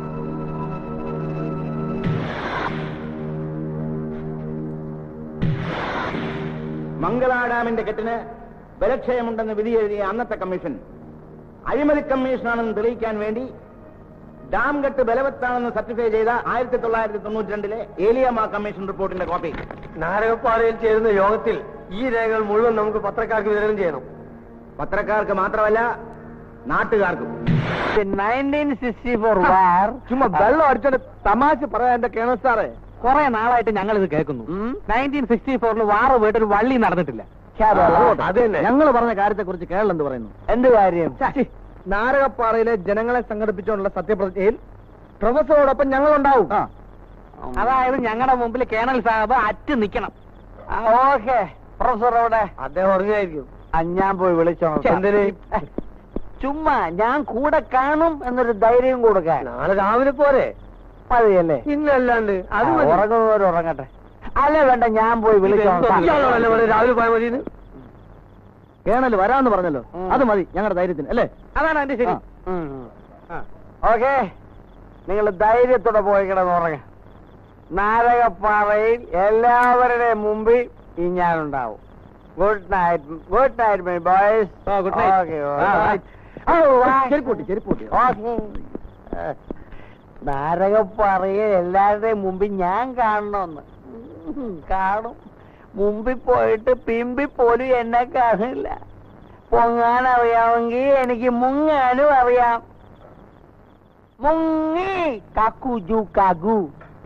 മംഗള ഡാമിന്റെ കെട്ടിന് ബലക്ഷയമുണ്ടെന്ന് വിധി എഴുതിയ അന്നത്തെ കമ്മീഷൻ അഴിമതി കമ്മീഷനാണെന്ന് തെളിയിക്കാൻ വേണ്ടി ഡാം കെട്ട് ബലവത്താണെന്ന് സർട്ടിഫൈ ചെയ്ത ആയിരത്തി തൊള്ളായിരത്തി തൊണ്ണൂറ്റി രണ്ടിലെ ഏലിയമ്മ കമ്മീഷൻ റിപ്പോർട്ടിന്റെ കോപ്പി നാരകപ്പാറയിൽ ചേരുന്ന യോഗത്തിൽ ഈ രേഖകൾ മുഴുവൻ നമുക്ക് പത്രക്കാർക്ക് വിതരണം ചെയ്യണം പത്രക്കാർക്ക് മാത്രമല്ല നാട്ടുകാർക്കും നയൻറ്റീൻ സിക്സ്റ്റി ഫോർ വാർ ചുമ്മാ വെള്ളം അടിച്ചോണ്ട് തമാശ പറയാൻ എന്റെ കേണൽ സാറേ കുറെ നാളായിട്ട് ഞങ്ങൾ ഇത് കേൾക്കുന്നു നയൻറ്റീൻ സിക്സ്റ്റി ഫോറിൽ വാറ് പോയിട്ട് ഒരു വള്ളി നടന്നിട്ടില്ല അത് തന്നെ. ഞങ്ങൾ പറഞ്ഞ കാര്യത്തെ കുറിച്ച് കേരളം എന്ത് പറയുന്നു എന്ത് കാര്യം നാരകപ്പാറയിലെ ജനങ്ങളെ സംഘടിപ്പിച്ചുകൊണ്ടുള്ള സത്യപ്രതിജ്ഞയിൽ പ്രൊഫസറോടൊപ്പം ഞങ്ങളുണ്ടാവും അതായത് ഞങ്ങളുടെ മുമ്പിൽ കേണൽ സാഹബ് അറ്റ് നിക്കണം ഓക്കെ പ്രൊഫസറോടെ അദ്ദേഹം ഉറങ്ങായിരിക്കും ഞാൻ പോയി വിളിച്ചോണം എന്തിന്? ചുമ്മാ ഞാൻ കൂടെ കാണും എന്നൊരു ധൈര്യം കൊടുക്കാൻ നാളെ രാവിലെ പോരെ മതിയല്ലേ ഇന്നല്ലാണ്ട് അത് മതി. ഉറങ്ങുന്നവർ ഉറങ്ങട്ടെ അല്ലേ വേണ്ട ഞാൻ പോയി ഇയാളോടല്ലേ പറഞ്ഞത് രാവിലെ പോയാൽ മതി കേണൽ വരാന്ന് പറഞ്ഞല്ലോ അത് മതി ഞങ്ങളുടെ ധൈര്യത്തിന് അല്ലേ അതാണ് എന്റെ ശരി ഓക്കെ നിങ്ങൾ ധൈര്യത്തോടെ പോയി കിടന്നുറങ്ങ നാരകപ്പാറയിൽ എല്ലാവരുടെയും മുമ്പിൽ ഈ ഞാനുണ്ടാവും good night good night my boys good night. ചെരുപ്പൂട്ടി ചെരുപ്പൂട്ടി നാരകപ്പാറയിൽ എല്ലാവരുടെയും മുമ്പിൽ ഞാൻ കാണണമെന്ന് ഉം, കാണും മുമ്പിൽ പോയിട്ട് പിമ്പി പോലും എന്നെ കാണില്ല പൊങ്ങാൻ അറിയാമെങ്കിൽ എനിക്ക് മുങ്ങാനും അറിയാം മുങ്ങി കക്കുജു കഗു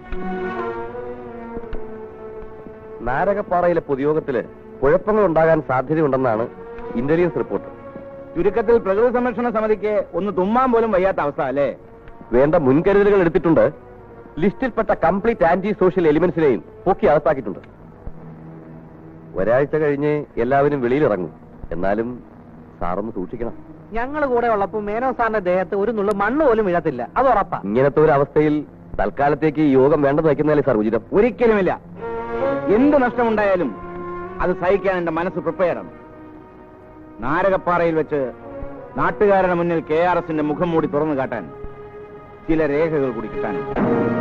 നാരകപ്പാറയിലെ പൊതുയോഗത്തില് കുഴപ്പങ്ങൾ ഉണ്ടാകാൻ സാധ്യതയുണ്ടെന്നാണ് ഇന്റലിജൻസ് റിപ്പോർട്ട് ചുരുക്കത്തിൽ പ്രകൃതി സംരക്ഷണ സമിതിക്ക് ഒന്ന് തുമ്മാൻ പോലും വയ്യാത്ത അവസ്ഥ അല്ലേ വേണ്ട മുൻകരുതലുകൾ എടുത്തിട്ടുണ്ട് ലിസ്റ്റിൽപ്പെട്ട കംപ്ലീറ്റ് ആന്റി സോഷ്യൽ എലിമെന്റ്സിനെയും പൊക്കി അകത്താക്കിയിട്ടുണ്ട് ഒരാഴ്ച കഴിഞ്ഞ് എല്ലാവരും വെളിയിലിറങ്ങും എന്നാലും സാറൊന്ന് സൂക്ഷിക്കണം ഞങ്ങൾ കൂടെ ഉള്ളപ്പോ മേനോ സാറിന്റെ ദേഹത്ത് ഒരു നുള്ള മണ്ണ് പോലും വീഴത്തില്ല അത് ഉറപ്പാ ഇങ്ങനത്തെ ഒരു അവസ്ഥയിൽ തൽക്കാലത്തേക്ക് ഈ യോഗം വേണ്ടെന്ന് വയ്ക്കുന്നതല്ലേ സാർ ഉചിതം ഒരിക്കലുമില്ല എന്ത് നഷ്ടമുണ്ടായാലും അത് സഹിക്കാൻ എന്റെ മനസ്സ് പ്രിപ്പയറാണ് നാരകപ്പാറയിൽ വെച്ച് നാട്ടുകാരുടെ മുന്നിൽ കെ ആർ എസിന്റെ മുഖം മൂടി തുറന്നു കാട്ടാൻ ചില രേഖകൾ കൂടി കിട്ടാനുണ്ട്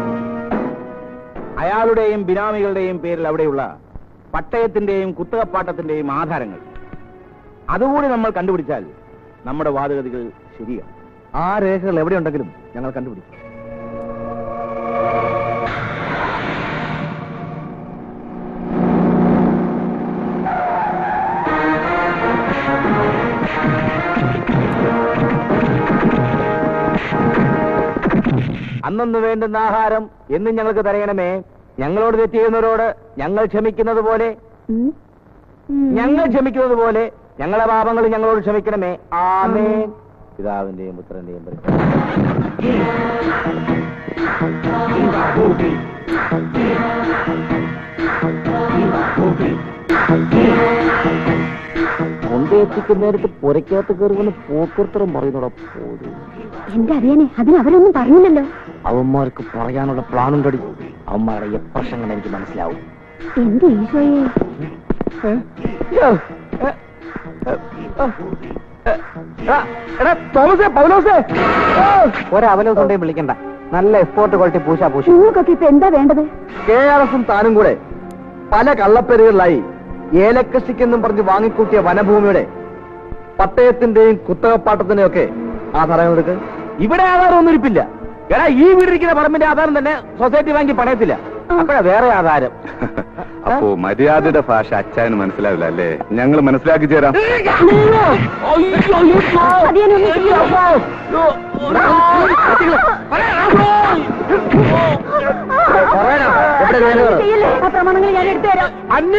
അയാളുടെയും ബിനാമികളുടെയും പേരിൽ അവിടെയുള്ള പട്ടയത്തിന്റെയും കുത്തകപ്പാട്ടത്തിന്റെയും ആധാരങ്ങൾ അതുകൂടി നമ്മൾ കണ്ടുപിടിച്ചാൽ നമ്മുടെ വാദഗതികൾ ശരിയാണ് ആ രേഖകൾ എവിടെയുണ്ടെങ്കിലും ഞങ്ങൾ കണ്ടുപിടിക്കും അന്നൊന്ന് വേണ്ടുന്ന ആഹാരം എന്നും ഞങ്ങൾക്ക് തരയണമേ ഞങ്ങളോട് തെറ്റ് ചെയ്യുന്നവരോട് ഞങ്ങൾ ക്ഷമിക്കുന്നത് പോലെ ഞങ്ങൾ ക്ഷമിക്കുന്നത് പോലെ ഞങ്ങളെ പാപങ്ങൾ ഞങ്ങളോട് ക്ഷമിക്കണമേ ആമേ പിതാവിന്റെയും പുത്രന്റെയും പരിശുദ്ധ കൊണ്ടെത്തിക്കുന്നേരത്ത് പുരക്കകത്ത് കയറുമെന്ന് പോക്കുർത്തരം പറയുന്നോടാ പോലും എന്റെ അറിയാനെ അതിന് അവരൊന്നും പറഞ്ഞില്ലല്ലോ അവന്മാർക്ക് പറയാനുള്ള പ്ലാനുണ്ടടി അവന്മാരുടെ എപ്രശ്നങ്ങൾ എനിക്ക് മനസ്സിലാവും എന്റെ ഈശോയെ തോമസേ പൗലോസേ ഒരവലോസുണ്ടെയും വിളിക്കണ്ട നല്ല എക്സ്പോർട്ട് ക്വാളിറ്റി പൂശാ പൂശ നിങ്ങൾക്കൊക്കെ ഇപ്പൊ എന്താ വേണ്ടത് കെ ആർ എസും താനും കൂടെ പല കള്ളപ്പേരുകളിലായി ഏലകൃഷിക്കെന്നും പറഞ്ഞ് വാങ്ങിക്കൂട്ടിയ വനഭൂമിയുടെ പട്ടയത്തിന്റെയും കുത്തകപ്പാട്ടത്തിന്റെയും ഒക്കെ ആധാരങ്ങൾ എടുക്ക് ഇവിടെ ആധാരം ഒന്നും ഇരിപ്പില്ല എടാ ഈ വീടിരിക്കുന്ന പറമ്പിന്റെ ആധാരം തന്നെ സൊസൈറ്റി ബാങ്കിൽ പണയത്തില്ല അപ്പോഴാ വേറെ ആധാരം അപ്പോ മര്യാദയുടെ ഭാഷ അച്ചായന് മനസ്സിലാവില്ല അല്ലേ ഞങ്ങൾ മനസ്സിലാക്കി ചേരാം പറയണോ? അവിടെ നേരെ കയറ്. ചെയ്യല്ലേ ആ പ്രമാണങ്ങൾ ഞാൻ എടുത്തു തരാം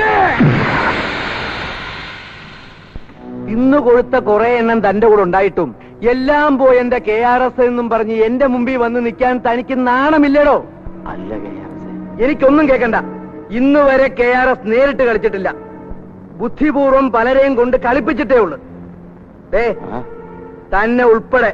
ഇന്ന് കൊഴുത്ത കുറെ എണ്ണം തന്റെ കൂടെ ഉണ്ടായിട്ടും എല്ലാം പോയി എന്റെ കെ ആർ എസ് എന്നും പറഞ്ഞ് എന്റെ മുമ്പിൽ വന്ന് നിൽക്കാൻ തനിക്ക് നാണമില്ലടോ അല്ല കെ ആർ എസ് എനിക്കൊന്നും കേൾക്കണ്ട ഇന്ന് വരെ കെ ആർ എസ് നേരിട്ട് കളിച്ചിട്ടില്ല ബുദ്ധിപൂർവം പലരെയും കൊണ്ട് കളിപ്പിച്ചിട്ടേ ഉള്ളു ദേ തന്നെ ഉൾപ്പെടെ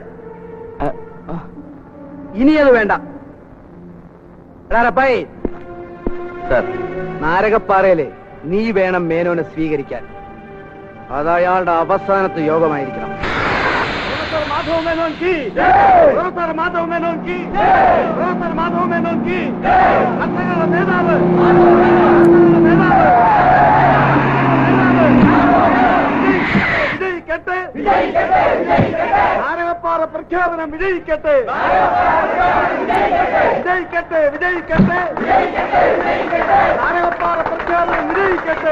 ഇനി അത് വേണ്ട എടാ റപ്പായി സാർ നാരകപ്പാറയിലെ നീ വേണം മേനോനെ സ്വീകരിക്കാൻ അത് അയാളുടെ അവസാനത്തെ യോഗമായിരിക്കണം മാധവ മേനോൻ കി പ്രൊഫസർ മാധവ മേനോൻ കി പ്രൊഫസർ മാധവ മേനോൻ കി കർഷകരുടെ നേതാവ് കർഷകരുടെ നേതാവ് വിജയിക്കട്ടെ നാരകപ്പാറ പ്രഖ്യാപനം വിജയിക്കട്ടെ വിജയിക്കട്ടെ വിജയിക്കട്ടെ നാരകപ്പാറ പ്രഖ്യാപനം വിജയിക്കട്ടെ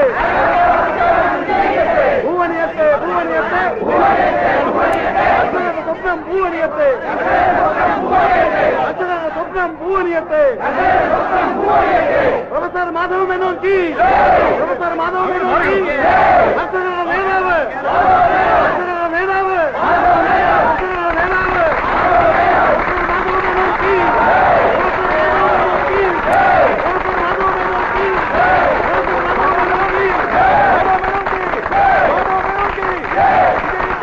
ഭൂവനിയത്തെ ഭൂവനിയത്തെ കർഷകരുടെ സ്വപ്നം ഭൂവനിയത്തെ കർഷകരുടെ സ്വപ്നം ഭൂവനിയത്തെ പ്രൊഫസർ മാധവ മേനോൻ കി പ്രൊഫസർ മാധവ മേനോൻ കി കർഷകരുടെ നേതാവ് കർഷകരുടെ നേതാവ് കർഷകരുടെ നേതാവ് പ്രൊഫസർ മാധവ മേനോൻ കി പ്രൊഫസർ മാധവ മേനോൻ കി പ്രൊഫസർ മാധവ മേനോൻ കി പ്രൊഫസർ മാധവ മേനോൻ കി മാധവ മേനോൻ കി മാധവ മേനോൻ കി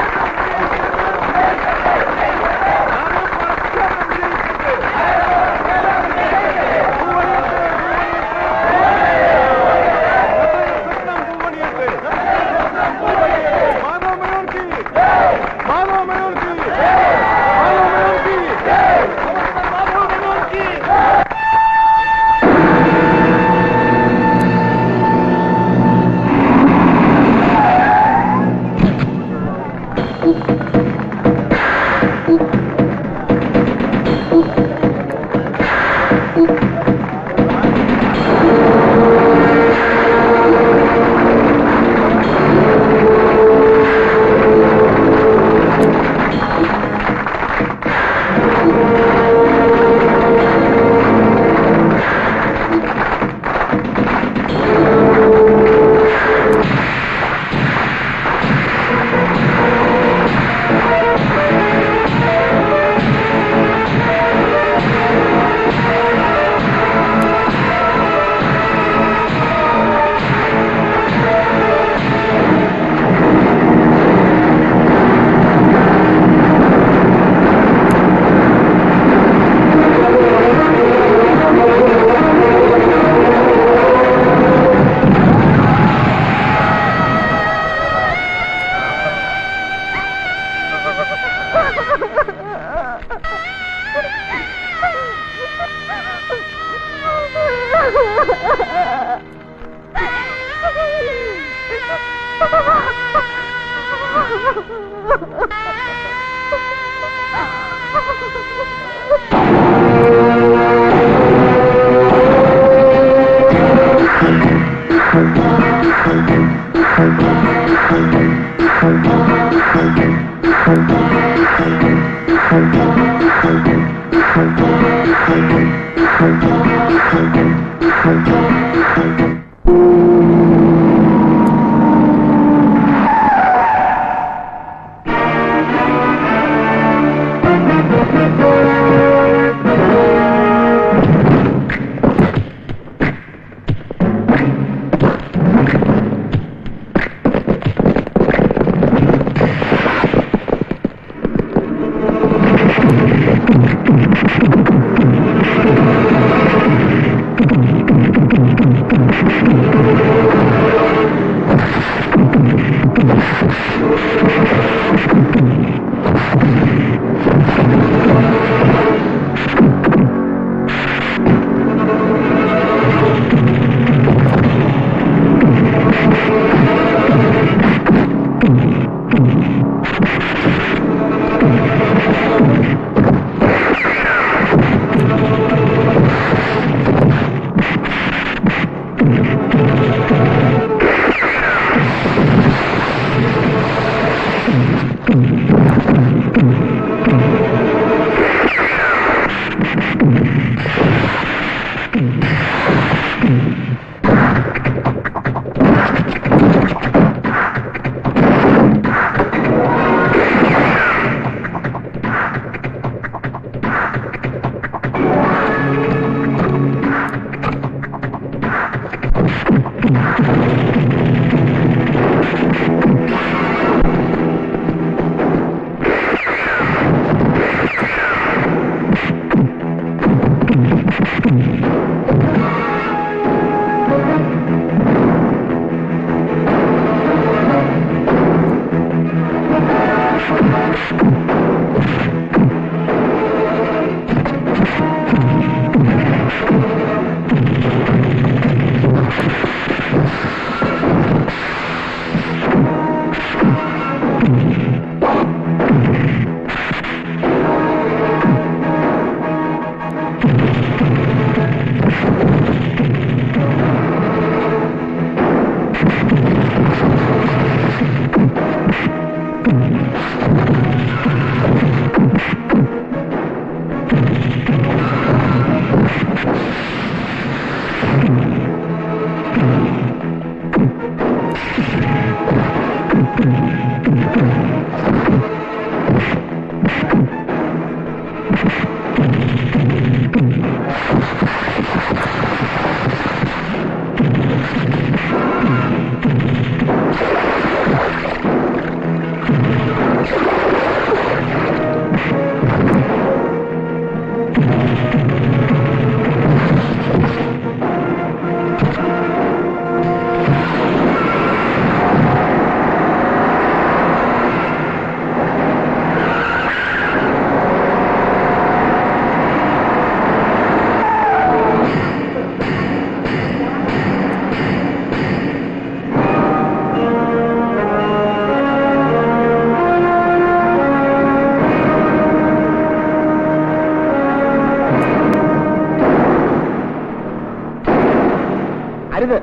അരുത്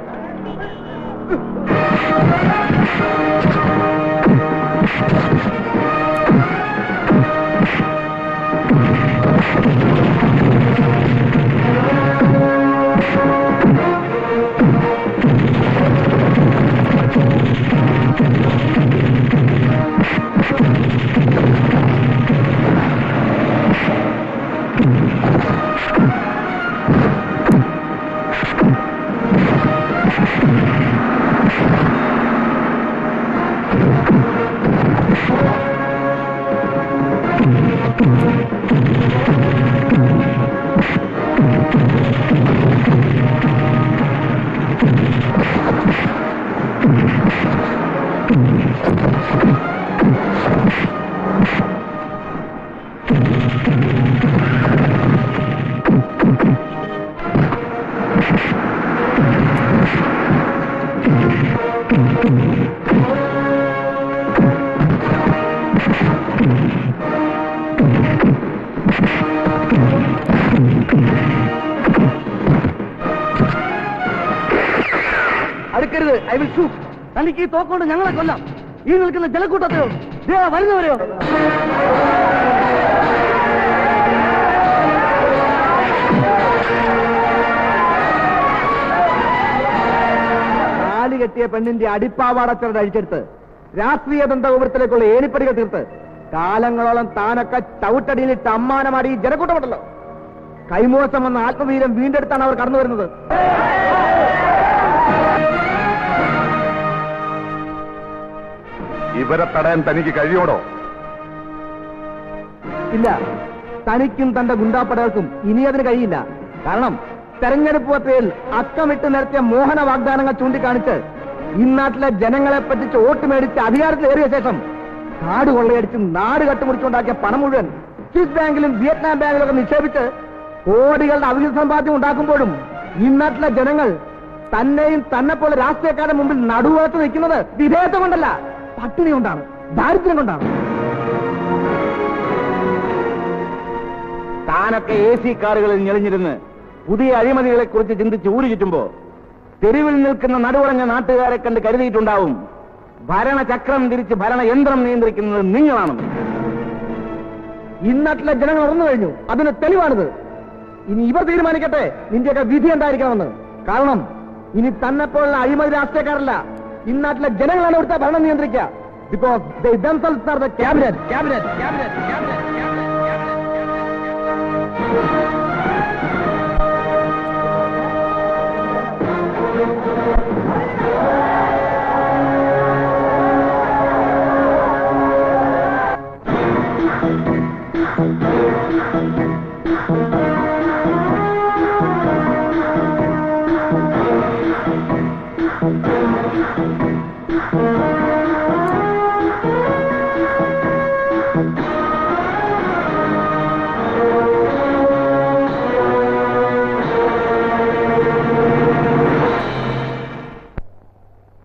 അടുക്കരുത് ഐ വിൽ ഷൂട്ട് തനിക്ക് ഈ തോക്കൊണ്ട് ഞങ്ങളെ കൊല്ലാം ഈ നിൽക്കുന്ന ജലക്കൂട്ടത്തെയോ ദേ വരുന്നവരെയോ താലി കെട്ടിയ പെണ്ണിന്റെ അടിപ്പാവാടച്ചരുടെ അഴിച്ചെടുത്ത് രാഷ്ട്രീയ ബന്ധഗോപുരത്തിലേക്കുള്ള ഏണിപ്പടികൾ തീർത്ത് കാലങ്ങളോളം താനൊക്കെ ചവിട്ടടിയിലിട്ട് അമ്മാനമാടി ഈ ജനക്കൂട്ടമുണ്ടല്ലോ കൈമോശം വന്ന ആത്മവീരം വീണ്ടെടുത്താണ് അവർ കടന്നു വരുന്നത് ഇവരെ തടയാൻ തനിക്ക് കഴിയോടോ ഇല്ല തനിക്കും തന്റെ ഗുണ്ടാപ്പടകൾക്കും ഇനി അതിന് കഴിയില്ല കാരണം തെരഞ്ഞെടുപ്പ് പത്രികയിൽ അക്കമിട്ട് നിരത്തിയ മോഹന വാഗ്ദാനങ്ങൾ ചൂണ്ടിക്കാണിച്ച് ഇന്നാട്ടിലെ ജനങ്ങളെ പറ്റിച്ച് വോട്ട് മേടിച്ച് അധികാരത്തിലേറിയ ശേഷം നാട് കൊള്ളയടിച്ച് നാട് കട്ടുമുടിച്ചുണ്ടാക്കിയ പണം മുഴുവൻ സ്വിസ് ബാങ്കിലും വിയറ്റ്നാം ബാങ്കിലും ഒക്കെ നിക്ഷേപിച്ച് കോടികളുടെ അവിഹിത സമ്പാദ്യം ഉണ്ടാക്കുമ്പോഴും ഇന്നാട്ടിലെ ജനങ്ങൾ തന്നെയും തന്നെ പോലെ രാഷ്ട്രീയക്കാരുടെ മുമ്പിൽ നടുവളത്ത് നിൽക്കുന്നത് വിധേയത്വം കൊണ്ടല്ല പട്ടിണി കൊണ്ടാണ് ദാരിദ്ര്യം കൊണ്ടാണ് താനൊക്കെ എ സി കാറുകളിൽ ഞെളിഞ്ഞിരുന്ന് പുതിയ അഴിമതികളെ കുറിച്ച് ചിന്തിച്ച് ഊരു ചുറ്റുമ്പോ തെരുവിൽ നിൽക്കുന്ന നടുവറഞ്ഞ നാട്ടുകാരെ കണ്ട് കരുതിയിട്ടുണ്ടാവും ഭരണചക്രം തിരിച്ച് ഭരണയന്ത്രം നിയന്ത്രിക്കുന്നത് നിങ്ങളാണെന്ന് ഇന്നാട്ടിലെ ജനങ്ങൾ ഉറന്നു കഴിഞ്ഞു അതിന് തെളിവാണിത് ഇനി ഇവർ തീരുമാനിക്കട്ടെ നിന്റെയൊക്കെ വിധി എന്തായിരിക്കണമെന്ന് കാരണം ഇനി തന്നെ പോലുള്ള അഴിമതി രാഷ്ട്രീയക്കാരല്ല ഇന്നാട്ടിലെ ജനങ്ങളാണ് ഇവിടുത്തെ ഭരണം നിയന്ത്രിക്കുക ബിക്കോസ് ക്യാബിനറ്റ് ക്യാബിനറ്റ് ക്യാബിനറ്റ് ആ